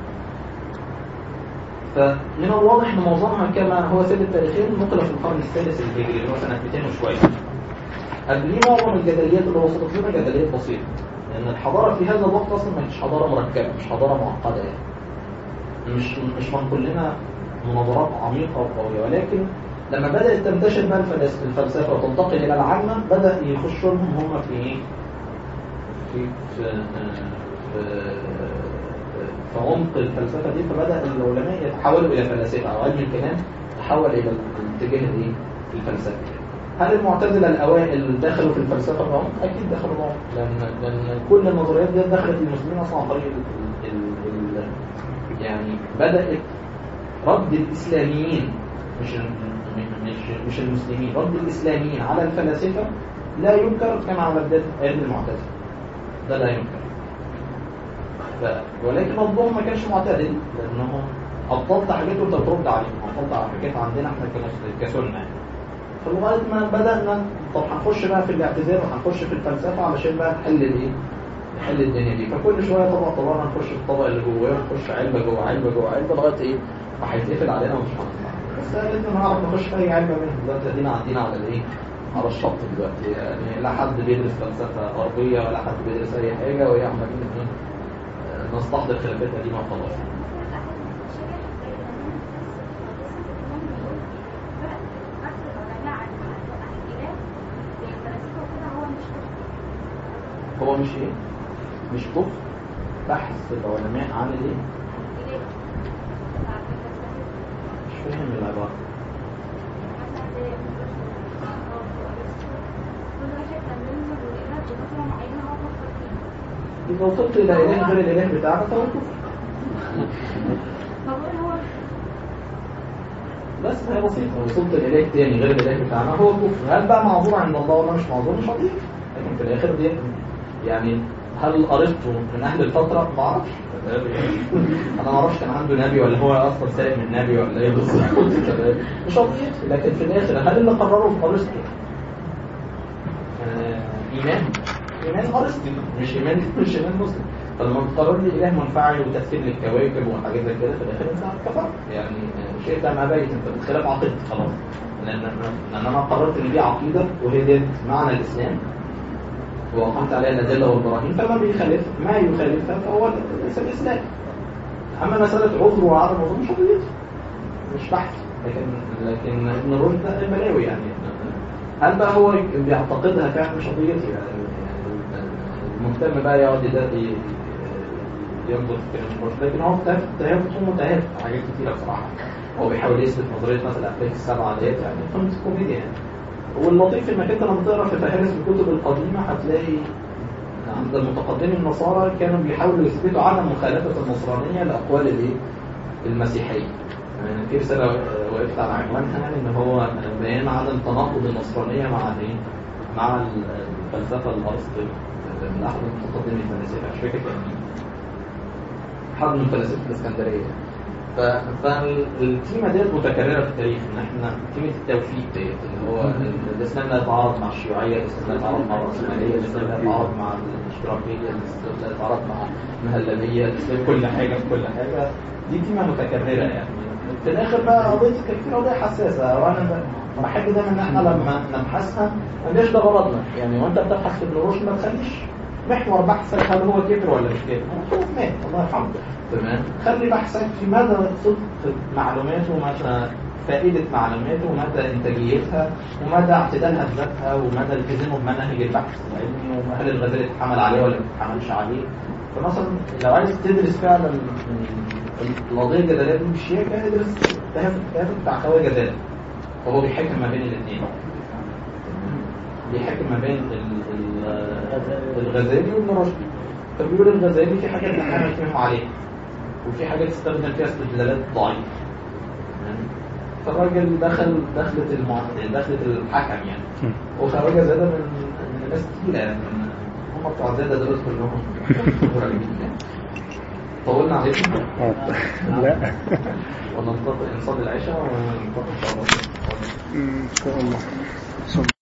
فمن الواضح ان معظمها كما هو ثابت تاريخيا نقل في القرن الثالث الهجري اللي هو سنه 200 وشويه. قبليه معظم الجدليات اللي وصلت لنا جدليات بسيطه. لان الحضاره في هذا الوقت اصلا ما كانتش حضاره مركبه مش حضاره معقده يعني. مش مش منقول لنا مناظرات عميقه وقويه ولكن لما بدأت تنتشر بقى الفلسفة وتنتقل إلى العامة بدأ يخشوا لهم هم في إيه؟ في في في, في عمق الفلسفة دي فبدأ العلماء يتحولوا إلى فلاسفة أو علم الكلام تحول إلى الاتجاه الإيه؟ الفلسفي. هل المعتزلة الأوائل دخلوا في الفلسفة بعمق؟ أكيد دخلوا بعمق لأن لأن كل النظريات دي دخلت المسلمين أصلا عن طريق ال ال ال يعني بدأت رد الإسلاميين مش مش مش المسلمين رد الإسلاميين على الفلاسفة لا ينكر كما على بداية علم المعتزلة ده لا ينكر ف- ولكن ردهم ما كانش معتدل لانهم ابطلت حاجات وانت بترد عليهم ابطلت على حاجات عندنا احنا كمس- كسنه يعني فلغايه ما بدانا طب هنخش بقى في الاعتزال وهنخش في الفلسفه علشان بقى نحل الايه؟ نحل الدنيا دي فكل شويه طبق طبقنا نخش في الطبق اللي جواه ونخش علبه جوه علبه جوه علبه لغايه ايه؟ ما هيتقفل علينا ومش هنطلع بس قالت لنا نعرف نخش في اي علبه منهم دلوقتي ادينا عدينا على الايه؟ على الشط دلوقتي يعني لا حد بيدرس فلسفه غربيه ولا حد بيدرس اي حاجه وهي عمالين ايه؟ آه، نستحضر خلافات قديمه وخلاص هو مش ايه؟ مش كفر بحث العلماء عن الايه؟ مش فاهم العباره إذا وصلت إلى إله غير الإله بتاعنا فهو كفر بس هي بسيطة وصلت لإله تاني غير الإله بتاعنا هو كفر هل بقى معذور عند الله ولا مش معذور مش قضية لكن في الآخر دي يعني هل قريته من أهل الفترة؟ ما أعرفش أنا ما أعرفش كان عنده نبي ولا هو أصلا سائل من نبي ولا إيه بالظبط مش قضية لكن في الآخر هل اللي قرره في أرسطو آه، إيمان إيمان أرسطو مش إيمان مش إيمان مسلم فلما بتقرر لي إله منفعل وتأثير للكواكب وحاجات زي كده في الآخر أنت كفرت يعني آه، شيء ده ما بيت أنت بتخلاف عقيدتي خلاص لأن لأن أنا قررت إن دي عقيدة وهي دي معنى الإسلام ووقعت عليها الأدلة والبراهين فما بيخالف ما يخالفها فهو ليس الإسلام أما مسألة عذر وعدم عذر مش قضيتي مش بحث لكن لكن ابن رشد ده البلاوي يعني هل بقى هو بيعتقدها فعلا مش قضيتي يعني المهتم بقى يقعد يدقي ينظر في كلام ابن رشد لكن هو متهف تهافت متهافت في حاجات كتيرة بصراحة هو بيحاول يثبت نظرية مثلا الأفلاك السبعة ديت يعني قمة كوميديا يعني واللطيف انك انت لما تقرا في فهارس الكتب القديمه هتلاقي عند المتقدمين النصارى كانوا بيحاولوا يثبتوا عدم مخالفه النصرانيه لاقوال الايه؟ المسيحيه. يعني في رساله وقفت على عنوانها يعني ان هو بيان عدم تناقض النصرانيه مع الايه؟ مع الفلسفه الارسطيه من احد المتقدمين الفلاسفه مش فاكر كان مين. حد من فلاسفه الاسكندريه ف... فالتيمة ديت متكررة في التاريخ ان احنا تيمة التوفيق ديت اللي هو الاسلام لا يتعارض مع الشيوعية الاسلام لا يتعارض مع الرأسمالية الاسلام لا يتعارض مع الاشتراكية الاسلام لا يتعارض مع المهلبية الاسلام كل حاجة في كل حاجة دي تيمة متكررة يعني في الاخر بقى قضية كتير قضية حساسة وانا بحب دايما ان احنا لما نبحثها ما نبقاش ده غرضنا يعني وانت بتبحث في ابن رشد ما تخليش محور بحثك هل هو كبر ولا مش كبر هو مات الله يرحمه تمام خلي بحثك في مدى صدق معلوماته ومدى فائدة معلوماته ومدى إنتاجيتها ومدى اعتدالها بذاتها ومدى التزامه بمنهج البحث العلمي وهل الغزالة اتحمل عليه ولا ما اتحملش عليه فمثلا لو عايز تدرس فعلا القضية الجدلية دي بالشياكة ادرس التهافت بتاع خوي جدالة وهو بيحكم ما بين الاثنين بيحكم ما بين الغزالي وابن رشد فبيقول الغزالي في حاجات احنا نتفهم عليها وفي حاجات استخدم فيها استدلالات ضعيفة فالراجل دخل دخلة المعتدل دخلة الحكم يعني وخرج زادة من من ناس تقيلة يعني هم بتوع زادة دول كلهم قريبين يعني طولنا عليكم لا وننتظر نصلي العشاء وننتظر ان شاء الله ان شاء الله